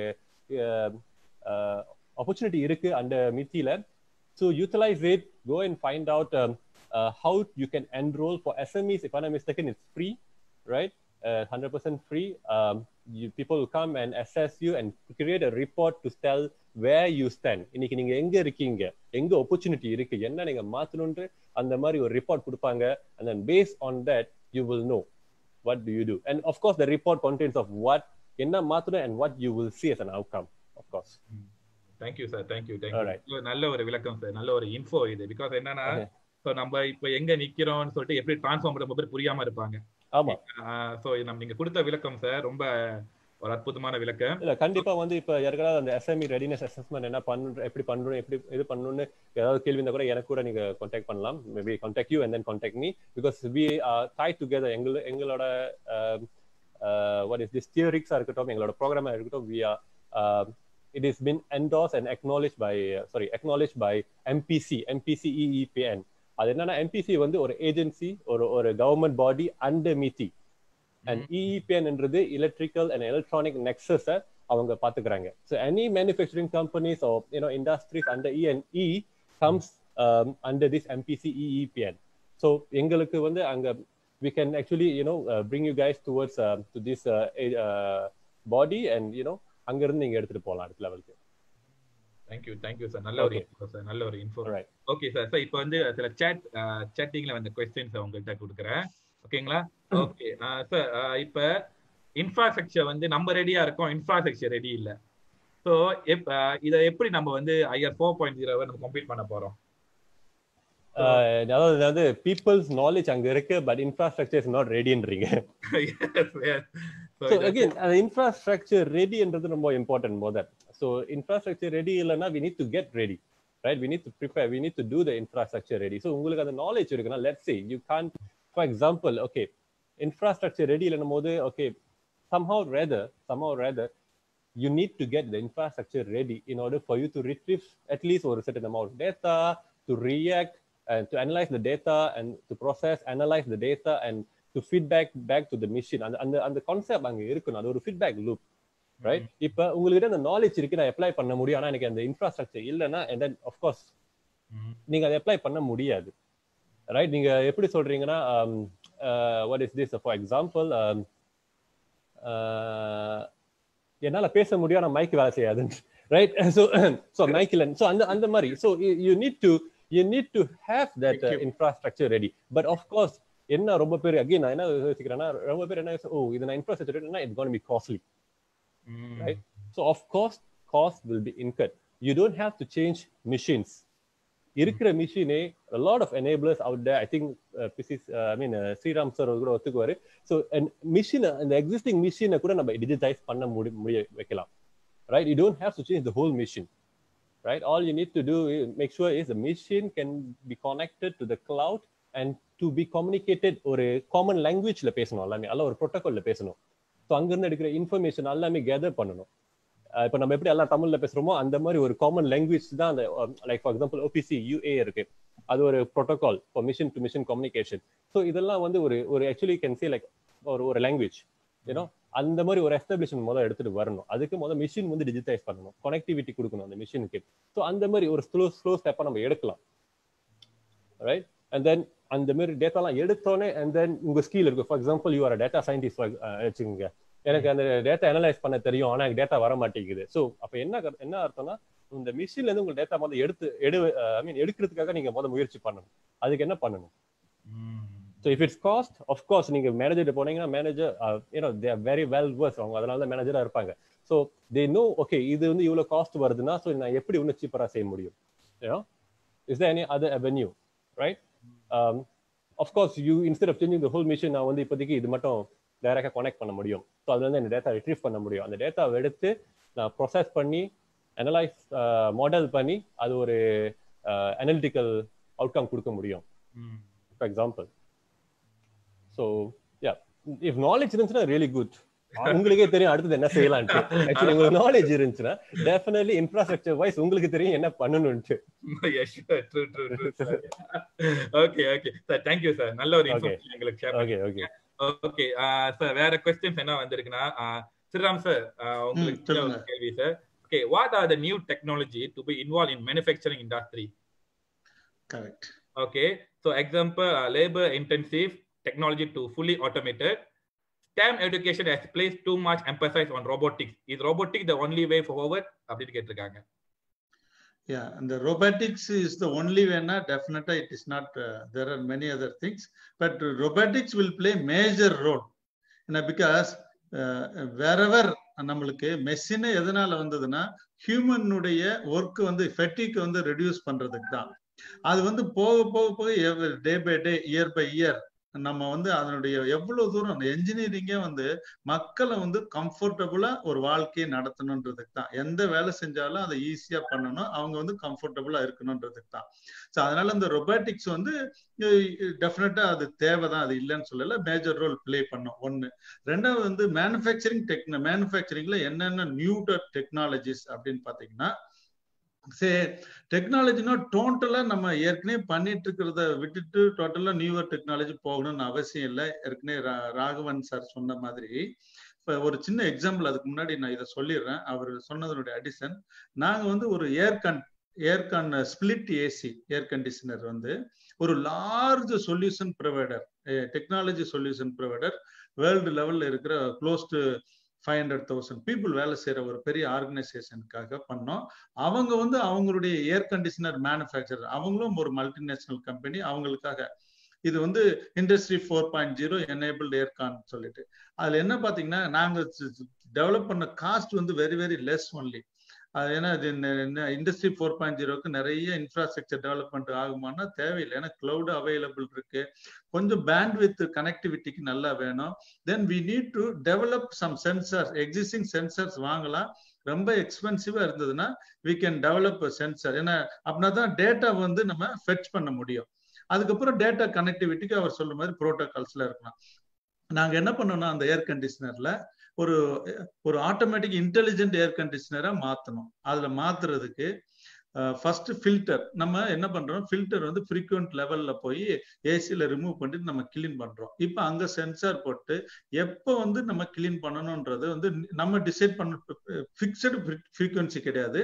ஆப்பர்ச்சுனிட்டி இருக்கு அந்த மித்தியில so utilise it go and find out how you can enrol for SMEs if I'm mistaken it's free right hundred percent free you, people will come and assess you and create a report to tell where you stand இன்னைக்கு நீங்க எங்க இருக்கீங்க எங்க opportunity இருக்கு என்ன நீங்க மாத்தணும்னு அந்த மாதிரி ஒரு ரிப்போர்ட் கொடுப்பாங்க and then based on that you will know what do you do and of course the report contains of what என்ன மாத்தணும் and what you will see as an outcome of course thank you sir thank you thank you நல்ல ஒரு விளக்கம் sir நல்ல ஒரு info இது because என்னன்னா so நம்ம இப்ப எங்க நிக்கிறோம்னு சொல்லிட்டு எப்படி டிரான்ஸ்ஃபார்ம் ரொம்ப பேர் புரியாம இருப்பாங்க ஆமா சோ நம்ம நீங்க கொடுத்த விளக்கம் சார் ரொம்ப ஒரு அற்புதமான விளக்கம் இல்ல கண்டிப்பா வந்து இப்ப யாருக்காவது அந்த எஸ்எம்இ ரெடினஸ் அசஸ்மெண்ட் என்ன பண்ற எப்படி பண்றோம் எப்படி இது பண்ணணும்னு ஏதாவது கேள்வி இருந்தா கூட எனக்கு கூட நீங்க கான்டாக்ட் பண்ணலாம் maybe contact you and then contact me because we tie together எங்கள எங்களோட வாட் இஸ் திஸ் தியரிக்ஸா இருக்கட்டும் எங்களோட ப்ரோக்ராமா இருக்கட்டும் we are it has been endorsed and acknowledged by uh, sorry acknowledged by MPC MPC EEPN அது என்னன்னா MBC வந்து ஒரு ஏஜென்சி ஒரு ஒரு government body under MeitY and இஇபிஎன்ன்றது எலக்ட்ரிக்கல் அண்ட் எலக்ட்ரானிக் நெக்ஸஸை அவங்க பாத்துக்கிறாங்க so any manufacturing companies are you know industries under ENE comes under this MPC EEPN so எங்களுக்கு வந்து அங்க we can actually you know bring you guys towards to this body and you know அங்கிருந்து நீங்க எடுத்துட்டு போகலாம் அடுத்த லெவலுக்கு தேங்க்யூ தேங்க்யூ சார் நல்ல ஒரு இன்ஃபோ சார் நல்ல ஒரு இன்ஃபோ ஓகே சார் சார் இப்போ வந்து சில சேட் சேட்டிங்ல வந்த கொஸ்டின்ஸ் உங்கள்கிட்ட கொடுக்குறேன் ஓகேங்களா ஓகே சார் இப்போ இன்ஃப்ராஸ்ட்ரக்சர் வந்து நம்ம ரெடியா இருக்கோம் இன்ஃப்ராஸ்ட்ரக்சர் ரெடி இல்ல ஸோ இதை எப்படி நம்ம வந்து ஐஆர் ஃபோர் பாயிண்ட் ஜீரோவை நம்ம கம்ப்ளீட் பண்ண போறோம் அதாவது அதாவது பீப்புள்ஸ் நாலேஜ் அங்க இருக்கு பட் இன்ஃப்ராஸ்ட்ரக்சர் இஸ் நாட் ரெடின்றீங்க ஸோ அகைன் அந்த இன்ஃப்ராஸ்ட்ரக்சர் ரெடின்றது ரொம்ப இம்பார்ட்டன்ட் மோதல் ஸோ இன்ஃப்ராஸ்ட்ரக்சர் ரெடி இல்லைன்னா we need to get ready right we need to prepare we need to do the infrastructure ready so உங்களுக்கு அந்த நாலேஜ் இருக்குன்னா let see you can for example okay infrastructure ready இல்லைன்னும் போது okay somehow rather somehow rather you need to get the infrastructure ready in order for you to retrieve at least a certain amount of data to react and to analyze the data and to process analyze the data and to feedback back to the machine அந்த அந்த அந்த concept அங்க இருக்கணும் அது ஒரு feedback loop right இப்ப உங்ககிட்ட அந்த நாலேஜ் இருக்கு நான் அப்ளை பண்ண முடியும் ஆனா எனக்கு அந்த இன்ஃப்ராஸ்ட்ரக்சர் இல்லைன்னா அண்ட் தென் ஆஃப்கோர்ஸ் நீங்க அதை அப்ளை பண்ண முடியாது ரைட் நீங்க எப்படி சொல்றீங்கன்னா what is this for example என்னால பேச முடியும் ஆனா மைக் வேலை செய்யாதுன்னு ரைட் ஸோ ஸோ மைக்கிலன் ஸோ அந்த அந்த மாதிரி so you need to you need to have that infrastructure ready but of course என்ன ரொம்ப பேர் அகைன் நான் என்ன யோசிக்கிறேன்னா ரொம்ப பேர் என்ன ஓ இது நான் இன்ஃப்ராஸ்ட்ரக்சர் ரெடினா it's gonna be costly right so of course cost will be incurred you don't have to change machines இருக்கிற மிஷினே lot of enablers out there I think PCs I mean Sriram sir கூட ஒத்துக்குவாரு ஸோ மிஷினை இந்த existing மிஷினை கூட நம்ம digitise பண்ண முடி முடிய வைக்கலாம் right you don't have to change the whole machine right all you need to do is make sure is the machine can be connected to the cloud and to be communicated ஒரு common லாங்குவேஜ்ல பேசணும் எல்லாமே அல்ல ஒரு ப்ரோட்டோகால்ல பேசணும் so அங்கிருந்து எடுக்கிற information எல்லாமே கேதர் பண்ணணும் இப்போ நம்ம எப்படி எல்லாம் தமிழ்ல பேசுறோமோ அந்த மாதிரி ஒரு காமன் லாங்குவேஜ் தான் அந்த like for example OPC UA இருக்கு அது ஒரு protocol for machine to machine communication so இதெல்லாம் வந்து ஒரு ஒரு ஆக்சுவலி கேன் சி லைக் ஒரு ஒரு லாங்குவேஜ் யூனோ அந்த மாதிரி ஒரு எஸ்டாப்ளிஷ்மெண்ட் முதல்ல எடுத்துட்டு வரணும் அதுக்கு முதல்ல மிஷின் வந்து டிஜிட்டைஸ் பண்ணணும் கனெக்டிவிட்டி கொடுக்கணும் அந்த மிஷினுக்கு ஸோ அந்த மாதிரி ஒரு ஸ்லோ ஸ்லோ ஸ்டெப்பை நம்ம எடுக்கலாம் ரைட் அண்ட் தென் அந்த மாதிரி டேட்டாலாம் எடுத்தோடனே அண்ட் தென் உங்க ஸ்கில் இருக்கு for example you are data scientist வச்சுக்கோங்க எனக்கு அந்த டேட்டா அனலைஸ் பண்ண தெரியும் ஆனா எனக்கு டேட்டா வர மாட்டேங்குது ஸோ அப்ப என்ன என்ன அர்த்தம்னா இந்த மிஷின்ல இருந்து உங்க டேட்டா முதல்ல எடுத்து எடு ஐ மீன் எடுக்கிறதுக்காக நீங்க முதல்ல முயற்சி பண்ணணும் அதுக்கு என்ன பண்ணணும் so if it's cost of course நீங்க மேனேஜர் போனீங்கன்னா manager you know they are very well versed அவங்க அதனால தான் மேனேஜரா இருப்பாங்க ஸோ தே நோ ஓகே இது வந்து இவ்வளோ காஸ்ட் வருதுன்னா ஸோ நான் எப்படி இன்னும் சீப்பராக செய்ய முடியும் you know is the any other avenue right of course you instead of changing the whole machine நான் வந்து இப்போதைக்கு இது மட்டும் டைரக்டாக கனெக்ட் பண்ண முடியும் ஸோ அதுல இருந்து இந்த டேட்டா ரிட்ரீவ் பண்ண முடியும் அந்த டேட்டாவை எடுத்து நான் ப்ரொசஸ் பண்ணி அனலைஸ் மாடல் பண்ணி அது ஒரு அனலிட்டிக்கல் அவுட்கம் கொடுக்க முடியும் for example so yeah if knowledge இருந்துச்சுன்னா ரியலி குட் உங்களுக்கே தெரியும் அடுத்தது என்ன செய்யலாம்ட்டு ஆக்சுவலி உங்களுக்கு நாலேஜ் இருந்துச்சுன்னா டெஃபினெட்லி இன்ஃப்ராஸ்ட்ரக்சர் வைஸ் உங்களுக்கு தெரியும் என்ன பண்ணணும்ட்டு okay okay sir thank you sir நல்ல ஒரு இன்ஃபர்மேஷன் எங்களுக்கு share okay okay okay sir வேற क्वेश्चंस என்ன வந்திருக்குன்னா ஸ்ரீராம் சார் உங்களுக்கு ஒரு கேள்வி sir okay what are the new technology to be involve in manufacturing industry correct okay so example labour intensive technology to fully automated. STEM education has placed too much emphasis on robotics. Is robotics the only way forward? அப்படின்னு கேட்டிருக்காங்க Yeah, and the robotics is the only way now. Definitely, it is not. Uh, there are many other things, but robotics will play major role. You know, because uh, wherever நம்மளுக்கு machine எதனால வந்ததுன்னா ஹியூமனுடைய work வந்து ஃபெட்டிக் வந்து reduce பண்றதுக்கு தான் அது வந்து போக போக போக day by day year by year நம்ம வந்து அதனுடைய எவ்வளவு தூரம் அந்த என்ஜினியரிங்கே வந்து மக்களை வந்து கம்ஃபர்டபுளா ஒரு வாழ்க்கையை நடத்தணுன்றதுக்கு தான் எந்த வேலை செஞ்சாலும் அதை ஈஸியா பண்ணணும் அவங்க வந்து கம்ஃபர்டபுளா இருக்கணுன்றதுக்கு தான் ஸோ அதனால இந்த ரொபாட்டிக்ஸ் வந்து டெஃபினட்டா அது தேவைதான் அது இல்லைன்னு சொல்லல மேஜர் ரோல் பிளே பண்ணும் ஒண்ணு ரெண்டாவது வந்து மேனுஃபேக்சரிங் டெக்ன மேனுஃபேக்சரிங்ல என்னென்ன நியூ டெக்னாலஜிஸ் அப்படின்னு பாத்தீங்கன்னா சே டெக்னாலஜினா டோட்டலா நம்ம ஏற்கனவே பண்ணிட்டு இருக்கிறத விட்டுட்டு டோட்டலா நியூவர் டெக்னாலஜி போகணும்னு அவசியம் இல்லை ஏற்கனவே ராகவன் சார் சொன்ன மாதிரி இப்ப ஒரு சின்ன எக்ஸாம்பிள் அதுக்கு முன்னாடி நான் இதை சொல்லிடுறேன் அவர் சொன்னதனுடைய அடிஷன் நாங்க வந்து ஒரு aircon aircon split AC air conditioner வந்து ஒரு large solution provider technology solution provider world லெவல்ல இருக்கிற close to five hundred thousand people வேலை செய்யற ஒரு பெரிய ஆர்கனைசேஷனுக்காக பண்ணோம் அவங்க வந்து அவங்களுடைய ஏர் கண்டிஷனர் மேனுஃபேக்சர் அவங்களும் ஒரு மல்டிநேஷனல் கம்பெனி அவங்களுக்காக இது வந்து industry four point zero enabled aircon சொல்லிட்டு அதுல என்ன பாத்தீங்கன்னா நாங்க டெவலப் பண்ண காஸ்ட் வந்து வெரி வெரி லெஸ் ஒன்லி அது ஏன்னா இது இண்டஸ்ட்ரி ஃபோர் பாயிண்ட் ஜீரோக்கு நிறைய இன்ஃப்ராஸ்ட்ரக்சர் டெவலப்மெண்ட் ஆகுமானா தேவையில்லை ஏன்னா கிளவுட் அவைலபிள் இருக்கு கொஞ்சம் பேண்ட் வித் கனெக்டிவிட்டிக்கு நல்லா வேணும் then we need to develop some sensors existing sensors வாங்கலாம் ரொம்ப எக்ஸ்பென்சிவா இருந்ததுன்னா வி கேன் டெவலப் சென்சர் ஏன்னா அப்படின்னா தான் டேட்டா வந்து நம்ம ஃபெச் பண்ண முடியும் அதுக்கப்புறம் டேட்டா கனெக்டிவிட்டிக்கு அவர் சொல்ற மாதிரி ப்ரோட்டோகால்ஸ்ல இருக்கலாம் நாங்க என்ன பண்ணோம்னா அந்த ஏர் கண்டிஷனர்ல ஒரு ஒரு ஆட்டோமேட்டிக் இன்டெலிஜென்ட் ஏர் கண்டிஷனரா மாத்தணும் அதுல மாத்துறதுக்கு ஃபர்ஸ்ட் ஃபில்டர் நம்ம என்ன பண்றோம் ஃபில்டர் வந்து ஃப்ரீக்வெண்ட் லெவல்ல போய் ஏசில ரிமூவ் பண்ணிட்டு நம்ம கிளீன் பண்றோம் இப்போ அங்க சென்சார் போட்டு எப்போ வந்து நம்ம கிளீன் பண்ணணும்ன்றது வந்து நம்ம டிசைட் பண்ண ஃபிக்ஸடு ஃப்ரீக்வன்சி கிடையாது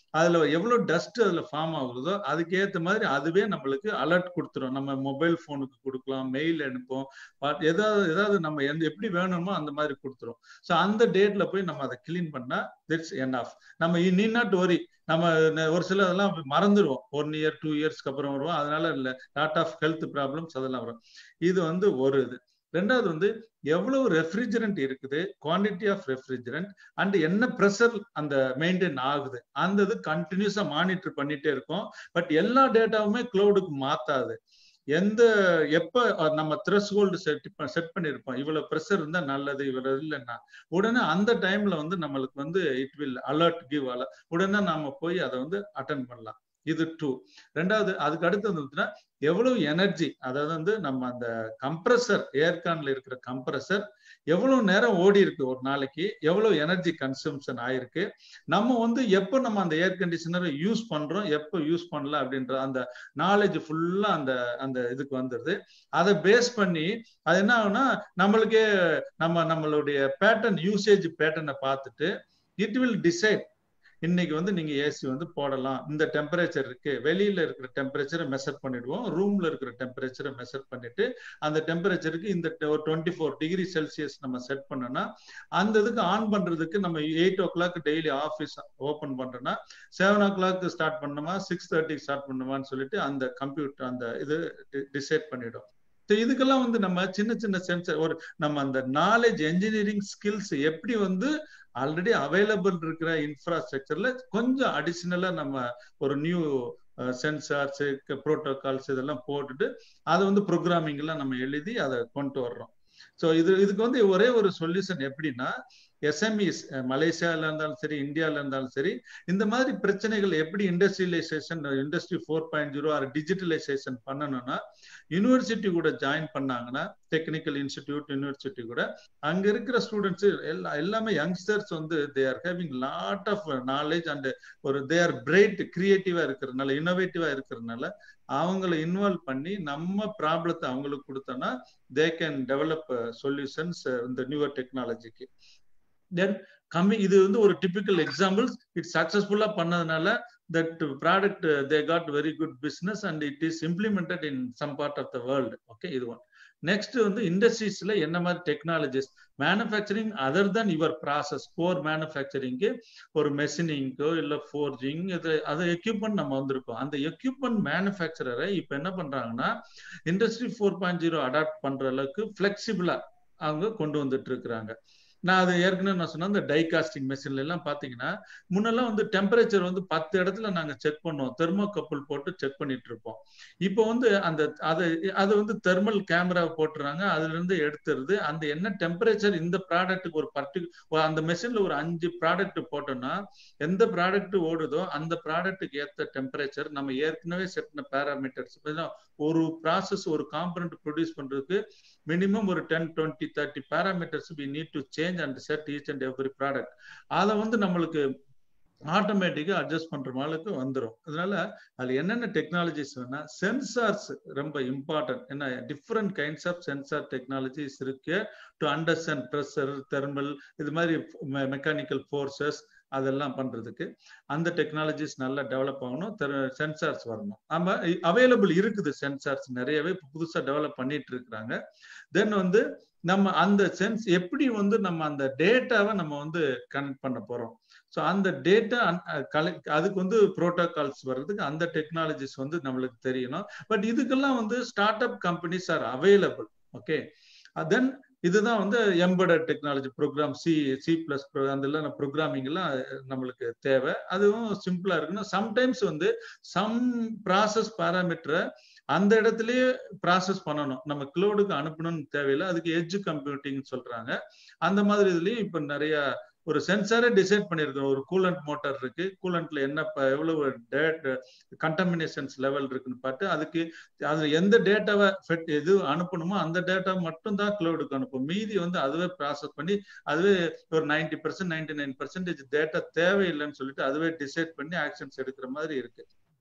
அதுல எவ்வளவு டஸ்ட் அதுல ஃபார்ம் ஆகுறதோ அதுக்கேற்ற மாதிரி அதுவே நம்மளுக்கு அலர்ட் கொடுத்துரும் நம்ம மொபைல் போனுக்கு கொடுக்கலாம் மெயில் அனுப்போம் ஏதாவது ஏதாவது நம்ம எந்த எப்படி வேணுமோ அந்த மாதிரி கொடுத்துரும் ஸோ அந்த டேட்ல போய் நம்ம அதை கிளீன் பண்ணா திட்ஸ் என் ஆஃப் நம்ம நீ நாட் ஒரி நம்ம ஒரு சில இதெல்லாம் மறந்துடுவோம் ஒன் இயர் டூ இயர்ஸ்க்கு அப்புறம் வருவோம் அதனால இல்லை லாட் ஆஃப் ஹெல்த் ப்ராப்ளம்ஸ் அதெல்லாம் வரும் இது வந்து ஒரு இது ரெண்டாவது வந்து எவ்வளவு ரெஃப்ரிஜரண்ட் இருக்குது குவான்டிட்டி ஆஃப் ரெஃப்ரிஜரண்ட் அண்ட் என்ன ப்ரெஷர் அந்த மெயின்டைன் ஆகுது அந்த இது கண்டினியூஸா மானிட்டர் பண்ணிட்டே இருக்கும் பட் எல்லா டேட்டாவுமே கிளவுடுக்கு மாத்தாது எந்த எப்ப நம்ம த்ரெஸ் ஹோல்டு செட் செட் பண்ணிருப்போம் இவ்வளவு ப்ரெஷர் இருந்தா நல்லது இவ்வளவு இல்லைன்னா உடனே அந்த டைம்ல வந்து நம்மளுக்கு வந்து it will alert give alert உடனே நாம போய் அதை வந்து அட்டன் பண்ணலாம் இது டூ ரெண்டாவது அதுக்கு அடுத்தது வந்துன்னா எவ்வளவு எனர்ஜி அதாவது வந்து நம்ம அந்த கம்ப்ரஸர் ஏர்கான்ல இருக்கிற கம்ப்ரஸர் எவ்வளவு நேரம் ஓடி இருக்கு ஒரு நாளைக்கு எவ்வளவு எனர்ஜி கன்சம்ஷன் ஆயிருக்கு நம்ம வந்து எப்போ நம்ம அந்த ஏர் கண்டிஷனரை யூஸ் பண்றோம் எப்போ யூஸ் பண்ணல அப்படின்ற அந்த நாலேஜ் ஃபுல்லா அந்த அந்த இதுக்கு வந்துடுது அதை பேஸ் பண்ணி அது என்ன ஆகுனா நம்மளுக்கே நம்ம நம்மளுடைய பேட்டர்ன் யூசேஜ் பேட்டர்னை பார்த்துட்டு இட் வில் டிசைட் இன்னைக்கு வந்து நீங்க ஏசி வந்து போடலாம் இந்த டெம்பரேச்சர் இருக்கு வெளியில இருக்கிற டெம்பரேச்சரை மெஷர் பண்ணிடுவோம் ரூம்ல இருக்கிற டெம்பரேச்சரை மெஷர் பண்ணிட்டு அந்த டெம்பரேச்சருக்கு இந்த ஒரு டுவெண்ட்டி ஃபோர் டிகிரி செல்சியஸ் நம்ம செட் பண்ணோம்னா அந்த இதுக்கு ஆன் பண்றதுக்கு நம்ம eight o'clock daily office open பண்றோம்னா செவன் ஓ கிளாக் ஸ்டார்ட் பண்ணணுமா சிக்ஸ் தேர்ட்டிக்கு ஸ்டார்ட் பண்ணுமான்னு சொல்லிட்டு அந்த கம்ப்யூட்டர் அந்த இது டிசைட் பண்ணிடும் இதுக்கெல்லாம் வந்து நம்ம சின்ன சின்ன சென்சர் ஒரு நம்ம அந்த நாலேஜ் என்ஜினியரிங் ஸ்கில்ஸ் எப்படி வந்து ஆல்ரெடி அவைலபிள் இருக்கிற இன்ஃப்ராஸ்ட்ரக்சர்ல கொஞ்சம் அடிஷ்னலா நம்ம ஒரு நியூ சென்சார்ஸ் ப்ரோட்டோகால்ஸ் இதெல்லாம் போட்டுட்டு அதை வந்து ப்ரோக்ராமிங் எல்லாம் நம்ம எழுதி அதை கொண்டு வர்றோம் ஸோ இது இதுக்கு வந்து ஒரே ஒரு சொல்யூஷன் எப்படின்னா எஸ்எம்இஸ் மலேசியால இருந்தாலும் சரி இந்தியால இருந்தாலும் சரி இந்த மாதிரி பிரச்சனைகள் எப்படி industrialisation industry four point zero or digitalisation பண்ணணும்னா யூனிவர்சிட்டி கூட ஜாயின் பண்ணாங்கன்னா டெக்னிக்கல் இன்ஸ்டிடியூட் யூனிவர்சிட்டி கூட அங்க இருக்கிற ஸ்டூடெண்ட்ஸ் எல்லா எல்லாமே யங்ஸ்டர்ஸ் வந்து they are having lot of knowledge and ஒரு தே ஆர் பிரைட் கிரியேட்டிவா இருக்கிறதுனால இன்னோவேட்டிவா இருக்கிறதுனால அவங்கள இன்வால்வ் பண்ணி நம்ம ப்ராப்ளத்தை அவங்களுக்கு கொடுத்தோம்னா தே கேன் டெவலப் சொல்யூஷன்ஸ் இந்த நியூவர் டெக்னாலஜிக்கு தென் கம்மி இது வந்து ஒரு டிபிக்கல் எக்ஸாம்பிள்ஸ் இட் சக்சஸ்ஃபுல்லா பண்ணதுனால that product they got very good business and it is implemented in some part of the world okay இது ஒன் நெக்ஸ்ட் வந்து இண்டஸ்ட்ரீஸ்ல என்ன மாதிரி technologies manufacturing other than your process core மேனுஃபேக்சரிங்க்கு ஒரு மெஷினிங்கோ இல்ல ஃபோர்ஜிங் இது அது எக்யூப்மெண்ட் நம்ம வந்திருக்கோம் அந்த எக்யூப்மெண்ட் மேனுஃபேக்சரரை இப்ப என்ன பண்றாங்கன்னா industry four point zero adopt பண்ற அளவுக்கு ஃபிளெக்சிபிளா அவங்க கொண்டு வந்துட்டு இருக்கிறாங்க நான் அது ஏற்கனவே நான் சொன்ன அந்த டை காஸ்டிங் மெஷின்ல எல்லாம் பாத்தீங்கன்னா முன்னெல்லாம் வந்து டெம்பரேச்சர் வந்து பத்து இடத்துல நாங்க செக் பண்ணுவோம் தெர்மோ கப்பல் போட்டு செக் பண்ணிட்டு இருப்போம் இப்போ வந்து அந்த அதை அது வந்து தெர்மல் கேமரா போட்டுறாங்க அதுல இருந்து எடுத்துருது அந்த என்ன டெம்பரேச்சர் இந்த ப்ராடக்ட்டுக்கு ஒரு பர்டி அந்த மெஷின்ல ஒரு அஞ்சு ப்ராடக்ட் போட்டோம்னா எந்த ப்ராடக்ட் ஓடுதோ அந்த ப்ராடக்ட்டுக்கு ஏத்த டெம்பரேச்சர் நம்ம ஏற்கனவே செட் பண்ண பேராமீட்டர்ஸ் ஒரு ப்ராசஸ் ஒரு காம்பனண்ட் ப்ரொடியூஸ் பண்றதுக்கு மினிமம் ஒரு ten twenty thirty parameters we need to change and set each and every product அதை வந்து நம்மளுக்கு ஆட்டோமேட்டிக்கா அட்ஜஸ்ட் பண்ற மாதிரிக்கு வந்துடும் அதனால அதுல என்னென்ன டெக்னாலஜிஸ் வேணா சென்சார்ஸ் ரொம்ப இம்பார்ட்டன்ட் என்ன different kinds of sensor technologies இருக்கு டு அண்டர்ஸ்டாண்ட் ப்ரெஷர் தெர்மல் இது மாதிரி மெக்கானிக்கல் ஃபோர்ஸஸ் அதெல்லாம் பண்றதுக்கு அந்த டெக்னாலஜிஸ் நல்லா டெவலப் ஆகணும் சென்சார்ஸ் வரணும் நம்ம அவைலபிள் இருக்குது சென்சார்ஸ் நிறையவே புதுசா டெவலப் பண்ணிட்டு இருக்கிறாங்க தென் வந்து நம்ம அந்த சென்ஸ் எப்படி வந்து நம்ம அந்த டேட்டாவை நம்ம வந்து கனெக்ட் பண்ண போறோம் ஸோ அந்த டேட்டா கலெக்ட் அதுக்கு வந்து ப்ரோட்டோகால்ஸ் வர்றதுக்கு அந்த டெக்னாலஜிஸ் வந்து நம்மளுக்கு தெரியணும் பட் இதுக்கெல்லாம் வந்து start up companies are available okay then இதுதான் வந்து embedded technology program C C plus அந்த ப்ரோக்ராமிங் எல்லாம் நம்மளுக்கு தேவை அதுவும் சிம்பிளா இருக்கணும் சம்டைம்ஸ் வந்து சம் ப்ராசஸ் பேராமீட்டரை அந்த இடத்துலயே ப்ராசஸ் பண்ணணும் நம்ம கிளவுடுக்கு அனுப்பணும்னு தேவையில்லை அதுக்கு எட்ஜ் கம்ப்யூட்டிங் சொல்றாங்க அந்த மாதிரி இதுலயும் இப்ப நிறைய ஒரு சென்சாரே டிசைட் பண்ணிருக்கோம் ஒரு கூலண்ட் மோட்டார் இருக்கு கூலண்ட்ல என்ன எவ்வளவு டேட் கண்டமினேஷன்ஸ் லெவல் இருக்குன்னு பார்த்து அதுக்கு அதுல எந்த டேட்டாவை எது அனுப்பணுமோ அந்த டேட்டா மட்டும் தான் கிளவுடுக்கு அனுப்பும் மீதி வந்து அதுவே ப்ராசஸ் பண்ணி அதுவே ஒரு ninety percent ninety nine percentage data தேவையில்லைன்னு சொல்லிட்டு அதுவே டிசைட் பண்ணி ஆக்ஷன்ஸ் எடுக்கிற மாதிரி இருக்கு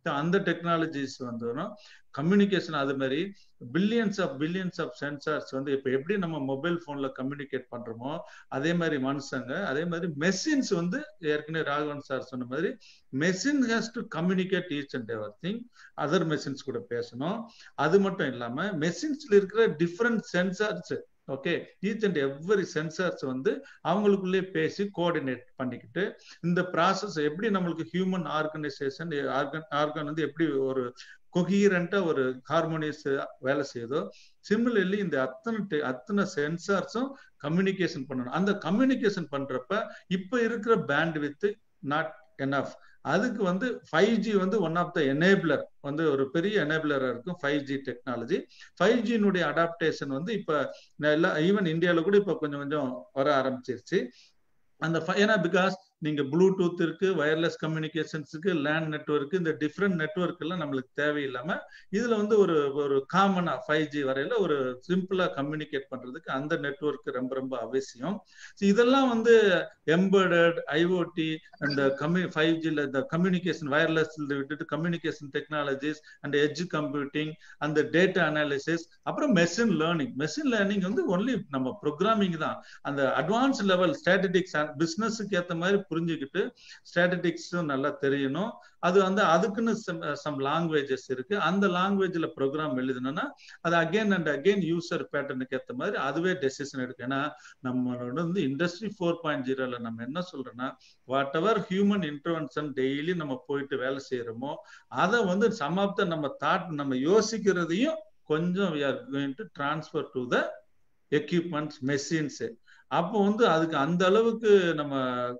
அந்த டெக்னாலஜிஸ் வந்துடும் கம்யூனிகேஷன் அது மாதிரி billions of billions of sensors வந்து இப்ப எப்படி நம்ம மொபைல் போன்ல கம்யூனிகேட் பண்றோமோ அதே மாதிரி மனுஷங்க அதே மாதிரி மெஷின்ஸ் வந்து ஏற்கனவே ராகவன் சார் சொன்ன மாதிரி machine has to communicate each and every thing other machines கூட பேசணும் அது மட்டும் இல்லாம மெஷின்ஸ்ல இருக்கிற different sensors okay each and every sensors வந்து அவங்களுக்குள்ளே பேசி கோஆர்டினேட் பண்ணிக்கிட்டு இந்த ப்ராசஸ் எப்படி நம்மளுக்கு ஹியூமன் ஆர்கனைசேஷன் ஆர்கன் ஆர்கன் வந்து எப்படி ஒரு கொஹீரண்டா ஒரு ஹார்மோனியஸ் வேலை செய்யுதோ சிமிலர்லி இந்த அத்தனை அத்தனை சென்சார்ஸும் கம்யூனிகேஷன் பண்ணணும் அந்த கம்யூனிகேஷன் பண்றப்ப இப்ப இருக்கிற பேண்ட் வித் நாட் எனஃப் அதுக்கு வந்து ஃபைவ் ஜி வந்து ஒன் ஆஃப் த எனேபிளர் வந்து ஒரு பெரிய எனேபிளரா இருக்கும் ஃபைவ் ஜி டெக்னாலஜி ஃபைவ் ஜினுடைய அடாப்டேஷன் வந்து இப்ப எல்லா ஈவன் இந்தியாவில கூட இப்ப கொஞ்சம் கொஞ்சம் வர ஆரம்பிச்சிருச்சு அந்த ஏன்னா பிகாஸ் நீங்க ப்ளூடூத் இருக்கு வயர்லெஸ் கம்யூனிகேஷன்ஸுக்கு லேண்ட் நெட்ஒர்க் இந்த டிஃப்ரெண்ட் நெட்ஒர்க் எல்லாம் நம்மளுக்கு தேவையில்லாம இதுல வந்து ஒரு ஒரு காமனா ஃபைவ் ஜி வரையில ஒரு சிம்பிளா கம்யூனிகேட் பண்றதுக்கு அந்த நெட்ஒர்க் ரொம்ப ரொம்ப அவசியம் இதெல்லாம் வந்து எம்பர்டட் ஐஓடி அந்த கம்யூ ஃபைவ் ஜில இந்த கம்யூனிகேஷன் வயர்லெஸ் விட்டுட்டு communication technologies and edge computing அந்த டேட்டா அனாலிசிஸ் அப்புறம் மெஷின் லேர்னிங் மெஷின் லேர்னிங் வந்து ஒன்லி நம்ம ப்ரோக்ராமிங் தான் அந்த அட்வான்ஸ் லெவல் ஸ்ட்ராட்டஜிக்ஸ் பிசினஸுக்கு ஏற்ற மாதிரி புரிஞ்சுக்கிட்டு ஸ்ட்ராட்டஜிக்ஸும் நல்லா தெரியணும் அது வந்து அதுக்குன்னு சம் லாங்குவேஜஸ் இருக்கு அந்த லாங்குவேஜ்ல ப்ரோக்ராம் எழுதணும்னா அது அகைன் அண்ட் அகைன் யூசர் பேட்டர்னுக்கு ஏற்ற மாதிரி அதுவே டெசிஷன் எடுக்கும் ஏன்னா நம்மளோட வந்து இண்டஸ்ட்ரி ஃபோர் பாயிண்ட் ஜீரோல நம்ம என்ன சொல்றோம்னா whatever human intervention daily நம்ம போயிட்டு வேலை செய்யறோமோ அதை வந்து சமாப்த நம்ம தாட் நம்ம யோசிக்கிறதையும் கொஞ்சம் we are going to transfer to the equipments machines அப்போ வந்து அதுக்கு அந்த அளவுக்கு நம்ம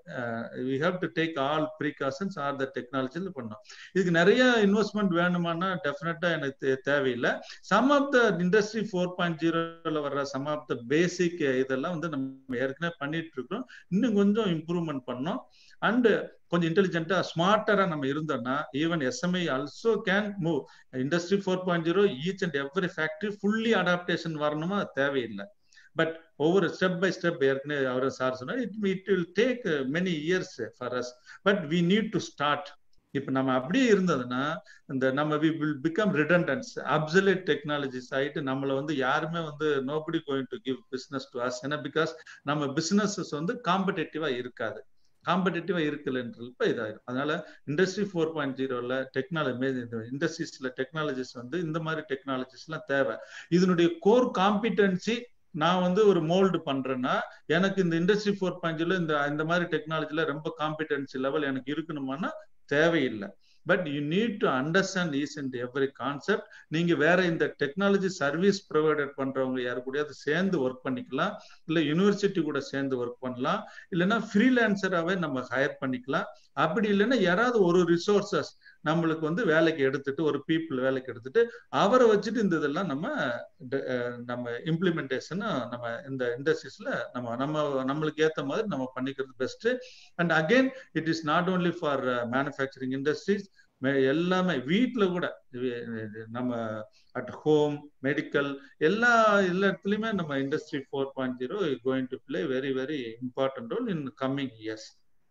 we have to take all precautions or the டெக்னாலஜியில் பண்ணோம் இதுக்கு நிறைய இன்வெஸ்ட்மெண்ட் வேணுமானா டெஃபினட்டா எனக்கு தேவையில்லை some of the industry four point ஜீரோல வர்ற சம் ஆஃப் த பேசிக் இதெல்லாம் வந்து நம்ம ஏற்கனவே பண்ணிட்டு இருக்கோம் இன்னும் கொஞ்சம் இம்ப்ரூவ்மெண்ட் பண்ணோம் அண்ட் கொஞ்சம் இன்டெலிஜென்ட்டா ஸ்மார்ட்டரா நம்ம இருந்தோம்னா even SME also can move industry four point zero each and every factory fully adaptation வரணுமா தேவையில்லை பட் ஒவ்வொரு ஸ்டெப் பை ஸ்டெப் ஏற்கனவே அவர் சார் சொன்னார் it it will take many years for us but we need to start இப்ப நம்ம அப்படியே இருந்ததுன்னா இந்த நம்ம we will become redundance obsolete technologies ஆயிட்டு நம்மள வந்து யாருமே வந்து nobody going to give business to us ஏன்னா பிகாஸ் நம்ம பிசினஸஸ் வந்து காம்படேட்டிவா இருக்காது காம்படேட்டிவா இருக்குல்லன்றப்ப இதாயிரும் அதனால இண்டஸ்ட்ரி ஃபோர் பாயிண்ட் ஜீரோல டெக்னாலஜி இண்டஸ்ட்ரீஸ்ல டெக்னாலஜிஸ் வந்து இந்த மாதிரி டெக்னாலஜிஸ் எல்லாம் தேவை இதனுடைய கோர் காம்பிடன்சி நான் வந்து ஒரு மோல்டு பண்றேன்னா எனக்கு இந்த இண்டஸ்ட்ரி ஃபோர் பாயிண்ட் ஜீரோ இந்த இந்த மாதிரி டெக்னாலஜில ரொம்ப காம்பிடன்சி லெவல் எனக்கு இருக்கணுமானா தேவையில்லை but you need to understand each and every concept நீங்க வேற இந்த டெக்னாலஜி சர்வீஸ் ப்ரொவைடர் பண்றவங்க யாரு கூடயாவது சேர்ந்து ஒர்க் பண்ணிக்கலாம் இல்ல யூனிவர்சிட்டி கூட சேர்ந்து ஒர்க் பண்ணலாம் இல்லைன்னா ஃப்ரீலான்சராகவே நம்ம ஹையர் பண்ணிக்கலாம் அப்படி இல்லைன்னா யாராவது ஒரு ரிசோர்சஸ் நம்மளுக்கு வந்து வேலைக்கு எடுத்துட்டு ஒரு பீப்புள் வேலைக்கு எடுத்துட்டு அவரை வச்சுட்டு இந்த இதெல்லாம் நம்ம நம்ம இம்ப்ளிமெண்டேஷன் நம்ம இந்த இண்டஸ்ட்ரீஸ்ல நம்ம நம்ம நம்மளுக்கு ஏத்த மாதிரி நம்ம பண்ணிக்கிறது best and again it is not only for manufacturing industries எல்லாமே வீட்டுல கூட நம்ம அட் ஹோம் மெடிக்கல் எல்லா எல்லா இடத்துலயுமே நம்ம industry four point zero going to play very very important role in coming years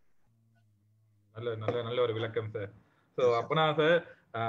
நல்ல நல்ல நல்ல ஒரு விளக்கம் சார் ஸோ அப்பனா sir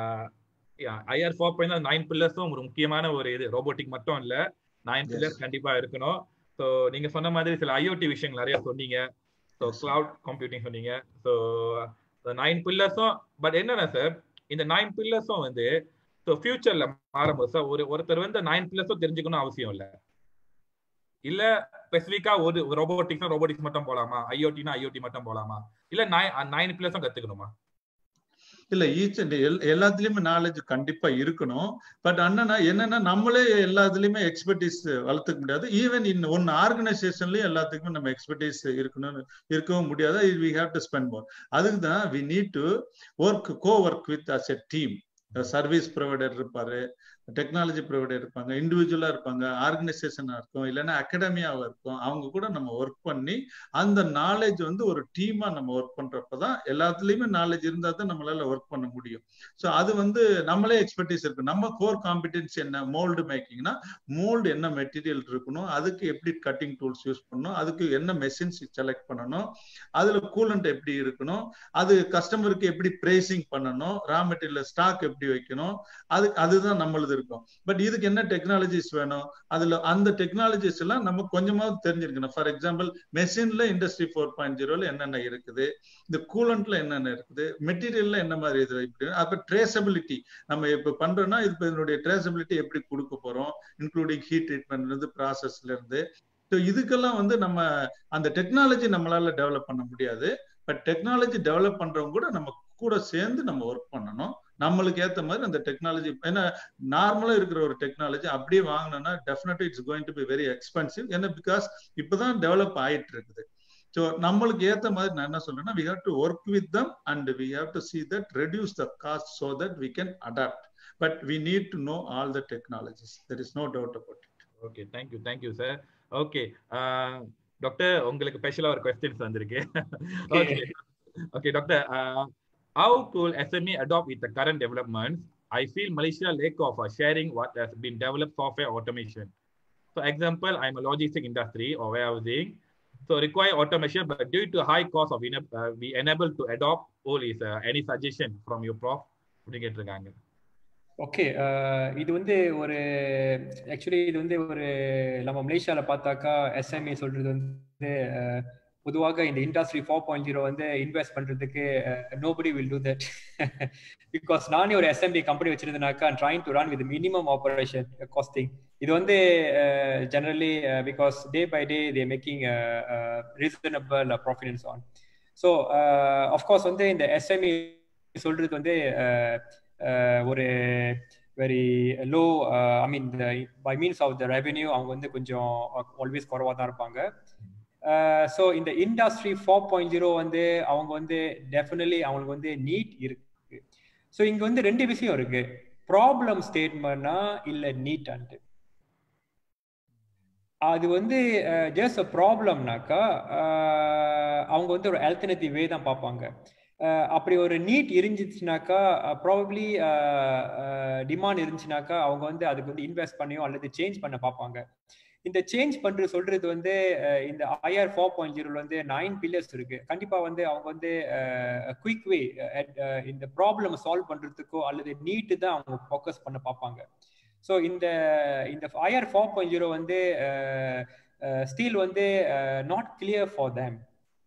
IR four point nine பில்லர்ஸும் ஒரு முக்கியமான ஒரு இது ரோபோட்டிக் மட்டும் இல்ல நைன் பில்லர்ஸ் கண்டிப்பா இருக்கணும் ஸோ நீங்க சொன்ன மாதிரி சில ஐஓடி விஷயங்கள் நிறைய சொன்னீங்க ஸோ கிளவுட் கம்ப்யூட்டிங் சொன்னீங்க ஸோ நைன் பில்லர்ஸும் பட் என்னன்னா சார் இந்த நைன் பில்லர்ஸும் வந்து ஸோ ஃபியூச்சர்ல மாறும்போது சார் ஒரு ஒருத்தர் வந்து நைன் பில்லர்ஸும் தெரிஞ்சுக்கணும் அவசியம் இல்லை இல்ல ஸ்பெசிபிக்கா ஒரு ரோபோட்டிக்ஸ் ரோபோட்டிக்ஸ் மட்டும் போலாமா ஐஓடினா ஐஓடி மட்டும் போலாமா இல்ல நைன் நைன் பில்லர்ஸும் கத்துக்கணுமா இல்ல ஈச் எல்லாத்துலயுமே நாலேஜ் கண்டிப்பா இருக்கணும் பட் அண்ணனா என்னன்னா நம்மளே எல்லா இதுலயுமே எக்ஸ்பர்டீஸ் வளர்த்துக்க முடியாது ஈவன் இன் ஒன் ஆர்கனைசேஷன்லயும் எல்லாத்துக்குமே நம்ம எக்ஸ்பர்டீஸ் இருக்கணும்னு இருக்கவும் முடியாது we have to spend more அதுக்கு தான் we need to work co work with us a team service provider இருப்பாரு டெக்னாலஜி ப்ரொவைடர் இருப்பாங்க இண்டிவிஜுவலா இருப்பாங்க ஆர்கனைசேஷனா இருக்கும் இல்லைன்னா அகாடமியாவா இருக்கும் அவங்க கூட நம்ம ஒர்க் பண்ணி அந்த நாலேஜ் வந்து ஒரு டீமா நம்ம ஒர்க் பண்றப்பதான் எல்லாத்துலயுமே நாலேஜ் இருந்தா தான் நம்மளால ஒர்க் பண்ண முடியும் ஸோ அது வந்து நம்மளே எக்ஸ்பர்டீஸ் இருக்கு நம்ம கோர் காம்பிடன்ஸ் என்ன மோல்டு மேக்கிங்னா மோல்டு என்ன மெட்டீரியல் இருக்கணும் அதுக்கு எப்படி கட்டிங் டூல்ஸ் யூஸ் பண்ணணும் அதுக்கு என்ன மெஷின்ஸ் செலக்ட் பண்ணணும் அதுல கூலண்ட் எப்படி இருக்கணும் அது கஸ்டமருக்கு எப்படி பிரைசிங் பண்ணணும் ரா மெட்டீரியல் ஸ்டாக் எப்படி வைக்கணும் அது அதுதான் நம்மளது இருக்கும் பட் இதுக்கு என்ன டெக்னாலஜிஸ் வேணும் அதுல அந்த டெக்னாலஜிஸ் எல்லாம் நம்ம கொஞ்சமாவது தெரிஞ்சிருக்கணும் ஃபார் எக்ஸாம்பிள் மெஷின்ல இண்டஸ்ட்ரி ஃபோர் பாயிண்ட் ஜீரோல என்னென்ன இருக்குது இந்த கூலண்ட்ல என்னென்ன இருக்குது மெட்டீரியல்ல என்ன மாதிரி இது இப்படி அப்ப ட்ரேசபிலிட்டி நம்ம இப்ப பண்றோம்னா இது இதனுடைய ட்ரேசபிலிட்டி எப்படி கொடுக்க போறோம் இன்க்ளூடிங் ஹீட் ட்ரீட்மெண்ட்ல இருந்து ப்ராசஸ்ல இருந்து ஸோ இதுக்கெல்லாம் வந்து நம்ம அந்த டெக்னாலஜி நம்மளால டெவலப் பண்ண முடியாது பட் டெக்னாலஜி டெவலப் பண்றவங்க கூட நம்ம கூட சேர்ந்து நம்ம ஒர்க் பண்ணணும் நம்மளுக்கு ஏத்த மாதிரி அந்த டெக்னாலஜி ஏன்னா நார்மலா இருக்கிற ஒரு டெக்னாலஜி அப்படியே வாங்கினோம்னா definitely it's going to be very expensive ஏன்னா பிகாஸ் இப்பதான் டெவலப் ஆயிட்டு இருக்குது ஸோ நம்மளுக்கு ஏத்த மாதிரி நான் என்ன சொல்றேன்னா we have to work with them and we have to see that reduce the cost so that we can adapt but we need to know all the technologies there is no doubt about it okay thank you thank you sir okay doctor உங்களுக்கு ஸ்பெஷலா ஒரு questions வந்திருக்கு okay okay doctor how could SME adopt with the current developments? I feel Malaysia lack of uh, sharing what has been developed software automation. So example, I'm a logistic industry or warehousing. So require automation, but due to high cost of uh, we unable to adopt all is uh, any suggestion from your prof? கேட்டிருக்காங்க okay இது வந்து ஒரு actually இது வந்து ஒரு நம்ம மலேசியாவில் பார்த்தாக்கா எஸ்எம்ஏ சொல்றது வந்து பொதுவாக இந்த இண்டஸ்ட்ரி ஃபோர் பாயிண்ட் ஜீரோ வந்து இன்வெஸ்ட் பண்றதுக்கு nobody will do that because நானே ஒரு எஸ்எம்பி கம்பெனி வச்சிருந்தேனாக்கா trying to run with minimum operation costing இது வந்து generally because day by day they making reasonable profit on so of course வந்து இந்த SME சொல்றது வந்து ஒரு very low I mean by means of the revenue அவங்க வந்து கொஞ்சம் ஆல்வேஸ் குறவாக தான் இருப்பாங்க ஸோ இந்த இண்டஸ்ட்ரி ஃபோர் பாயிண்ட் ஜீரோ வந்து அவங்க வந்து டெஃபினெட்லி அவங்களுக்கு வந்து நீட் இருக்கு ஸோ இங்க வந்து ரெண்டு விஷயம் இருக்கு ப்ராப்ளம் ஸ்டேட்மெண்ட்னா இல்லை நீட் அண்ட் அது வந்து ஜஸ்ட் ப்ராப்ளம்னாக்கா அவங்க வந்து ஒரு அல்டர்னேட்டிவ் வே தான் பார்ப்பாங்க அப்படி ஒரு நீட் இருந்துச்சுனாக்கா ப்ராபப்ளி டிமாண்ட் இருந்துச்சுனாக்கா அவங்க வந்து அதுக்கு வந்து இன்வெஸ்ட் பண்ணியோ அல்லது சேஞ்ச் பண்ண பார்ப்பாங்க இந்த சேஞ்ச் பண்றது சொல்றது வந்து இந்த ஐஆர் ஃபோர் பாயிண்ட் ஜீரோல வந்து நைன் பில்லர்ஸ் இருக்கு கண்டிப்பா வந்து அவங்க வந்து குயிக் வே இந்த ப்ராப்ளம் சால்வ் பண்றதுக்கோ அல்லது நீட்டு தான் அவங்க ஃபோக்கஸ் பண்ண பார்ப்பாங்க ஸோ இந்த இந்த ஐஆர் ஃபோர் பாயிண்ட் ஜீரோ வந்து ஸ்டீல் வந்து not clear for them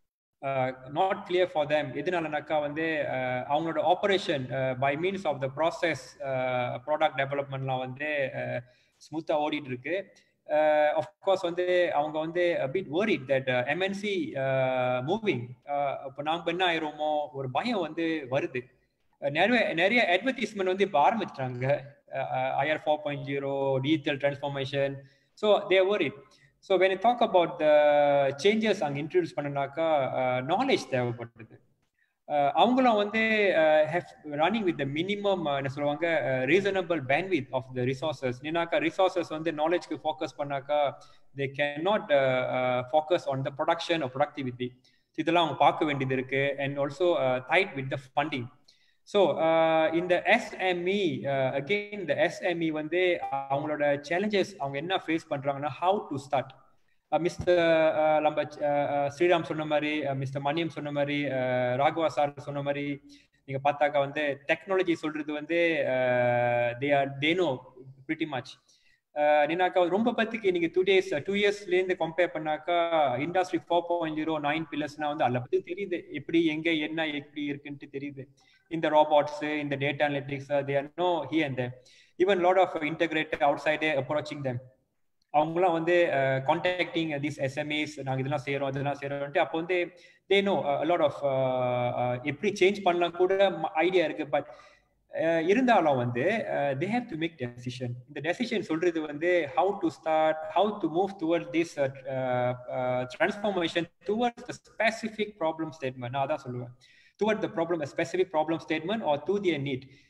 not clear for them எதனாலனாக்கா வந்து அவங்களோட operation by means of the process product டெவலப்மெண்ட்லாம் வந்து ஸ்மூத்தாக ஓடிட்டு இருக்கு அஃப்கோர்ஸ் வந்து அவங்க வந்து bit worried that MNC moving இப்போ நாம் என்ன ஆயிரோமோ ஒரு பயம் வந்து வருது நிறைய நிறைய அட்வர்டைஸ்மெண்ட் வந்து இப்போ ஆரம்பிச்சிட்டாங்க IR four point zero digital transformation so they worried so when talk about the changes அங்கே இன்ட்ரடியூஸ் பண்ணனாக்கா நாலேஜ் தேவைப்படுது அவங்களும் வந்து ரன்னிங் வித் த மினிமம் என்ன சொல்லுவாங்க reasonable bandwidth of the resources ஏன்னாக்கா ரிசோர்சஸ் வந்து நாலேஜ்க்கு ஃபோக்கஸ் பண்ணாக்கா they can not focus on the production productivity இதெல்லாம் அவங்க பார்க்க வேண்டியது இருக்கு and also tied with the funding so இந்த எஸ்எம்இ அகெயின் இந்த எஸ்எம்இ வந்து அவங்களோட சேலஞ்சஸ் அவங்க என்ன ஃபேஸ் பண்றாங்கன்னா ஹவு டு ஸ்டார்ட் மிஸ்டர் நம்ம ஸ்ரீராம் சொன்ன மாதிரி மிஸ்டர் மணியம் சொன்ன மாதிரி ராகவா சார் சொன்ன மாதிரி நீங்க பார்த்தாக்கா வந்து டெக்னாலஜி சொல்றது வந்து they are they know pretty much நீனாக்கா ரொம்ப பத்திக்கு நீங்க டூ டேஸ் டூ இயர்ஸ்ல இருந்து கம்பேர் பண்ணாக்கா industry four point zero nine பில்லர்ஸ்னா வந்து அதில் பத்தி தெரியுது எப்படி எங்க என்ன எப்படி இருக்குன்ட்டு தெரியுது இந்த ரோபாட்ஸ் இந்த data analytics they are know he and even lot of integrated outside approaching them அவங்களாம் வந்து கான்டாக்டிங் திஸ் எஸ்எம்ஏஸ் நாங்கள் இதெல்லாம் செய்கிறோம் இதெல்லாம் செய்கிறோம்ட்டு அப்போ வந்து தே நோ லாட் ஆஃப் எப்படி சேஞ்ச் பண்ணலாம் கூட ஐடியா இருக்கு பட் இருந்தாலும் வந்து they have to make decision இந்த டெசிஷன் சொல்றது வந்து how to start how to move toward this transformation towards the specific problem statement நான் அதான் சொல்லுவேன் toward the problem specific problem statement or to their need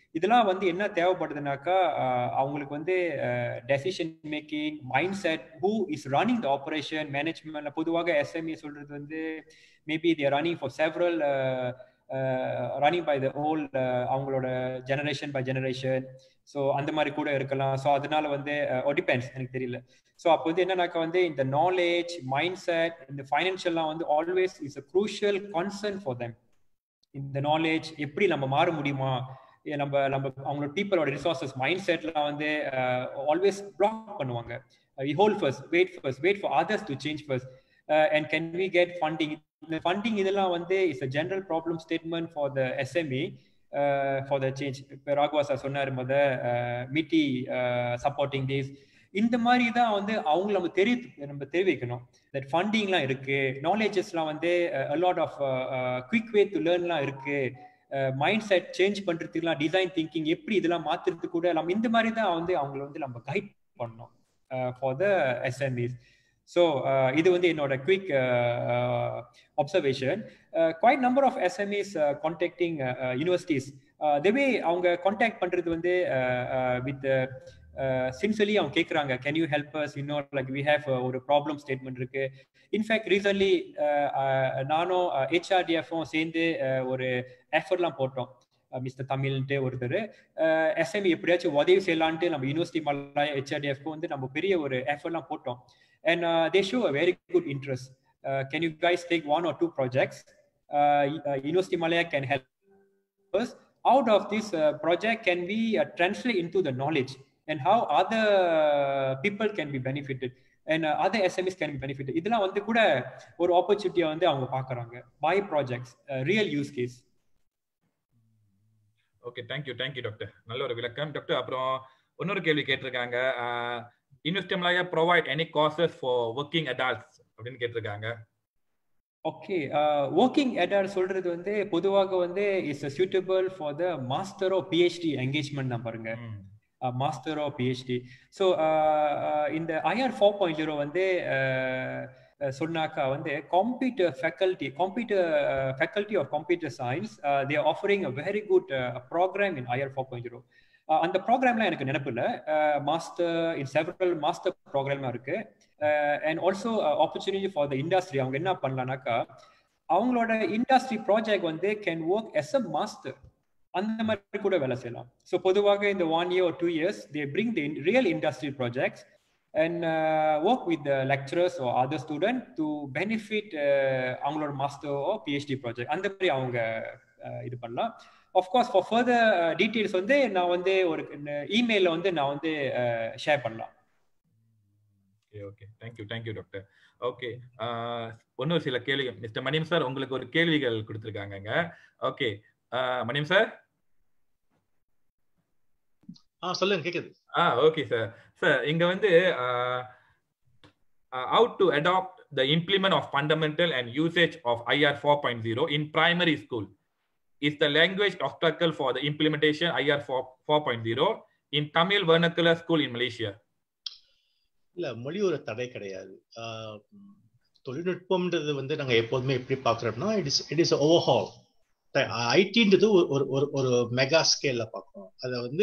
இதெல்லாம் வந்து என்ன தேவைப்படுதுனாக்கா அவங்களுக்கு வந்து decision making mind set who is running the operation management பொதுவாக எஸ்எம்இ சொல்றது வந்து maybe there running for several running by the whole அவங்களோட ஜெனரேஷன் பை ஜெனரேஷன் ஸோ அந்த மாதிரி கூட இருக்கலாம் ஸோ அதனால வந்து டிபெண்ட்ஸ் எனக்கு தெரியல ஸோ அப்போ வந்து என்னன்னாக்கா வந்து இந்த நாலேஜ் மைண்ட் செட் இந்த ஃபைனான்ஷியல்லாம் வந்து always is a crucial concern for them இந்த நாலேஜ் எப்படி நம்ம மாற முடியுமா நம்ம நம்ம அவங்களோட பீப்புளோட ரிசோர்சஸ் மைண்ட் செட்லாம் வந்து ஆல்வேஸ் பிளாக் பண்ணுவாங்க we hold first wait first wait for others to change first and can we get funding இந்த ஃபண்டிங் இதெல்லாம் வந்து is a general problem statement for the SME for the change இப்போ Raghava sir சொன்னார் முத மிட்டி supporting days இந்த மாதிரி தான் வந்து அவங்க நம்ம தெரிய நம்ம தெரிவிக்கணும் தட் ஃபண்டிங்லாம் இருக்கு நாலேஜஸ்லாம் வந்து a lot of quick way to லேர்ன்லாம் இருக்கு மைண்ட் செட் சேஞ்ச் பண்றதுக்குலாம் டிசைன் திங்கிங் எப்படி இதெல்லாம் மாத்துறதுக்கு கூட நம்ம இந்த மாதிரி தான் வந்து அவங்கள வந்து நம்ம கைட் பண்ணோம் ஃபார் த எஸ்எம்இஸ் ஸோ இது வந்து என்னோட quick observation quite number of SMEs contacting universities தெவே அவங்க கான்டாக்ட் பண்றது வந்து வித் சின்சலி அவங்க கேட்குறாங்க கேன் யூ ஹெல்ப் அஸ் இன்னொரு லைக் வி ஹேவ் ஒரு ப்ராப்ளம் ஸ்டேட்மெண்ட் இருக்கு இன்ஃபேக்ட் ரீசன்ட்லி நானும் ஹெச்ஆர்டிஎஃப்பும் சேர்ந்து ஒரு எஃபர்ட்லாம் போட்டோம் மிஸ்டர் தமிழ்ன்ட்டு ஒருத்தர் எஸ்எம்இ எப்படியாச்சும் உதவி செய்யலான்ட்டு நம்ம யூனிவர்சிட்டி மல்லாய ஹெச்ஆர்டிஎஃப்க்கு வந்து நம்ம பெரிய ஒரு எஃபர்ட்லாம் போட்டோம் and they show a very good interest can you guys take one or two projects university Malaya can help out of this uh, project can be uh, translated into the knowledge and how other people can be benefited and uh, other SMEs can be benefited இதெல்லாம் வந்து கூட ஒரு ஆப்பர்ச்சுனிட்டியை வந்து அவங்க பார்க்குறாங்க by projects real use case okay thank you thank you doctor நல்ல ஒரு விளக்கம் டாக்டர் அப்புறம் இன்னொரு கேள்வி கேட்டிருக்காங்க university provide any courses for working adults அப்படின்னு கேட்டிருக்காங்க ஓகே ஒர்க்கிங் எடர் சொல்றது வந்து பொதுவாக வந்து is suitable for the master of PhD என்கேஜ்மெண்ட் தான் பாருங்க மாஸ்டர் ஆஃப் பிஹெச்டி ஸோ இந்த ஐஆர் ஃபோர் பாயிண்ட் ஜீரோ வந்து சொன்னாக்கா வந்து computer faculty computer faculty of computer science they offering a very good program in IR four point zero அந்த ப்ரோக்ராம்லாம் எனக்கு நினப்பு இல்லை மாஸ்டர் இன் செவரல் மாஸ்டர் ப்ரோக்ராம்லாம் இருக்கு and also opportunity for the industry அவங்க என்ன பண்ணலாம்னாக்கா அவங்களோட இண்டஸ்ட்ரி ப்ராஜெக்ட் வந்து can work as a master அந்த மாதிரி கூட வேலை செய்யலாம் ஸோ பொதுவாக இந்த one year two years they bring the real industry projects and work with lecturers or other student to benefit அவங்களோட மாஸ்டர் ஓ பிஹெச்டி ப்ராஜெக்ட் அந்த மாதிரி அவங்க இது பண்ணலாம் ஆஃப்கோர்ஸ் ஃபார் ஃபர்தர் டீட்டெயில்ஸ் வந்து நான் வந்து ஒரு இமெயிலில் வந்து நான் வந்து ஷேர் பண்ணலாம் okay okay thank you thank you doctor okay இன்னொரு சில கேள்வி மிஸ்டர் மணியம் சார் உங்களுக்கு ஒரு கேள்விகள் கொடுத்துருக்காங்க ஓகே மணியம் சார் ஆ சொல்லுங்க கேக்குது ஆ ஓகே சார் சார் இங்க வந்து how to adopt the implement of fundamental and usage of IR 4.0 in primary school is the language obstacle for the implementation IR 4.0 in Tamil vernacular school in Malaysia இல்ல மொழி ஒரு தடை கிடையாது தொழில்நுட்பம்ன்றது வந்து நாங்க எப்போதுமே எப்படி பாக்குறோம்னா it is it is overhaul ஐடின்றது ஒரு ஒரு ஒரு மெகா ஸ்கேல்ல பார்க்கணும் அதை வந்து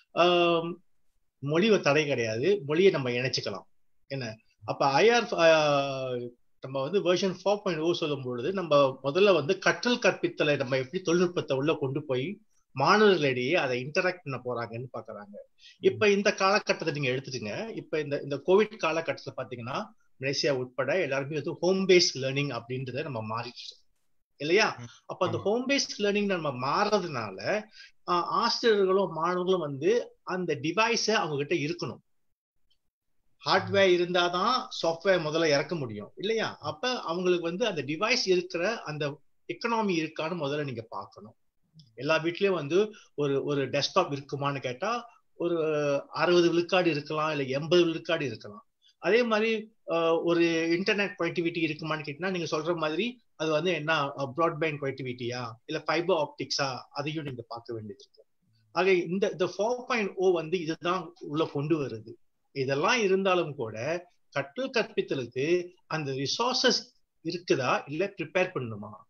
மொழி ஒரு தடை கிடையாது மொழியை நம்ம இணைச்சிக்கலாம் என்ன அப்ப ஐஆர் நம்ம வந்து வெர்ஷன் ஃபோர் பாயிண்ட் ஓ சொல்லும் பொழுது நம்ம முதல்ல வந்து கற்றல் கற்பித்தலை நம்ம எப்படி தொழில்நுட்பத்தை உள்ள கொண்டு போய் மாணவர்களிடையே அதை இன்டராக்ட் பண்ண போறாங்கன்னு பாக்குறாங்க இப்ப இந்த காலகட்டத்தை நீங்க எடுத்துட்டுங்க இப்ப இந்த இந்த கோவிட் காலகட்டத்துல பாத்தீங்கன்னா மலேசியா உட்பட எல்லாருமே வந்து ஹோம் பேஸ்ட் லேர்னிங் அப்படின்றத நம்ம மாறிட்டு இல்லையா அப்ப அந்த ஹோம் பேஸ்ட் லேர்னிங் நம்ம மாறதுனால ஆசிரியர்களும் மாணவர்களும் வந்து அந்த டிவைஸ அவங்க கிட்ட இருக்கணும் ஹார்ட்வேர் இருந்தாதான் சாஃப்ட்வேர் முதல்ல இறக்க முடியும் இல்லையா அப்ப அவங்களுக்கு வந்து அந்த டிவைஸ் இருக்கிற அந்த எக்கனாமி இருக்கான்னு முதல்ல நீங்க பார்க்கணும் எல்லா வீட்லயும் வந்து ஒரு ஒரு டெஸ்க்டாப் இருக்குமான்னு கேட்டா ஒரு அறுபது விழுக்காடு இருக்கலாம் இல்ல எண்பது விழுக்காடு இருக்கலாம் அதே மாதிரி ஒரு இன்டர்நெட் கனெக்டிவிட்டி இருக்குமான்னு கேட்டீங்கன்னா நீங்க சொல்ற மாதிரி அது வந்து என்ன ப்ராட்பேண்ட் கனெக்டிவிட்டியா இல்ல ஃபைபர் ஆப்டிக்ஸா அதையும் நீங்க பார்க்க வேண்டியது இருக்கு ஆக இந்த இந்த ஃபோர் பாயிண்ட் ஓ வந்து இதுதான் உள்ள கொண்டு வருது இதெல்லாம் இருந்தாலும் கூட கற்றல் கற்பித்தலுக்கு அந்த ரிசோர்சஸ் இருக்குதா இல்ல ப்ரிப்பேர் பண்ணுமா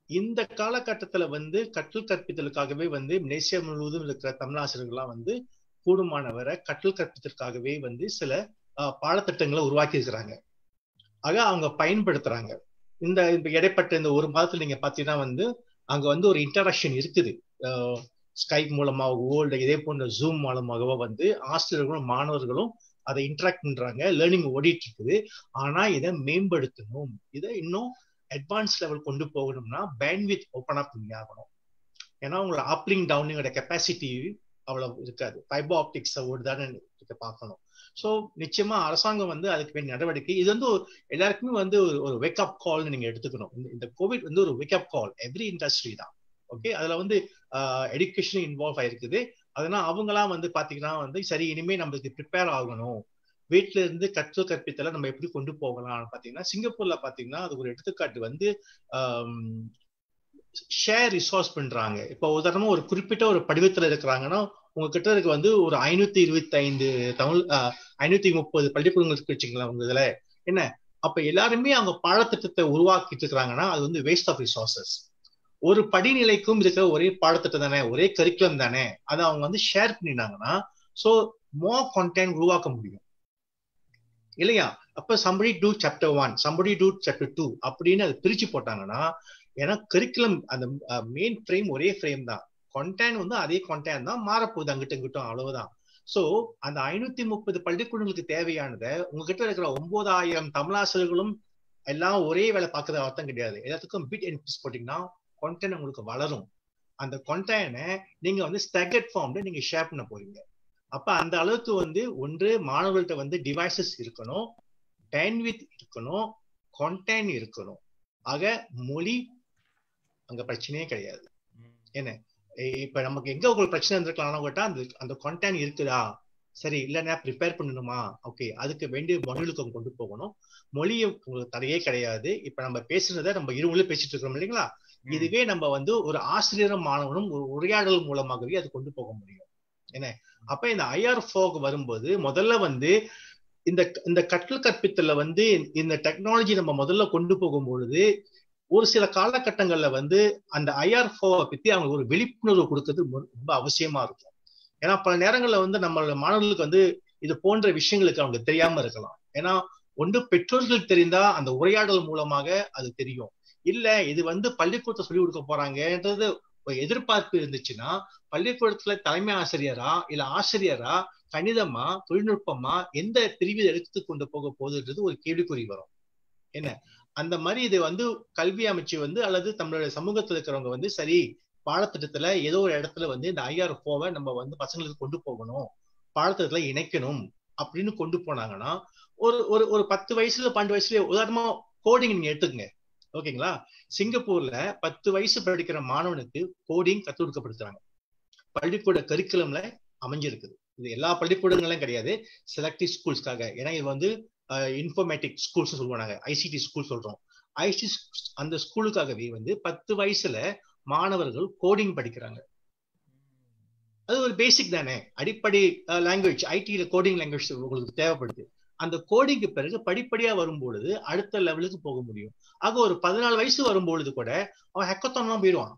இந்த காலகட்டத்துல வந்து கற்றல் கற்பித்தலுக்காகவே வந்து மலேசியா முழுவதும் இருக்கிற தமிழாசிரியர்கள்லாம் வந்து கூடுமானவரை கற்றல் கற்பித்தலுக்காகவே வந்து சில பாடத்திட்டங்களை உருவாக்கி இருக்கிறாங்க ஆக அவங்க பயன்படுத்துறாங்க இந்த இப்ப இடைப்பட்ட இந்த ஒரு மாதத்துல நீங்க பாத்தீங்கன்னா வந்து அங்க வந்து ஒரு இன்டராக்ஷன் இருக்குது ஸ்கைப் மூலமாகவோ இல்லை இதே போன்ற ஜூம் மூலமாகவோ வந்து ஆசிரியர்களும் மாணவர்களும் அதை இன்டராக்ட் பண்றாங்க லேர்னிங் ஓடிட்டு இருக்குது ஆனா இதை மேம்படுத்தணும் இதை இன்னும் அட்வான்ஸ் லெவல் கொண்டு போகணும்னா பேண்ட்வித் ஓப்பன் அப் பண்ணி ஆகணும் ஏன்னா உங்களோட அப்லிங் டவுனிங்கோட கெப்பாசிட்டி அவ்வளவு இருக்காது ஃபைபர் ஆப்டிக்ஸ் ஓடுதான்னு பார்க்கணும் ஸோ நிச்சயமா அரசாங்கம் வந்து அதுக்கு வேண்டிய நடவடிக்கை இது வந்து எல்லாருக்குமே வந்து ஒரு வெக் அப் கால்னு நீங்க எடுத்துக்கணும் இந்த கோவிட் வந்து ஒரு wake up call every industry தான் ஓகே அதுல வந்து எடுகேஷன் இன்வால்வ் ஆயிருக்குது அதனால அவங்களாம் வந்து பாத்தீங்கன்னா வந்து சரி இனிமே நம்மளுக்கு ப்ரிப்பேர் ஆகணும் வீட்டுல இருந்து கற்றல் கற்பித்தலை நம்ம எப்படி கொண்டு போகலாம் பாத்தீங்கன்னா சிங்கப்பூர்ல பாத்தீங்கன்னா அது ஒரு எடுத்துக்காட்டு வந்து ஷேர் ரிசோர்ஸ் பண்றாங்க இப்போ உதாரணமா ஒரு குறிப்பிட்ட ஒரு படிவத்துல இருக்கிறாங்கன்னா உங்ககிட்ட இருக்க வந்து ஒரு ஐநூத்தி இருபத்தி ஐந்து தமிழ் ஐநூத்தி முப்பது பள்ளிக்கூடங்கள் இருக்கு வச்சுங்களா உங்க இதுல என்ன அப்ப எல்லாருமே அவங்க பாடத்திட்டத்தை உருவாக்கிட்டு இருக்கிறாங்கன்னா அது வந்து வேஸ்ட் ஆஃப் ரிசோர்சஸ் ஒரு படிநிலைக்கும் இருக்கிற ஒரே பாடத்திட்டம் தானே ஒரே கரிக்குலம் தானே அதை அவங்க வந்து ஷேர் பண்ணினாங்கன்னா ஸோ மோர் கண்டென்ட் உருவாக்க முடியும் இல்லையா அப்ப somebody do chapter one somebody do chapter two அப்படின்னு அது பிரிச்சு போட்டாங்கன்னா ஏன்னா கரிக்குலம் அந்த மெயின் ஃப்ரேம் ஒரே ஃப்ரேம் தான் கண்டென்ட் வந்து அதே கண்டென்ட் தான் மாறப்போகுது அங்கிட்ட இங்கிட்டும் அவ்வளவுதான் சோ அந்த ஐநூத்தி முப்பது பள்ளிக்கூடங்களுக்கு தேவையானதை உங்ககிட்ட இருக்கிற ஒன்பதாயிரம் தமிழாசிரியர்களும் எல்லாம் ஒரே வேலை பார்க்கறது அர்த்தம் கிடையாது எல்லாத்துக்கும் பிட் அண்ட் பீஸ் போட்டீங்கன்னா கண்டென்ட் உங்களுக்கு வளரும் அந்த கண்டென்ட்டை நீங்க வந்து ஸ்டகட் ஃபார்ம்ல நீங்க ஷேர் பண்ண போறீங்க அப்ப அந்த அளவுக்கு வந்து ஒன்று மாணவர்கள்ட்ட வந்து டிவைசஸ் இருக்கணும் பேண்ட்வித் இருக்கணும் கண்டென்ட் இருக்கணும் ஆக மொழி அங்க பிரச்சனையே கிடையாது என்ன இப்ப நமக்கு எங்க உங்களுக்கு பிரச்சனை இருந்திருக்கலாம் கேட்டா அந்த அந்த கண்டென்ட் இருக்குதா சரி இல்லைன்னா ப்ரிப்பேர் பண்ணணுமா ஓகே அதுக்கு வேண்டிய மொழிகளுக்கு கொண்டு போகணும் மொழியை உங்களுக்கு தடையே கிடையாது இப்ப நம்ம பேசுறத நம்ம இருவங்களும் பேசிட்டு இருக்கிறோம் இல்லைங்களா இதுவே நம்ம வந்து ஒரு ஆசிரியரும் மாணவனும் ஒரு உரையாடல் மூலமாகவே அது கொண்டு போக முடியும் என்ன அப்ப இந்த ஐஆர் ஃபோக் வரும்போது முதல்ல வந்து இந்த இந்த கற்றல் கற்பித்தல வந்து இந்த டெக்னாலஜி நம்ம முதல்ல கொண்டு போகும் பொழுது ஒரு சில காலகட்டங்கள்ல வந்து அந்த ஐஆர் ஃபோவை பத்தி அவங்க ஒரு விழிப்புணர்வு கொடுக்கறது ரொம்ப அவசியமா இருக்கும் ஏன்னா பல நேரங்கள்ல வந்து நம்ம மாணவர்களுக்கு வந்து இது போன்ற விஷயங்களுக்கு அவங்க தெரியாம இருக்கலாம் ஏன்னா ஒன்று பெற்றோர்கள் தெரிந்தா அந்த உரையாடல் மூலமாக அது தெரியும் இல்ல இது வந்து பள்ளிக்கூடத்தை சொல்லி கொடுக்க போறாங்கன்றது எதிர்பார்ப்பு இருந்துச்சுன்னா பள்ளிக்கூடத்துல தலைமை ஆசிரியரா இல்ல ஆசிரியரா கணிதமா தொழில்நுட்பமா எந்த பிரிவில் எடுத்து கொண்டு போக போகுதுன்றது ஒரு கேள்விக்குறி வரும் என்ன அந்த மாதிரி இது வந்து கல்வி அமைச்சு வந்து அல்லது நம்மளுடைய சமூகத்துல இருக்கிறவங்க வந்து சரி பாடத்திட்டத்துல ஏதோ ஒரு இடத்துல வந்து இந்த ஐஆர் போவை நம்ம வந்து பசங்களுக்கு கொண்டு போகணும் பாடத்திட்டத்துல இணைக்கணும் அப்படின்னு கொண்டு போனாங்கன்னா ஒரு ஒரு ஒரு பத்து வயசுல பன்னெண்டு வயசுல உதாரணமா கோடிங் நீங்க எடுத்துக்கங்க ஓகேங்களா சிங்கப்பூர்ல பத்து வயசு படிக்கிற மாணவனுக்கு கோடிங் கற்றுக் கொடுக்கப்படுத்துறாங்க பள்ளிக்கூட கரிக்குலம்ல அமைஞ்சிருக்குது இது எல்லா பள்ளிக்கூடங்களும் கிடையாது செலக்டிவ் ஸ்கூல்ஸ்க்காக ஏன்னா இது வந்து இன்ஃபர்மேட்டிக் ஸ்கூல்ஸ் சொல்லுவாங்க ஐசிடி ஸ்கூல் சொல்றோம் ஐசி அந்த ஸ்கூலுக்காகவே வந்து பத்து வயசுல மாணவர்கள் கோடிங் படிக்கிறாங்க அது ஒரு பேசிக் தானே அடிப்படை லாங்குவேஜ் ஐடியில கோடிங் லாங்குவேஜ் உங்களுக்கு தேவைப்படுது அந்த கோடிங்க்கு பிறகு படிப்படியா வரும்பொழுது அடுத்த லெவலுக்கு போக முடியும் ஆக ஒரு பதினாலு வயசு வரும்பொழுது கூட அவன் ஹெக்கத்தான் போயிடுவான்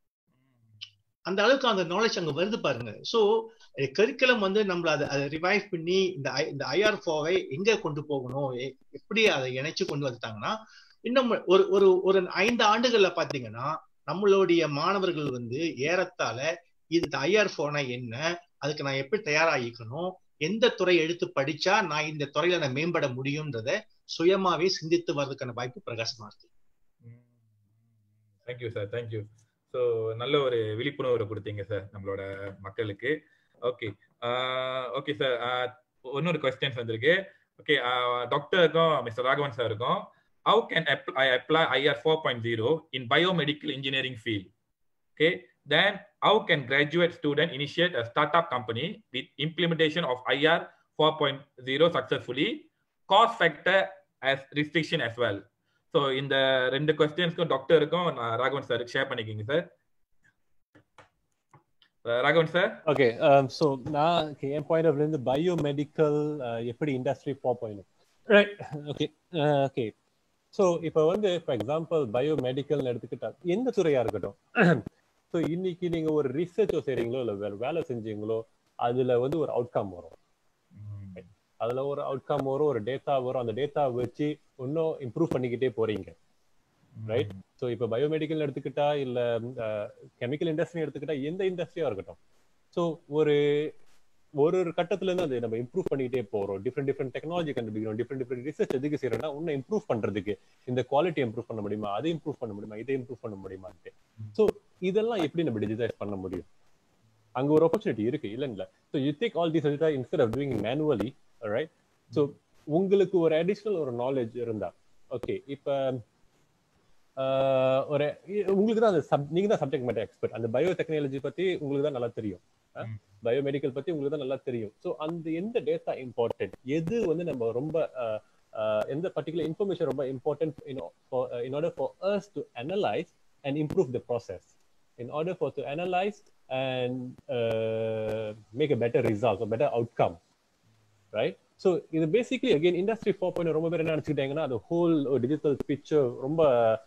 அந்த அளவுக்கு அந்த நாலேஜ் அங்க வருது பாருங்க சோ கரிக்குலம் வந்து நம்மள அதை அதை ரிவைவ் பண்ணி இந்த இந்த ஐஆர் ஃபோவை எங்க கொண்டு போகணும் எப்படி அதை இணைச்சு கொண்டு வந்துட்டாங்கன்னா இன்னும் ஒரு ஒரு ஒரு ஐந்து ஆண்டுகள்ல பாத்தீங்கன்னா நம்மளுடைய மாணவர்கள் வந்து ஏறத்தால இது ஐஆர் ஃபோனா என்ன அதுக்கு நான் எப்படி தயாராகிக்கணும் எந்த துறை எடுத்து படிச்சா நான் இந்த துறையில நான் மேம்பட முடியும்ன்றத சுயமாவே சிந்தித்து வர்றதுக்கான வாய்ப்பு பிரகாசமா இருக்கு தேங்க்யூ சார் தேங்க்யூ ஸோ நல்ல ஒரு விழிப்புணர்வு கொடுத்தீங்க சார் நம்மளோட மக்களுக்கு ஓகே ஓகே சார் இன்னொரு கொஸ்டின்ஸ் வந்திருக்கு ஓகே டாக்டருக்கும் மிஸ்டர் ராகவன் சாருக்கும் how can I apply IR four point zero in biomedical engineering field okay then how can graduate student initiate a startup company with implementation of IR 4.0 successfully cost factor as restriction as well so இந்த ரெண்டு கொஸ்டின்ஸ்க்கும் டாக்டருக்கும் Raghavan sir share பண்ணிக்கிங்க sir Raghavan sir okay so நான் என் point of இருந்து biomedical எப்படி industry four point right okay okay so இப்போ வந்து ஃபார் எக்ஸாம்பிள் பயோமெடிக்கல்னு எடுத்துக்கிட்டா எந்த துறையா இருக்கட்டும் ஸோ இன்னைக்கு நீங்க ஒரு ரிசர்ச்சோ செய்றீங்களோ இல்லை வேற வேலை செஞ்சீங்களோ அதுல வந்து ஒரு அவுட்கம் வரும் அதுல ஒரு அவுட்கம் வரும் ஒரு டேட்டா வரும் அந்த டேட்டா வச்சு இன்னும் இம்ப்ரூவ் பண்ணிக்கிட்டே போறீங்க ரைட் ஸோ இப்போ பயோமெடிக்கல் எடுத்துக்கிட்டா இல்ல கெமிக்கல் இண்டஸ்ட்ரி எடுத்துக்கிட்டா எந்த இண்டஸ்ட்ரியா இருக்கட்டும் ஸோ ஒரு ஒரு ஒரு கட்டத்துல இருந்து அதை நம்ம இம்ப்ரூவ் பண்ணிக்கிட்டே போறோம் டிஃப்ரெண்ட் டிஃப்ரெண்ட் டெக்னாலஜி கண்டுபிடிக்கிறோம் டிஃப்ரெண்ட் டிஃப்ரெண்ட் ரிசர்ச் எதுக்கு செய்யறோம்னா இன்னும் இம்ப்ரூவ் பண்றதுக்கு இந்த குவாலிட்டி இம்ப்ரூவ் பண்ண முடியுமா அதை இம்ப்ரூவ் பண்ண முடியுமா இதை இம்ப்ரூவ் பண்ண முடியுமான்ட்டு ஸோ இதெல்லாம் எப்படி நம்ம டிஜிட்டைஸ் பண்ண முடியும் அங்க ஒரு ஆப்பர்ச்சுனிட்டி இருக்கு இல்ல இல்ல so you take all these instead of doing manually right so உங்களுக்கு ஒரு அடிஷ்னல் ஒரு நாலேஜ் இருந்தா ஓகே இப்போ ஒரு உங்களுக்கு தான் அந்த சப் நீங்க தான் சப்ஜெக்ட் மேட்டர் எக்ஸ்பர்ட் அந்த பயோ டெக்னாலஜி பத்தி உங்களுக்கு தான் நல்லா தெரியும் பயோமெடிக்கல் பத்தி உங்களுக்கு தான் நல்லா தெரியும் ஸோ அந்த எந்த டேட்டா இம்பார்ட்டன்ட் எது வந்து நம்ம ரொம்ப எந்த பர்டிகுலர் இன்ஃபர்மேஷன் ரொம்ப important in order for us to analyse and improve the process in order for to analyze and uh, make a better result or better outcome right so இது basically again industry four point ரொம்ப பேர் என்ன நினச்சிக்கிட்டாங்கன்னா அது whole digital picture ரொம்ப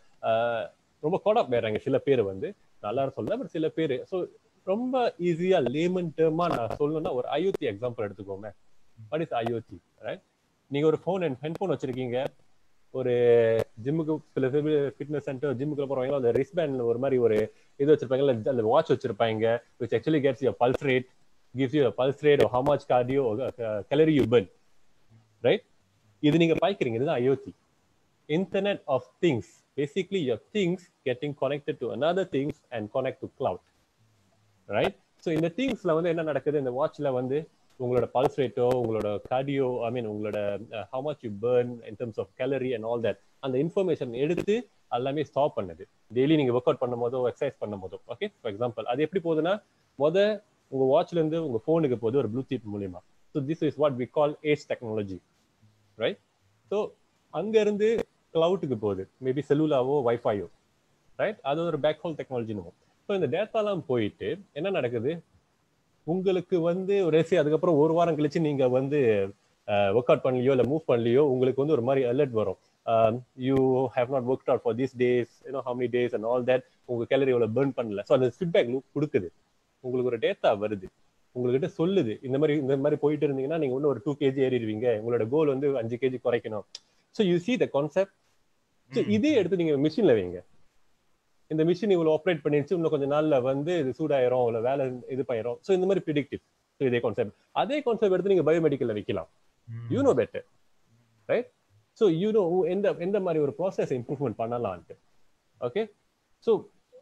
ரொம்ப கோடாப் போயிடுறாங்க சில பேர் வந்து நல்லா சொல்ல பட் சில பேர் ஸோ ரொம்ப ஈஸியா லேமன் டேர்மா நான் சொல்லணும்னா ஒரு ஐஓடி எக்ஸாம்பிள் எடுத்துக்கோமே வாட் இஸ் ஐஓடி ரைட் நீங்க ஒரு ஃபோன் அண்ட் ஹெட்ஃபோன் வச்சிருக்கீங்க ஒரு ஜிம்முக்கு சில ஃபிட்னஸ் சென்டர் ஜிம்முக்கு போறவங்க அந்த ரிஸ்பேண்ட் ஒரு மாதிரி ஒரு இது வச்சிருப்பாங்க அந்த வாட்ச் வச்சிருப்பாங்க which actually gets your pulse rate gives you pulse rate how much cardio calorie you burn right இது நீங்க பாய்க்கிறீங்க இதுதான் IoT internet of things basically your things getting connected to another things and connect to cloud right so இந்த திங்ஸ்ல வந்து என்ன நடக்குது இந்த வாட்ச்ல வந்து உங்களோட பல்ஸ் ரேட்டோ உங்களோட கார்டியோ ஐ மீன் உங்களோட how much you burn in terms of calorie and all that அந்த இன்ஃபர்மேஷன் எடுத்து எல்லாமே ஸ்டாப் பண்ணுது டெய்லி நீங்க ஒர்க் அவுட் பண்ணும் போதோ எக்ஸசைஸ் பண்ணும் போதோ ஓகே ஃபார் எக்ஸாம்பிள் அது எப்படி போகுதுன்னா முத உங்க வாட்ச்ல இருந்து உங்க போனுக்கு போகுது ஒரு ப்ளூடூத் மூலியமா so this is what we call edge technology right so அங்க இருந்து கிளவுட்டுக்கு போகுது மேபி செல்லுலாவோ வைஃபையோ ரைட் அது ஒரு பேக் ஹோல் டெக்னாலஜின்னு ஸோ இந்த டேட்டாலாம் போயிட்டு என்ன நடக்குது உங்களுக்கு வந்து ஒரு அதுக்கப்புறம் ஒரு வாரம் கழிச்சு நீங்க வந்து ஒர்க் அவுட் பண்ணலையோ இல்லை மூவ் பண்ணலையோ உங்களுக்கு வந்து ஒரு மாதிரி அலர்ட் வரும் you have not work out for this days you know how many days and all that உங்க கேலரி எவ்வளோ பேர்ன் பண்ணல ஸோ அந்த ஃபீட்பேக் கொடுக்குது உங்களுக்கு ஒரு டேட்டா வருது உங்ககிட்ட சொல்லுது இந்த மாதிரி இந்த மாதிரி போயிட்டு இருந்தீங்கன்னா நீங்க இன்னும் ஒரு டூ கேஜி ஏறிடுவீங்க உங்களோட கோல் வந்து அஞ்சு கேஜி குறைக்கணும் so you see the concept so இதே எடுத்து நீங்க மிஷின்ல வைங்க இந்த மிஷின் இவ்வளவு ஆப்ரேட் பண்ணிடுச்சு இன்னும் கொஞ்சம் நாள்ல வந்து இது சூடாயிரும் இல்ல வேலை இது பண்ணிரும் ஸோ இந்த மாதிரி ப்ரிடிக்டிவ் ஸோ இதே கான்செப்ட் அதே கான்செப்ட் எடுத்து நீங்க பயோமெடிக்கல்ல வைக்கலாம் you know better right so you know எந்த எந்த மாதிரி ஒரு ப்ராசஸ் இம்ப்ரூவ்மெண்ட் பண்ணலான்ட்டு ஓகே ஸோ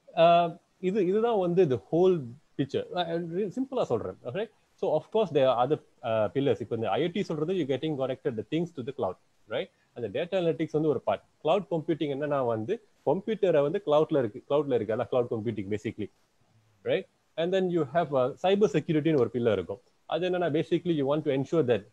இது இதுதான் வந்து த ஹோல் பிக்சர் சிம்பிளா சொல்றேன் okay so of course the other pillars இப்போ இந்த ஐஓடி சொல்றது you getting connected the things to the cloud right அந்த டேட்டா அனலிட்டிக்ஸ் வந்து ஒரு பார்ட் கிளவுட் கம்ப்யூட்டிங் என்னன்னா வந்து கம்ப்யூட்டரை வந்து கிளவுட்ல இருக்கு கிளவுட்ல இருக்கு அதான் cloud computing basically right and then you have cyber செக்யூரிட்டின்னு ஒரு பில்லர் இருக்கும் அது என்னன்னா basically you want to ensure that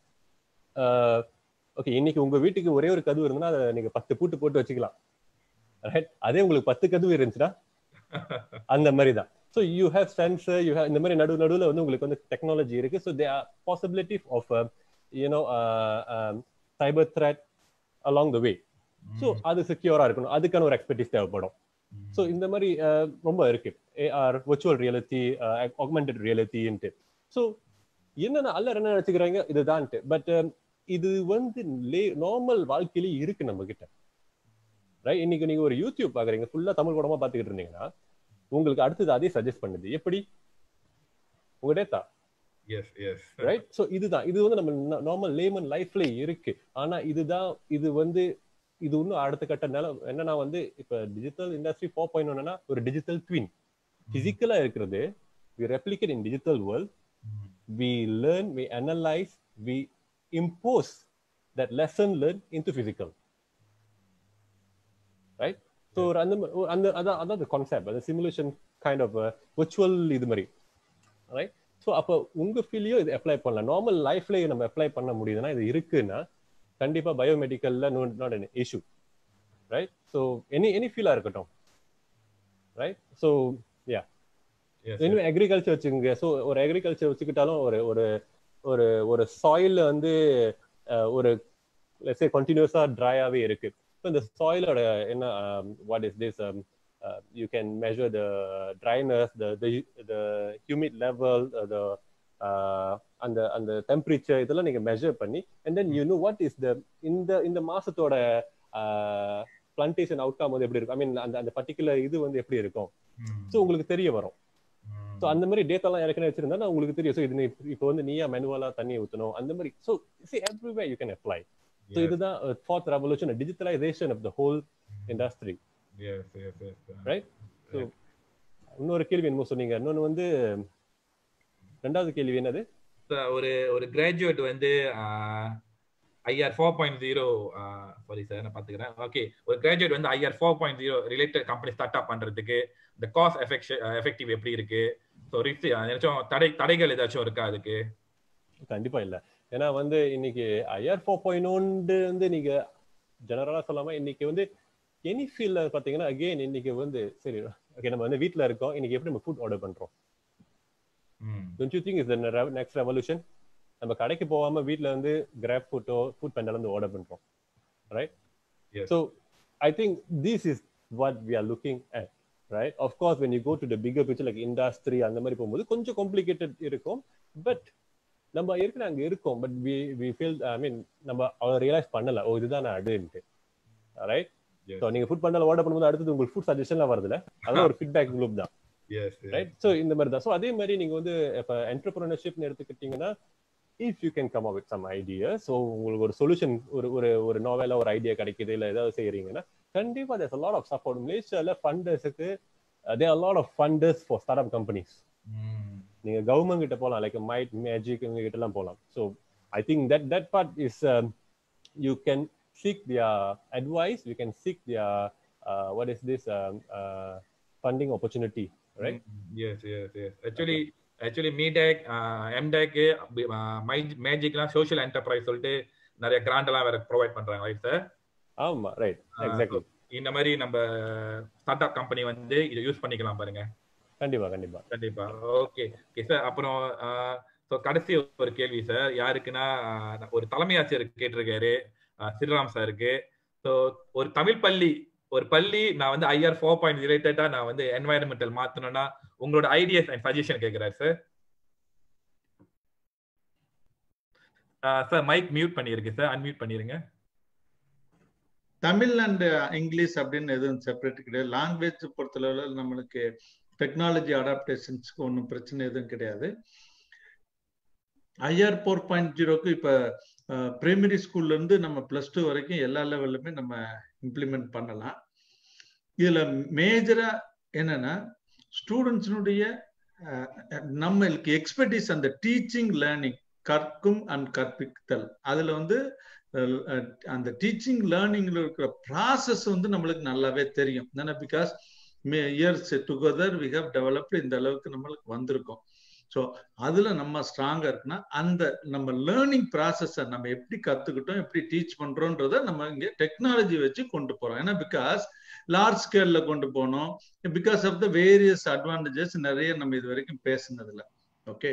okay இன்னைக்கு உங்க வீட்டுக்கு ஒரே ஒரு கதவு இருந்ததுன்னா அதை நீங்க பத்து பூட்டு போட்டு வச்சுக்கலாம் ரைட் அதே உங்களுக்கு பத்து கதவு இருந்துச்சுன்னா அந்த மாதிரி தான் so you have sensor you have இந்த மாதிரி நடு நடுவில் வந்து உங்களுக்கு வந்து டெக்னாலஜி இருக்கு so they are possibility of you know cyber threat along the way so அது செக்யூரா இருக்கணும் அதுக்கான ஒரு எக்ஸ்பர்டிஸ் தேவைப்படும் ஸோ இந்த மாதிரி ரொம்ப இருக்கு ஏஆர் விர்ச்சுவல் ரியாலிட்டி ஆக்மெண்டட் ரியாலிட்டின்ட்டு ஸோ என்னென்ன அல்ல என்ன நினைச்சுக்கிறாங்க இதுதான்ட்டு பட் இது வந்து நார்மல் வாழ்க்கையிலேயே இருக்கு நம்ம கிட்ட ரைட் இன்னைக்கு நீங்க ஒரு யூடியூப் பாக்குறீங்க ஃபுல்லா தமிழ் படமா பாத்துக்கிட்டு இருந்தீங்கன்னா உங்களுக்கு அடுத்தது அதே சஜஸ்ட் பண்ணுது எப்படி உங்க data yes yes right so இதுதான் இது வந்து நம்ம நார்மல் லேமன் லைஃப்ல இருக்கு ஆனா இதுதான் இது வந்து இது இன்னும் அடுத்த கட்ட நிலம் என்னன்னா வந்து இப்ப டிஜிட்டல் இண்டஸ்ட்ரி ஃபோர் பாயிண்ட் ஒன்னா ஒரு டிஜிட்டல் ட்வின் பிசிக்கலா இருக்கிறது we replicate in digital world we learn we analyse we impose that lesson learn in to physical right so ஒரு அந்த அந்த அதான் அதான் கான்செப்ட் அந்த சிமுலேஷன் கைண்ட் ஆஃப் விர்ச்சுவல் இது மாதிரி ரைட் ஸோ அப்போ உங்க ஃபீல்லையும் இது அப்ளை பண்ணலாம் நார்மல் லைஃப்லயே நம்ம அப்ளை பண்ண முடியுதுன்னா இது இருக்குன்னா கண்டிப்பா பயோமெடிக்கல்ல no not an issue right so any any ஃபீலா இருக்கட்டும் ரைட் ஸோ யா இன்னும் அக்ரிகல்ச்சர் வச்சுக்கோங்க ஸோ ஒரு அக்ரிகல்ச்சர் வச்சுக்கிட்டாலும் ஒரு ஒரு ஒரு ஒரு சாயில் வந்து ஒரு லெட்ஸே கண்டினியூஸா ட்ரையாவே இருக்கு ஸோ இந்த சாயிலோட என்ன what is this you can measure the dryness the the humid level the அந்த அந்த டெம்பரேச்சர் இதெல்லாம் நீங்க மெஷர் பண்ணி and then you know what is the இந்த இந்த மாசத்தோட பிளான்டேஷன் அவுட்கம் வந்து எப்படி இருக்கும் ஐ மீன் அந்த அந்த பர்டிகுலர் இது வந்து எப்படி இருக்கும் ஸோ உங்களுக்கு தெரிய வரும் ஸோ அந்த மாதிரி டேட்டாலாம் ஏற்கனவே வச்சிருந்தா உங்களுக்கு தெரியும் ஸோ இது இப்போ வந்து நீயா மெனுவலா தண்ணி ஊற்றணும் அந்த மாதிரி so see every way you can apply so இதுதான் fourth revolution digitalisation of the whole industry right so இன்னொரு கேள்வி என்னமோ சொன்னீங்க இன்னொன்று வந்து ரெண்டாவது கேள்வி என்னது ஒரு ஒரு கிராஜுவேட் வந்து IR four point zero sorry sir நான் பாத்துக்கிறேன் ஓகே ஒரு கிராஜுவேட் வந்து IR four point zero related company start up பண்றதுக்கு இந்த காஸ்ட் எஃபெக்ஷன் எஃபெக்டிவ் எப்படி இருக்கு ஸோ ரிஸ்க் ஏதாச்சும் தடை தடைகள் ஏதாச்சும் இருக்கா அதுக்கு கண்டிப்பா இல்ல ஏன்னா வந்து இன்னைக்கு ஐஆர் ஃபோர் பாயிண்ட் ஒன்று வந்து நீங்க ஜெனரலா சொல்லாம இன்னைக்கு வந்து எனி ஃபீல்ட்ல பாத்தீங்கன்னா அகெயின் இன்னைக்கு வந்து சரி ஓகே நம்ம வந்து வீட்ல இருக்கோம் இன்னைக்கு எப்படி நம்ம ஃபுட் ஆர்டர் பண்றோம் don't you think is next revolution நம்ம கடைக்கு போகாம வீட்ல வந்து கிராப் ஃபுட்டோ ஃபுட் பெண்டால இருந்து ஆர்டர் பண்றோம் right so I think this is what we are looking at right of course when you go to the bigger picture like industry அந்த மாதிரி போகும்போது கொஞ்சம் காம்ப்ளிகேட்டட் இருக்கும் பட் நம்ம ஏற்கனவே அங்க இருக்கோம் but we we feel I mean நம்ம அவரை ரியலைஸ் பண்ணல ஓ இதுதான் நான் அடுன்ட்டு ரைட் ஸோ நீங்க ஃபுட் பண்ணல ஆர்டர் பண்ணும்போது அடுத்தது உங்களுக்கு ஃபுட் சஜஷன்லாம் வருதுல அதெல்லாம் ஒரு ஃபீட்பேக் குரூப் தான் ரைட் ஸோ இந்த மாதிரி தான் ஸோ அதே மாதிரி நீங்க வந்து இப்போ என்டர்பிரினர்ஷிப்னு எடுத்துக்கிட்டீங்கன்னா if you can come up with some idea so உங்களுக்கு ஒரு சொல்யூஷன் ஒரு ஒரு ஒரு நோவலா ஒரு ஐடியா கிடைக்குது இல்லை ஏதாவது செய்யறீங்கன்னா கண்டிப்பா தேர்ஸ் லாட் ஆஃப் சப்போர்ட் மலேசியால ஃபண்டர்ஸுக்கு they are lot of funders for start up companies நீங்க கவர்மெண்ட் கிட்ட போகலாம் லைக் மைட் மேஜிக் இவங்க கிட்ட எல்லாம் போகலாம் so I think that that part is you can seek their advice you can seek their uh, what is this um, uh, funding opportunity right yes yes yes actually actually மீடெக் MDEC மேஜிக்லாம் social enterprise சொல்லிட்டு நிறைய grant எல்லாம் வேற provide பண்றாங்க right sir ஆமா right exactly இந்த மாதிரி நம்ம ஸ்டார்ட் அப் கம்பெனி வந்து இதை யூஸ் பண்ணிக்கலாம் பாருங்க கண்டிப்பா கண்டிப்பா கண்டிப்பா ஓகே ஓகே சார் அப்புறம் ஸோ கடைசி ஒரு கேள்வி சார் யாருக்குன்னா ஒரு தலைமை ஆசிரியர் கேட்டிருக்காரு ஸ்ரீராம் சாருக்கு ஸோ ஒரு தமிழ் பள்ளி ஒரு பள்ளி நான் வந்து ஐஆர் ஃபோர் பாயிண்ட் ரிலேட்டடா நான் வந்து என்வாயன்மெண்டல் மாத்தணும்னா உங்களோட ஐடியாஸ் அண்ட் சஜஷன் கேட்கிறாரு சார் சார் மைக் மியூட் பண்ணிருக்கு சார் அன்மியூட் பண்ணிருங்க தமிழ் அண்ட் இங்கிலீஷ் அப்படின்னு எதுவும் செப்பரேட் கிடையாது லாங்குவேஜ் பொறுத்தளவில் நம்மளுக்கு டெக்னாலஜி அடாப்டேஷன்ஸ்க்கு ஒன்றும் பிரச்சனை எதுவும் கிடையாது ஐஆர் ஃபோர் பாயிண்ட் ஜீரோக்கு இப்போ பிரைமரி ஸ்கூல்ல இருந்து நம்ம பிளஸ் டூ வரைக்கும் எல்லா லெவல்லுமே நம்ம இம்ப்ளிமெண்ட் பண்ணலாம் இதுல மேஜரா என்னன்னா ஸ்டூடெண்ட்ஸினுடைய நம்மளுக்கு எக்ஸ்பர்டீஸ் அந்த டீச்சிங் லேர்னிங் கற்கும் அண்ட் கற்பித்தல் அதுல வந்து அந்த டீச்சிங் லேர்னிங்ல இருக்கிற ப்ராசஸ் வந்து நம்மளுக்கு நல்லாவே தெரியும் ஏன்னா because years together we have developed இந்த அளவுக்கு நம்மளுக்கு வந்திருக்கோம் ஸோ அதுல நம்ம ஸ்ட்ராங்கா இருக்குன்னா அந்த நம்ம லேர்னிங் ப்ராசஸை நம்ம எப்படி கத்துக்கிட்டோம் எப்படி டீச் பண்றோன்றத நம்ம இங்க டெக்னாலஜி வச்சு கொண்டு போறோம் ஏன்னா பிகாஸ் லார்ஜ் ஸ்கேல்ல கொண்டு போனோம் because of the various advantages நிறைய நம்ம இது வரைக்கும் பேசுனதுல ஓகே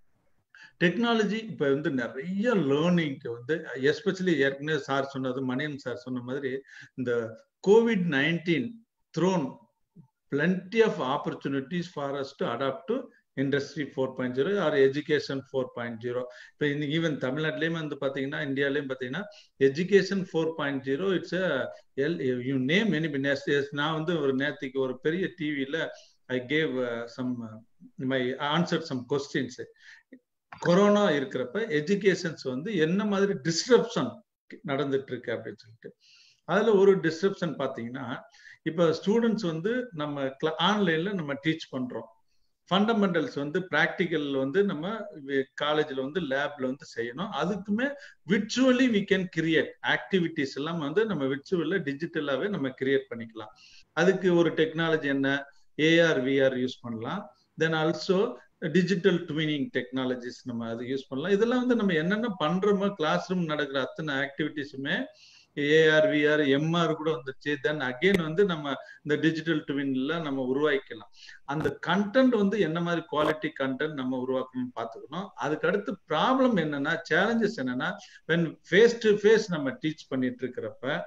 டெக்னாலஜி இப்ப வந்து நிறைய லேர்னிங்க்கு வந்து எஸ்பெஷலி ஏற்கனவே சார் சொன்னது மணியன் சார் சொன்ன மாதிரி இந்த COVID nineteen thrown plenty of opportunities for us to adapt to industry four point zero or education four point zero இப்போ இன்னைக்கு ஈவன் தமிழ்நாட்டிலையும் வந்து பார்த்தீங்கன்னா இந்தியாலையும் பார்த்தீங்கன்னா education four point zero it's all you name any நான் வந்து ஒரு நேற்றுக்கு ஒரு பெரிய டிவியில் I gave some my answer some questions corona இருக்கிறப்ப எஜுகேஷன்ஸ் வந்து என்ன மாதிரி டிஸ்ட்ரப்ஷன் நடந்துட்டு இருக்கு அப்படின்னு சொல்லிட்டு அதுல ஒரு டிஸ்ட்ரப்ஷன் பார்த்தீங்கன்னா இப்போ ஸ்டூடெண்ட்ஸ் வந்து நம்ம ஆன்லைன்ல நம்ம டீச் பண்றோம் ஃபண்டமெண்டல்ஸ் வந்து ப்ராக்டிக்கல் வந்து நம்ம காலேஜில் வந்து லேப்ல வந்து செய்யணும் அதுக்குமே virtually we can create activities எல்லாம் வந்து நம்ம விர்ச்சுவல்ல டிஜிட்டலாவே நம்ம கிரியேட் பண்ணிக்கலாம் அதுக்கு ஒரு டெக்னாலஜி என்ன ஏஆர் விஆர் யூஸ் பண்ணலாம் then also digital twinning technologies நம்ம அது யூஸ் பண்ணலாம் இதெல்லாம் வந்து நம்ம என்னென்ன பண்றோமோ கிளாஸ் ரூம் நடக்கிற அத்தனை ஆக்டிவிட்டிஸுமே ஏஆர் விஆர் எம்ஆர் கூட வந்துச்சு தென் அகெயின் வந்து நம்ம இந்த டிஜிட்டல் ட்வின்ல நம்ம உருவாக்கிக்கலாம் அந்த கண்டென்ட் வந்து என்ன மாதிரி குவாலிட்டி கண்டென்ட் நம்ம உருவாக்கணும்னு பார்த்துக்கணும் அதுக்கு அடுத்து ப்ராப்ளம் என்னன்னா சேலஞ்சஸ் என்னன்னா வென் ஃபேஸ் டு ஃபேஸ் நம்ம டீச் பண்ணிட்டு இருக்கிறப்ப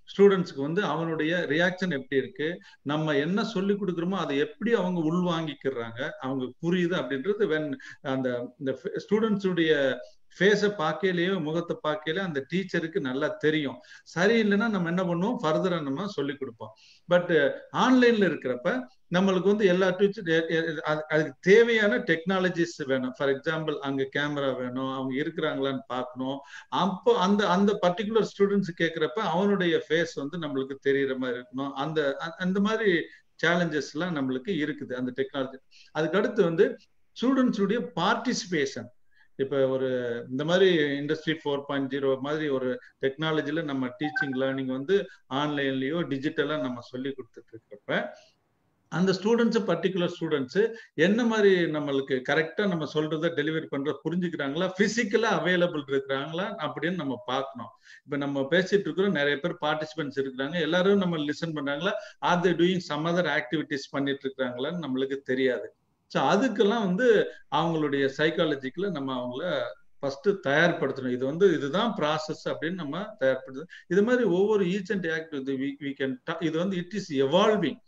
ஸ்டூடெண்ட்ஸ்க்கு வந்து அவனுடைய ரியாக்ஷன் எப்படி இருக்கு நம்ம என்ன சொல்லி கொடுக்குறோமோ அதை எப்படி அவங்க உள்வாங்கிக்கிறாங்க அவங்க புரியுது அப்படின்றது வென் அந்த இந்த ஸ்டூடெண்ட்ஸுடைய ஃபேஸை பார்க்கலையோ முகத்தை பார்க்கலையோ அந்த டீச்சருக்கு நல்லா தெரியும் சரியில்லைன்னா நம்ம என்ன பண்ணுவோம் ஃபர்தரா நம்ம சொல்லி கொடுப்போம் பட் ஆன்லைன்ல இருக்கிறப்ப நம்மளுக்கு வந்து எல்லா டீச்சர் அதுக்கு தேவையான டெக்னாலஜிஸ் வேணும் ஃபார் எக்ஸாம்பிள் அங்க கேமரா வேணும் அவங்க இருக்கிறாங்களான்னு பார்க்கணும் அப்போ அந்த அந்த பர்டிகுலர் ஸ்டூடெண்ட்ஸ் கேட்கிறப்ப அவனுடைய ஃபேஸ் வந்து நம்மளுக்கு தெரியற மாதிரி இருக்கணும் அந்த அந்த மாதிரி சேலஞ்சஸ் எல்லாம் நம்மளுக்கு இருக்குது அந்த டெக்னாலஜி அதுக்கு அடுத்து வந்து ஸ்டூடெண்ட்ஸுடைய பார்ட்டிசிபேஷன் இப்ப ஒரு இந்த மாதிரி இண்டஸ்ட்ரி ஃபோர் பாயிண்ட் ஜீரோ மாதிரி ஒரு டெக்னாலஜில நம்ம டீச்சிங் லேர்னிங் வந்து ஆன்லைன்லயோ டிஜிட்டலா நம்ம சொல்லி கொடுத்துட்டு இருக்கிறப்ப அந்த ஸ்டூடெண்ட்ஸ் பர்டிகுலர் ஸ்டூடெண்ட்ஸ் என்ன மாதிரி நம்மளுக்கு கரெக்டா நம்ம சொல்றத டெலிவரி பண்ற புரிஞ்சுக்கிறாங்களா பிசிக்கலா அவைலபிள் இருக்கிறாங்களா அப்படின்னு நம்ம பார்க்கணும் இப்ப நம்ம பேசிட்டு இருக்கிறோம் நிறைய பேர் பார்ட்டிசிபென்ட்ஸ் இருக்கிறாங்க எல்லாரும் நம்ம லிசன் பண்றாங்களா are they doing some other activities பண்ணிட்டு இருக்காங்களான்னு நம்மளுக்கு தெரியாது ஸோ அதுக்கெல்லாம் வந்து அவங்களுடைய சைக்காலஜிக்கல நம்ம அவங்கள ஃபர்ஸ்ட் தயார்படுத்தணும் இது வந்து இதுதான் ப்ராசஸ் அப்படின்னு நம்ம தயார்படுத்தணும் இது மாதிரி ஒவ்வொரு each and act we can இது வந்து இட் இஸ் எவால்விங்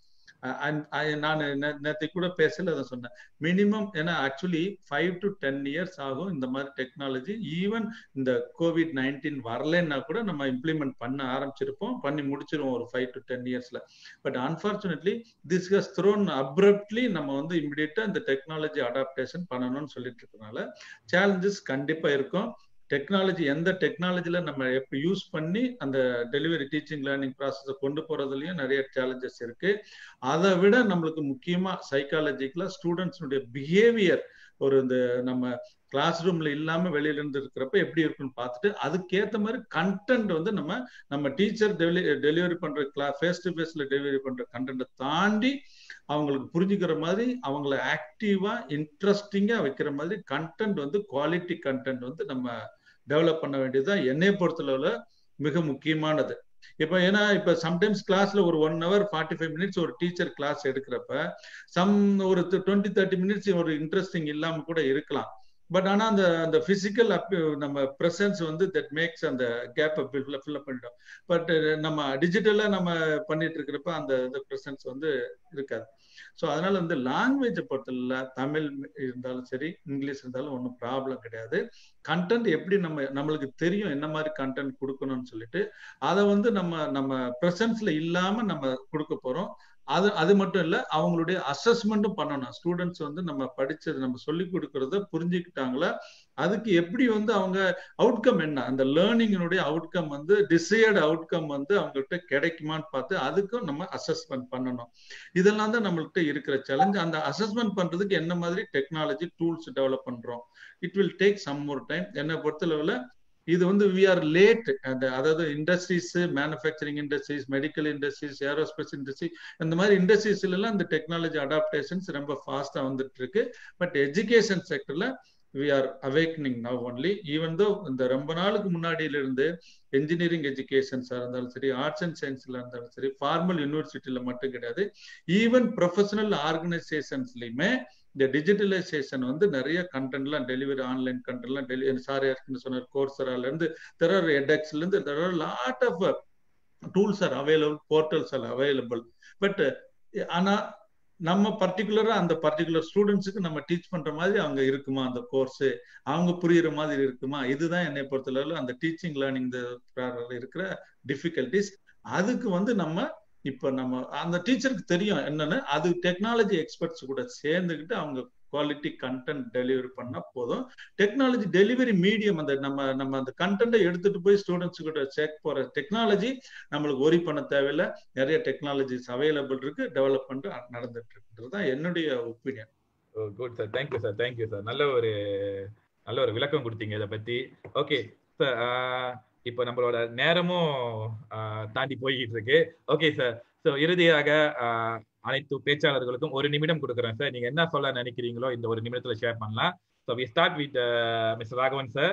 நான் நேற்று கூட பேசல அதை சொன்னேன் மினிமம் ஏன்னா actually five to ten years ஆகும் இந்த மாதிரி டெக்னாலஜி ஈவன் இந்த கோவிட் நைன்டீன் வரலன்னா கூட நம்ம இம்ப்ளிமெண்ட் பண்ண ஆரம்பிச்சிருப்போம் பண்ணி முடிச்சிருவோம் ஒரு ஃபைவ் டு டென் இயர்ஸ்ல but unfortunately this has thrown abruptly நம்ம வந்து இமிடியேட்டா இந்த டெக்னாலஜி அடாப்டேஷன் பண்ணணும்னு சொல்லிட்டு இருக்கனால சேலஞ்சஸ் கண்டிப்பா இருக்கும் டெக்னாலஜி எந்த டெக்னாலஜில நம்ம எப்ப யூஸ் பண்ணி அந்த டெலிவரி டீச்சிங் லேர்னிங் ப்ராசஸை கொண்டு போறதுலயும் நிறைய சேலஞ்சஸ் இருக்கு அதை விட நம்மளுக்கு முக்கியமா சைக்காலஜிக்கலா ஸ்டூடெண்ட்ஸுடைய பிஹேவியர் ஒரு இந்த நம்ம கிளாஸ் ரூம்ல இல்லாம வெளியில இருந்து இருக்கிறப்ப எப்படி இருக்குன்னு பார்த்துட்டு அதுக்கேத்த மாதிரி கண்டென்ட் வந்து நம்ம நம்ம டீச்சர் டெலி டெலிவரி பண்ற கிளா ஃபேஸ் டு ஃபேஸ்ல டெலிவரி பண்ற கண்டென்ட்டை தாண்டி அவங்களுக்கு புரிஞ்சுக்கிற மாதிரி அவங்கள ஆக்டிவா இன்ட்ரெஸ்டிங்கா வைக்கிற மாதிரி கண்டென்ட் வந்து குவாலிட்டி கண்டென்ட் வந்து நம்ம டெவலப் பண்ண வேண்டியதுதான் என்னை பொறுத்தளவுல மிக முக்கியமானது இப்ப ஏன்னா இப்ப சம்டைம்ஸ் கிளாஸ்ல ஒரு one hour forty five minutes ஒரு டீச்சர் கிளாஸ் எடுக்கிறப்ப சம் ஒரு டுவெண்ட்டி தேர்ட்டி மினிட்ஸ் ஒரு இன்ட்ரெஸ்டிங் இல்லாம கூட இருக்கலாம் பட் ஆனா அந்த அந்த பிசிக்கல் அப் நம்ம ப்ரெசன்ஸ் வந்து தட் மேக்ஸ் அந்த கேப் ஃபில் பண்ணிட்டோம் பட் நம்ம டிஜிட்டலா நம்ம பண்ணிட்டு இருக்கிறப்ப அந்த இந்த ப்ரெசன்ஸ் வந்து இருக்காது ஸோ அதனால வந்து லாங்குவேஜை பொறுத்தல தமிழ் இருந்தாலும் சரி இங்கிலீஷ் இருந்தாலும் ஒன்றும் ப்ராப்ளம் கிடையாது கண்டென்ட் எப்படி நம்ம நம்மளுக்கு தெரியும் என்ன மாதிரி கண்டென்ட் கொடுக்கணும்னு சொல்லிட்டு அதை வந்து நம்ம நம்ம ப்ரெசன்ஸ்ல இல்லாம நம்ம கொடுக்க போறோம் அது அது மட்டும் இல்ல அவங்களுடைய அசஸ்மெண்ட்டும் பண்ணணும் ஸ்டூடெண்ட்ஸ் வந்து நம்ம படிச்சது நம்ம சொல்லி கொடுக்கறத புரிஞ்சுக்கிட்டாங்களா அதுக்கு எப்படி வந்து அவங்க அவுட்கம் என்ன அந்த லேர்னிங்கினுடைய அவுட்கம் வந்து டிசையர்டு அவுட்கம் வந்து அவங்கள்ட்ட கிடைக்குமான்னு பார்த்து அதுக்கும் நம்ம அசஸ்மெண்ட் பண்ணணும் இதெல்லாம் தான் நம்மள்கிட்ட இருக்கிற சேலஞ்ச் அந்த அசஸ்மெண்ட் பண்றதுக்கு என்ன மாதிரி டெக்னாலஜி டூல்ஸ் டெவலப் பண்றோம் it will take some more time என்னை பொறுத்தளவுல இது வந்து வி ஆர் லேட் அந்த அதாவது industries manufacturing industries medical industries aerospace industry இந்த மாதிரி இண்டஸ்ட்ரீஸ்ல எல்லாம் இந்த டெக்னாலஜி அடாப்டேஷன்ஸ் ரொம்ப ஃபாஸ்டா வந்துட்டு இருக்கு பட் எஜுகேஷன் செக்டர்ல we are awakening now only even though இந்த ரொம்ப நாளுக்கு முன்னாடியில இருந்து என்ஜினியரிங் எஜுகேஷன்ஸா இருந்தாலும் சரி ஆர்ட்ஸ் அண்ட் சயின்ஸ்ல இருந்தாலும் சரி ஃபார்மல் யூனிவர்சிட்டியில மட்டும் கிடையாது ஈவன் ப்ரொஃபஷனல் ஆர்கனைசேஷன்ஸ்லயுமே இந்த டிஜிட்டலைசேஷன் வந்து நிறைய கண்டென்ட்லாம் டெலிவரி ஆன்லைன் கண்டென்ட்லாம் டெலிவரி சார் ஏற்கனவே சொன்னார் கோர்சரால இருந்து தெர் ஆர் எடெக்ஸ்ல இருந்து there are lot of tools are available portals are available but ஆனா நம்ம பர்டிகுலரா அந்த பர்டிகுலர் ஸ்டூடெண்ட்ஸுக்கு நம்ம டீச் பண்ற மாதிரி அவங்க இருக்குமா அந்த கோர்ஸ் அவங்க புரியுற மாதிரி இருக்குமா இதுதான் என்னை பொறுத்தளவுல அந்த டீச்சிங் லேர்னிங் இருக்கிற டிஃபிகல்டிஸ் அதுக்கு வந்து நம்ம இப்ப நம்ம அந்த டீச்சருக்கு தெரியும் என்னன்னு அது டெக்னாலஜி எக்ஸ்பர்ட்ஸ் கூட சேர்ந்துக்கிட்டு அவங்க குவாலிட்டி கண்டென்ட் டெலிவரி பண்ணா போதும் டெக்னாலஜி டெலிவரி மீடியம் அந்த நம்ம நம்ம அந்த கண்டென்ட்டை எடுத்துட்டு போய் ஸ்டூடெண்ட்ஸ் கிட்ட செக் போற டெக்னாலஜி நம்மளுக்கு ஒரி பண்ண தேவையில்ல நிறைய டெக்னாலஜிஸ் அவைலபிள் இருக்கு டெவலப்மெண்ட் நடந்துட்டு இருக்குன்றது தான் என்னுடைய opinion good sir thank you sir thank you sir நல்ல ஒரு நல்ல ஒரு விளக்கம் கொடுத்தீங்க இதை பத்தி ஓகே சார் இப்போ நம்மளோட நேரமும் தாண்டி போய்கிட்டு இருக்கு ஓகே சார் ஸோ இறுதியாக அனைத்து பேச்சாளர்களுக்கும் ஒரு நிமிடம் கொடுக்குறேன் சார் நீங்க என்ன சொல்ல நினைக்கிறீங்களோ இந்த ஒரு நிமிடத்துல ஷேர் பண்ணலாம் so we start with mister Raghavan sir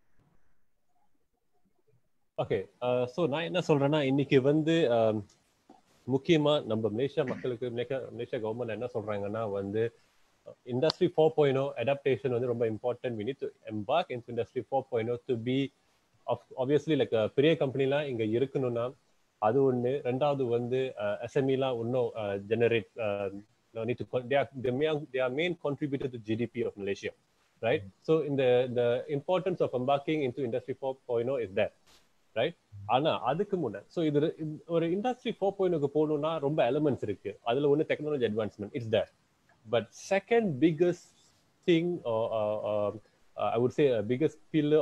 okay so நான் என்ன சொல்றேன்னா இன்னைக்கு வந்து முக்கியமா நம்ம மலேசியா மக்களுக்கு மலேசியா கவர்மெண்ட் என்ன சொல்றாங்கன்னா வந்து இண்டஸ்ட்ரி ஃபோர் பாயிண்ட் அடாப்டேஷன் வந்து ரொம்ப important we need to embark in industry four point to be obviously like பெரிய கம்பெனிலாம் இங்க இருக்கணும்னா அது ஒண்ணு ரெண்டாவது வந்து எஸ்எம்இலாம் இன்னும் generate need to they are the main they are main contributor to GDP of Malaysia, right? So in the the importance of embarking into industry 4.0 is there, right? ஆனா அதுக்கு முன்ன ஸோ இது ஒரு இண்டஸ்ட்ரி ஃபோர் பாயிண்ட்க்கு போகணும்னா ரொம்ப elements இருக்கு அதுல ஒன்று technology advancement it's there but second biggest thing I would say biggest pillar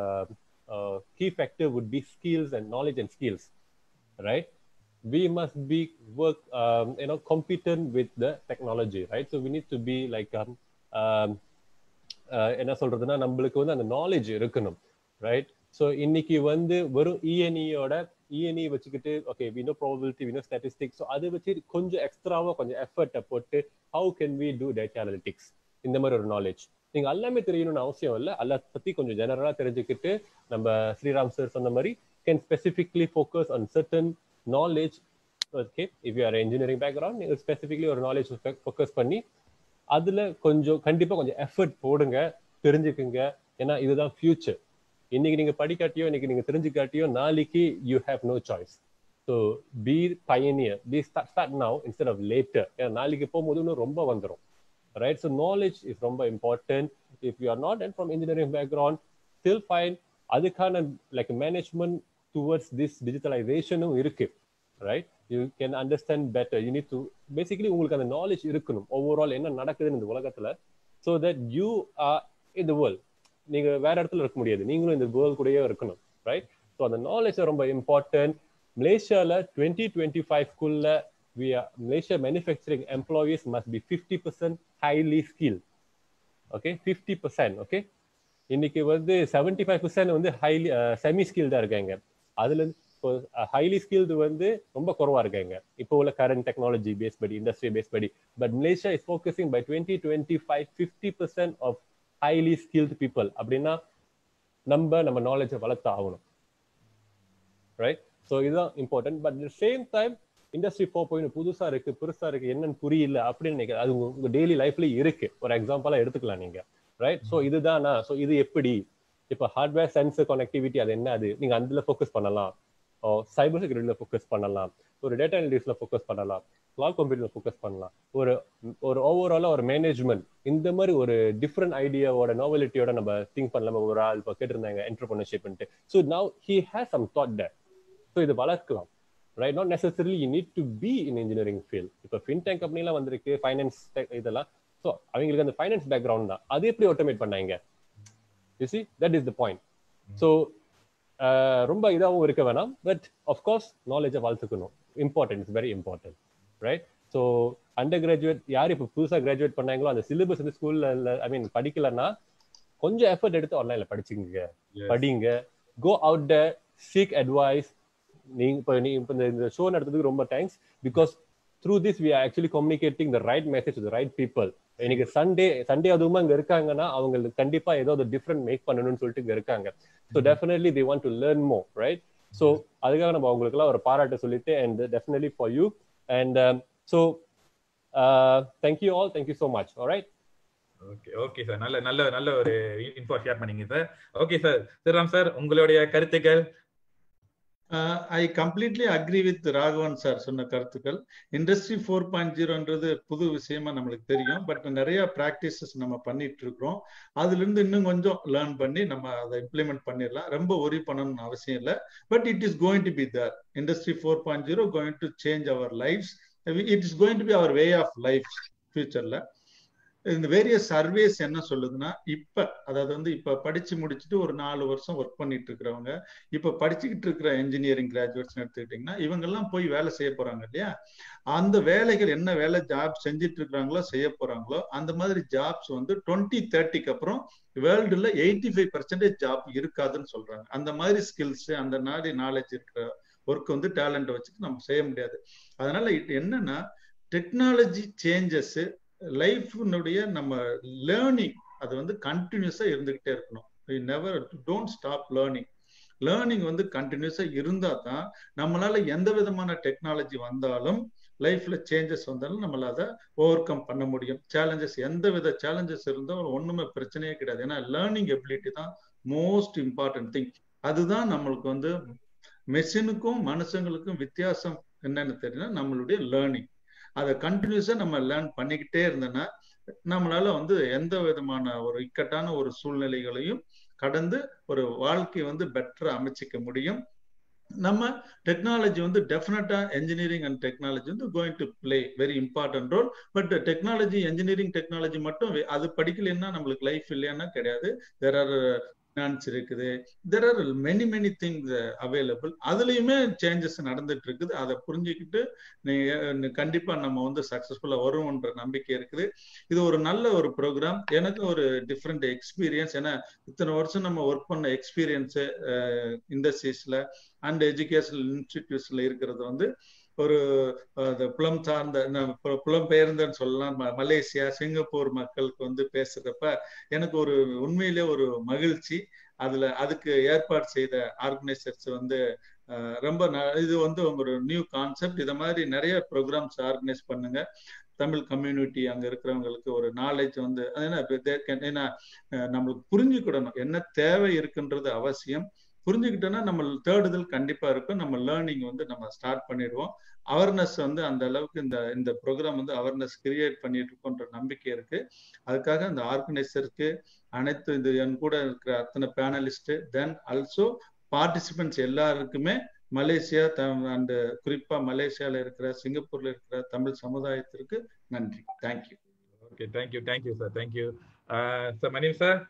key factor would be skills and knowledge and skills right we must be work um, you know competent with the technology right so we need to be like um, um, என்ன சொல்றதுன்னா நம்மளுக்கு வந்து அந்த knowledge இருக்கணும் right so இன்னைக்கு வந்து வெறும் இஎன்இயோட இஎன்இ வச்சுக்கிட்டு okay we know probability we know statistics so அதை வச்சு கொஞ்சம் எக்ஸ்ட்ராவா கொஞ்சம் எஃபர்ட்டை போட்டு how can we do data analytics இந்த மாதிரி ஒரு நாலேஜ் நீங்க எல்லாமே தெரியணும்னு அவசியம் இல்லை அல்ல பத்தி கொஞ்சம் ஜெனரலா தெரிஞ்சுக்கிட்டு நம்ம ஸ்ரீராம் சார் சொன்ன மாதிரி can specifically focus on certain knowledge okay if you are engineering background நீங்கள் ஸ்பெசிஃபிக்லி ஒரு நாலேஜ் ஃபோக்கஸ் பண்ணி அதில் கொஞ்சம் கண்டிப்பாக கொஞ்சம் எஃபர்ட் போடுங்க தெரிஞ்சுக்குங்க ஏன்னா இதுதான் ஃபியூச்சர் இன்னைக்கு நீங்கள் படிக்காட்டியோ இன்னைக்கு நீங்கள் தெரிஞ்சுக்காட்டியோ நாளைக்கு you have no choice so be pioneer be start start now instead of later ஏன்னா நாளைக்கு போகும்போது இன்னும் ரொம்ப வந்துடும் ரைட் ஸோ நாலேஜ் இஸ் ரொம்ப important if you are not and from engineering background still fine அதுக்கான லைக் மேனேஜ்மெண்ட் டுவர்ட்ஸ் திஸ் டிஜிட்டலைசேஷனும் இருக்கு right you can understand better you need to basically உங்களுக்கு அந்த நாலேஜ் இருக்கணும் ஓவரால் என்ன நடக்குதுன்னு இந்த உலகத்துல ஸோ தட் யூ ஆர் இந்த வேர்ல்ட் நீங்க வேற இடத்துல இருக்க முடியாது நீங்களும் இந்த வேர்ல்ட் கூடயே இருக்கணும் ரைட் ஸோ அந்த நாலேஜ் ரொம்ப இம்பார்ட்டன்ட் மலேசியால டுவெண்ட்டி டுவெண்ட்டி ஃபைவ்க்குள்ள we Malaysia manufacturing employees must be fifty percent highly skill okay fifty percent okay இன்னைக்கு வந்து செவன்டி ஃபைவ் பர்சன்ட் வந்து ஹைலி செமி ஸ்கில்டா இருக்காங்க அதுல இப்போ ஹைலி ஸ்கில்டு வந்து ரொம்ப குறவா இருக்காங்க இப்போ உள்ள கரண்ட் டெக்னாலஜி பேஸ் படி இண்டஸ்ட்ரி பேஸ் படி but Malaysia is focusing by twenty twenty five fifty percent of highly skilled people அப்படின்னா நம்ம நம்ம நாலேஜை வளர்த்து ஆகணும் ரைட் ஸோ இதுதான் important but same time industry four point புதுசா இருக்கு பெருசா இருக்கு என்னன்னு புரியல அப்படின்னு நினைக்கிறேன் அது உங்க டெய்லி லைஃப்ல இருக்கு ஒரு எக்ஸாம்பிளா எடுத்துக்கலாம் நீங்க ரைட் ஸோ இதுதானா ஸோ இது எப்படி இப்போ ஹார்ட்வேர் சென்சர் கனெக்டிவிட்டி அது என்ன அது நீங்க அதுல ஃபோக்கஸ் பண்ணலாம் சைபர் செக்யூரிட்டியில ஃபோக்கஸ் பண்ணலாம் ஒரு டேட்டா அனலிட்டிக்ஸ்ல ஃபோக்கஸ் பண்ணலாம் கிளாக் கம்ப்யூட்டர்ல ஃபோக்கஸ் பண்ணலாம் ஒரு ஒரு ஓவராலா ஒரு மேனேஜ்மெண்ட் இந்த மாதிரி ஒரு டிஃப்ரெண்ட் ஐடியாவோட நாவலிட்டியோட நம்ம திங்க் பண்ணலாம் ஒரு ஆள் இப்போ கேட்டிருந்தாங்க என்டர்பிரினர்ஷிப்ன்ட்டு so now he has some thought that so இது வளர்க்கலாம் right not necessarily you need to be in engineering field இப்போ ஃபின்டெக் கம்பெனிலாம் வந்திருக்கு ஃபைனான்ஸ் இதெல்லாம் ஸோ அவங்களுக்கு அந்த ஃபைனான்ஸ் பேக்ரவுண்ட் தான் அது எப்படி ஆட்டோமேட் பண்ணாங்க you see that is the point so ரொம்ப இதாகவும் இருக்க வேணாம் பட் அஃப்கோர்ஸ் நாலேஜை வளர்த்துக்கணும் important it's very important right so undergraduate யார் இப்போ புதுசாக கிராஜுவேட் பண்ணாங்களோ அந்த சிலபஸ் வந்து ஸ்கூல்ல இல்லை ஐ மீன் படிக்கலன்னா கொஞ்சம் எஃபர்ட் எடுத்து ஆன்லைன்ல படிச்சுங்க படிங்க go out the seek advice நீங்க இப்போ நீ இப்போ இந்த ஷோ நடத்துறதுக்கு ரொம்ப thanks because through this we are actually communicating the right message the right people இன்னைக்கு சண்டே சண்டே அதுவுமா இங்க இருக்காங்கன்னா அவங்களுக்கு கண்டிப்பா ஏதோ ஒரு டிஃப்ரெண்ட் மேக் பண்ணணும்னு சொல்லிட்டு இங்க இருக்காங்க so definitely the want to learn more right so அதுக்காக நம்ம அவங்களுக்கு எல்லாம் ஒரு பாராட்டு சொல்லிட்டு and definitely for you and so thank you all thank you so much right okay okay sir நல்ல நல்ல நல்ல ஒரு இன்ஃபோ ஷேர் பண்ணீங்க sir okay sir Sriram sir உங்களுடைய கருத்துக்கள் I completely agree with Raghavan sir சொன்ன கருத்துக்கள் இண்டஸ்ட்ரி ஃபோர் பாயிண்ட் ஜீரோன்றது புது விஷயமா நம்மளுக்கு தெரியும் பட் நிறைய ப்ராக்டிசஸ் நம்ம பண்ணிட்டு இருக்கிறோம் அதுல இருந்து இன்னும் கொஞ்சம் லேர்ன் பண்ணி நம்ம அதை இம்ப்ளிமெண்ட் பண்ணிடலாம் ரொம்ப ஒரி பண்ணணும்னு அவசியம் இல்லை but it is going to be the industry four point zero going to change our life it is going to be our way of life ஃபியூச்சர்ல இந்த வேரியஸ் சர்வேஸ் என்ன சொல்லுதுன்னா இப்ப அதாவது வந்து இப்ப படிச்சு முடிச்சுட்டு ஒரு நாலு வருஷம் ஒர்க் பண்ணிட்டு இருக்கிறவங்க இப்ப படிச்சுக்கிட்டு இருக்கிற இன்ஜினியரிங் கிராஜுவேட்ஸ் எடுத்துக்கிட்டீங்கன்னா இவங்க எல்லாம் போய் வேலை செய்ய போறாங்க இல்லையா அந்த வேலைகள் என்ன வேலை ஜாப் செஞ்சுட்டு இருக்கிறாங்களோ செய்ய போறாங்களோ அந்த மாதிரி ஜாப்ஸ் வந்து டுவெண்ட்டி தேர்ட்டிக்கு அப்புறம் வேர்ல்டுல எயிட்டி ஃபைவ் பர்சன்டேஜ் ஜாப் இருக்காதுன்னு சொல்றாங்க அந்த மாதிரி ஸ்கில்ஸ் அந்த மாதிரி நாலேஜ் இருக்கிற ஒர்க் வந்து டேலண்ட் வச்சுட்டு நம்ம செய்ய முடியாது அதனால இது என்னன்னா டெக்னாலஜி சேஞ்சஸ் லைஃப்னுடைய நம்ம லேர்னிங் அது வந்து கண்டினியூஸா இருந்துகிட்டே இருக்கணும் never don't stop learning learning வந்து கண்டினியூஸா இருந்தா தான் நம்மளால எந்த விதமான டெக்னாலஜி வந்தாலும் லைஃப்ல சேஞ்சஸ் வந்தாலும் நம்மள அதை ஓவர் கம் பண்ண முடியும் சேலஞ்சஸ் எந்த வித சேலஞ்சஸ் இருந்தாலும் ஒண்ணுமே பிரச்சனையே கிடையாது ஏன்னா லேர்னிங் எபிலிட்டி தான் மோஸ்ட் இம்பார்ட்டன்ட் திங் அதுதான் நம்மளுக்கு வந்து மெஷினுக்கும் மனுஷங்களுக்கும் வித்தியாசம் என்னன்னு தெரியும்னா நம்மளுடைய லேர்னிங் அதை கண்டினியூஸா நம்ம லேர்ன் பண்ணிக்கிட்டே இருந்தோம்னா நம்மளால வந்து எந்த விதமான ஒரு இக்கட்டான ஒரு சூழ்நிலைகளையும் கடந்து ஒரு வாழ்க்கையை வந்து பெட்டரா அமைச்சிக்க முடியும் நம்ம டெக்னாலஜி வந்து டெஃபினட்டா என்ஜினியரிங் அண்ட் டெக்னாலஜி வந்து going to play very important role but technology engineering technology மட்டும் அது படிக்கலைன்னா நம்மளுக்கு லைஃப் இல்லையானா கிடையாது தெர் ஆர் ஃபினான்ஸ் இருக்குது there are many many things available அதுலயுமே சேஞ்சஸ் நடந்துட்டு இருக்குது அதை புரிஞ்சுக்கிட்டு நீங்க கண்டிப்பா நம்ம வந்து சக்சஸ்ஃபுல்லா வருவோன்ற நம்பிக்கை இருக்குது இது ஒரு நல்ல ஒரு ப்ரோக்ராம் எனக்கு ஒரு டிஃப்ரெண்ட் எக்ஸ்பீரியன்ஸ் ஏன்னா இத்தனை வருஷம் நம்ம ஒர்க் பண்ண எக்ஸ்பீரியன்ஸ் இண்டஸ்ட்ரீஸ்ல அண்ட் எஜுகேஷனல் இன்ஸ்டிடியூட்ஸ்ல இருக்கிறது வந்து ஒரு புலம் சார்ந்த புலம் பெயர்ந்தன்னு சொல்லலாம் மலேசியா சிங்கப்பூர் மக்களுக்கு வந்து பேசுறப்ப எனக்கு ஒரு உண்மையிலே ஒரு மகிழ்ச்சி அதுல அதுக்கு ஏற்பாடு செய்த ஆர்கனைசர்ஸ் வந்து ரொம்ப இது வந்து ஒரு நியூ கான்செப்ட் இத மாதிரி நிறைய ப்ரோக்ராம்ஸ் ஆர்கனைஸ் பண்ணுங்க தமிழ் கம்யூனிட்டி அங்க இருக்கிறவங்களுக்கு ஒரு நாலேஜ் வந்து ஏன்னா நம்மளுக்கு புரிஞ்சுக்கிடணும் என்ன தேவை இருக்குன்றது அவசியம் புரிஞ்சுக்கிட்டோம்னா நம்ம தேடுதல் கண்டிப்பா இருக்கும் நம்ம லேர்னிங் வந்து நம்ம ஸ்டார்ட் பண்ணிடுவோம் அவேர்னஸ் வந்து அந்த அளவுக்கு இந்த இந்த ப்ரோக்ராம் வந்து அவேர்னஸ் கிரியேட் பண்ணிட்டு இருக்கோன்ற நம்பிக்கை இருக்கு அதுக்காக அந்த ஆர்கனைசருக்கு அனைத்து இது என் கூட இருக்கிற அத்தனை பேனலிஸ்ட் தென் ஆல்சோ பார்ட்டிசிபென்ட்ஸ் எல்லாருக்குமே மலேசியா அண்ட் குறிப்பா மலேசியால இருக்கிற சிங்கப்பூர்ல இருக்கிற தமிழ் சமுதாயத்திற்கு நன்றி thank you okay thank you thank you sir thank you sir மணிம் சார்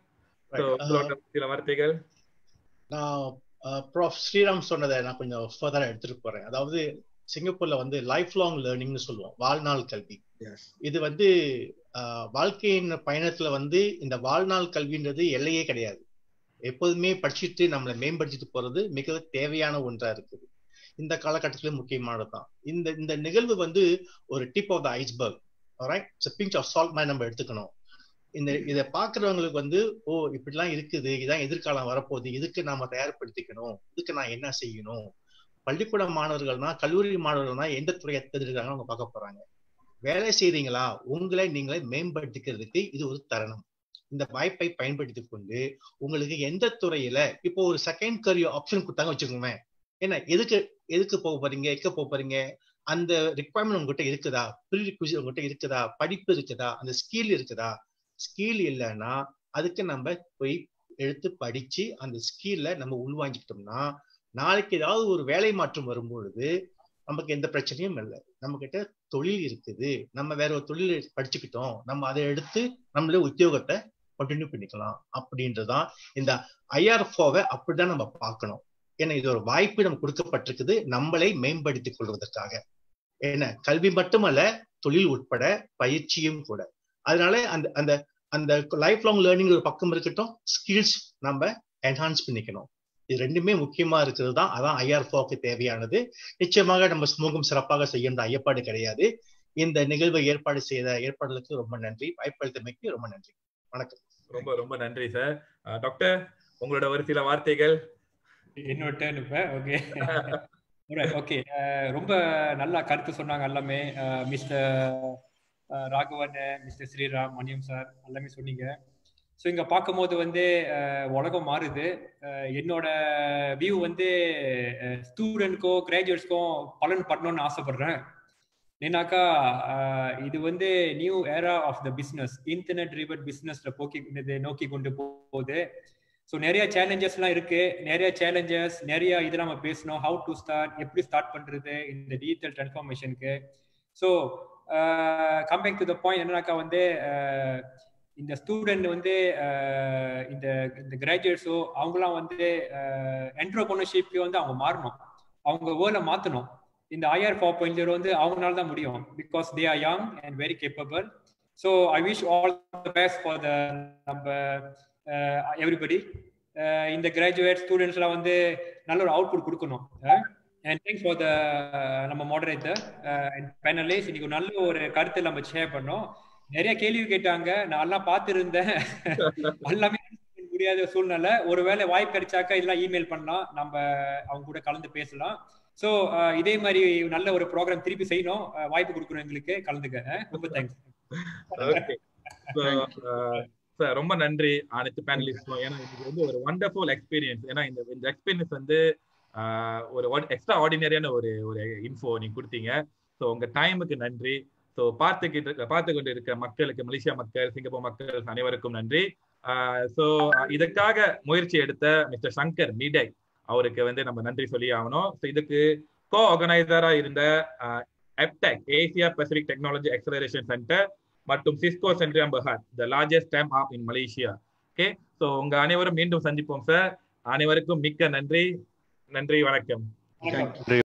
சில வார்த்தைகள் நான் ப்ராஃப் ஸ்ரீராம் சொன்னதை நான் கொஞ்சம் ஃபர்தரா எடுத்துட்டு போறேன் அதாவது சிங்கப்பூர்ல வந்து லைஃப் லாங் லேர்னிங்னு சொல்லுவோம் வாழ்நாள் கல்வி இது வந்து வாழ்க்கையின் பயணத்துல வந்து இந்த வாழ்நாள் கல்வின்றது எல்லையே கிடையாது எப்போதுமே படிச்சுட்டு நம்மளை மேம்படுத்திட்டு போறது மிக தேவையான ஒன்றா இருக்குது இந்த காலகட்டத்தில முக்கியமானதுதான் இந்த இந்த நிகழ்வு வந்து ஒரு tip of the iceberg right pinch of salt மாதிரி நம்ம எடுத்துக்கணும் இந்த இதை பாக்குறவங்களுக்கு வந்து ஓ இப்படிலாம் இருக்குது இதான் எதிர்காலம் வரப்போகுது இதுக்கு நாம தயார்படுத்திக்கணும் இதுக்கு நான் என்ன செய்யணும் பள்ளிக்கூட மாணவர்கள்னா கல்லூரி மாணவர்கள்னா எந்த துறையை தேர்ந்தெடுக்கிறாங்க அவங்க பார்க்க போறாங்க வேலை செய்றீங்களா உங்களை நீங்களே மேம்படுத்திக்கிறதுக்கு இது ஒரு தருணம் இந்த வாய்ப்பை பயன்படுத்தி கொண்டு உங்களுக்கு எந்த துறையில இப்போ ஒரு செகண்ட் கரியர் ஆப்ஷன் கொடுத்தாங்க வச்சுக்கோங்க என்ன எதுக்கு எதுக்கு போக போறீங்க எக்க போக போறீங்க அந்த ரிக்குவயர்மெண்ட் உங்ககிட்ட இருக்குதா ப்ரீ ரிக்வசிட் உங்ககிட்ட இருக்குதா படிப்பு இருக்குதா அந்த ஸ்கில் இருக்குதா ஸ்கில் இல்லைன்னா அதுக்கு நம்ம போய் எடுத்து படிச்சு அந்த ஸ்கில்ல நம்ம உள்வாங்கிக்கிட்டோம்னா நாளைக்கு ஏதாவது ஒரு வேலை மாற்றம் வரும்பொழுது நமக்கு எந்த பிரச்சனையும் இல்லை நம்ம கிட்ட தொழில் இருக்குது நம்ம வேற ஒரு தொழில் படிச்சுக்கிட்டோம் நம்ம அதை எடுத்து நம்மளே உத்தியோகத்தை கண்டினியூ பண்ணிக்கலாம் அப்படின்றதான் இந்த ஐஆர்எஃப்ஓவை அப்படிதான் நம்ம பார்க்கணும் ஏன்னா இது ஒரு வாய்ப்பு நம்ம கொடுக்கப்பட்டிருக்குது நம்மளை மேம்படுத்திக் கொள்வதற்காக என்ன கல்வி மட்டுமல்ல தொழில் உட்பட பயிற்சியும் கூட அதனால அந்த அந்த அந்த லைஃப் லாங் லேர்னிங் ஒரு பக்கம் இருக்கட்டும் ஸ்கில்ஸ் நம்ம என்ஹான்ஸ் பண்ணிக்கணும் இது ரெண்டுமே முக்கியமா இருக்கிறது தான் அதான் ஐஆர்ஃபோக்கு தேவையானது நிச்சயமாக நம்ம சமூகம் சிறப்பாக செய்யணும் ஐயப்பாடு கிடையாது இந்த நிகழ்வை ஏற்பாடு செய்த ஏற்பாடுகளுக்கு ரொம்ப நன்றி வாய்ப்பளித்தமைக்கு ரொம்ப நன்றி வணக்கம் ரொம்ப ரொம்ப நன்றி சார் டாக்டர் உங்களோட ஒரு சில வார்த்தைகள் என்னோட டேர்ன் இப்ப ஓகே ஓகே ரொம்ப நல்லா கருத்து சொன்னாங்க எல்லாமே mister Raghavan mister Sriram Maniam sir எல்லாமே சொன்னீங்க ஸோ இங்கே பார்க்கும்போது வந்து உலகம் மாறுது என்னோட வியூ வந்து ஸ்டூடெண்ட்க்கோ கிராஜுவேட்ஸ்க்கும் பலன் பண்ணணும்னு ஆசைப்படுறேன் ஏன்னாக்கா இது வந்து new era of the business internet ரிவர்ட் பிஸ்னஸ்ல போக்கி நோக்கி கொண்டு போகுது ஸோ நிறைய சேலஞ்சஸ்லாம் இருக்கு நிறைய சேலஞ்சஸ் நிறைய இது நம்ம பேசணும் ஹவு டு ஸ்டார்ட் எப்படி ஸ்டார்ட் பண்றது இந்த டிஜிட்டல் டிரான்ஸ்ஃபார்மேஷனுக்கு so come back to the point என்னன்னாக்கா வந்து இந்த ஸ்டூடெண்ட் வந்து இந்த இந்த கிராஜுவேட்ஸோ அவங்களாம் வந்து என்ட்ரோபோனர்ஷிப்க்கு வந்து அவங்க மாறணும் அவங்க வேர்லை மாற்றணும் இந்த ஐஆர் ஃபோர் பாயிண்ட் ஜீரோ வந்து அவங்களால தான் முடியும் because they are young and very capable so I wish all the best for the நம்ம எவ்ரிபடி இந்த கிராஜுவேட் ஸ்டூடெண்ட்ஸ்லாம் வந்து நல்ல ஒரு அவுட்புட் கொடுக்கணும் அண்ட் தேங்க்ஸ் ஃபார் த நம்ம மாடரேட்டர் அண்ட் பேனலிஸ்ட் இன்னைக்கு நல்ல ஒரு கருத்தை நம்ம ஷேர் பண்ணோம் நிறைய கேள்வி கேட்டாங்க நான் எல்லாம் பார்த்துருந்தேன் எல்லாமே முடியாத சூழ்நிலை ஒருவேளை வாய்ப்பு கிடைச்சாக்கா இதெல்லாம் இமெயில் பண்ணலாம் நம்ம அவங்க கூட கலந்து பேசலாம் ஸோ இதே மாதிரி நல்ல ஒரு ப்ரோக்ராம் திருப்பி செய்யணும் வாய்ப்பு கொடுக்கணும் எங்களுக்கு கலந்துக்க ரொம்ப தேங்க்ஸ் சார் ரொம்ப நன்றி அனைத்து பேனலிஸ்டும் ஏன்னா இது வந்து ஒரு வண்டர்ஃபுல் எக்ஸ்பீரியன்ஸ் ஏன்னா இந்த இந்த எக்ஸ்பீரியன்ஸ் வந்து ஒரு எக்ஸ்ட்ரா ஆர்டினரியான ஒரு ஒரு இன்ஃபோ நீங்க கொடுத்தீங்க ஸோ உங்க டைமுக்கு நன்றி ஸோ பார்த்துக்கிட்டு பார்த்து கொண்டு இருக்க மக்களுக்கு மலேசியா மக்கள் சிங்கப்பூர் மக்கள் அனைவருக்கும் நன்றி ஸோ இதற்காக முயற்சி எடுத்த மிஸ்டர் சங்கர் மீடை அவருக்கு வந்து நம்ம நன்றி சொல்லி ஆகணும் ஸோ இதுக்கு கோ ஆர்கனைசரா இருந்த எப்டெக் Asia Pacific technology acceleration centre மற்றும் சிஸ்கோ சென்ட்ரியம் பஹார் the largest time of in Malaysia okay so உங்க அனைவரும் மீண்டும் சந்திப்போம் சார் அனைவருக்கும் மிக்க நன்றி நன்றி வணக்கம் தேங்க்யூ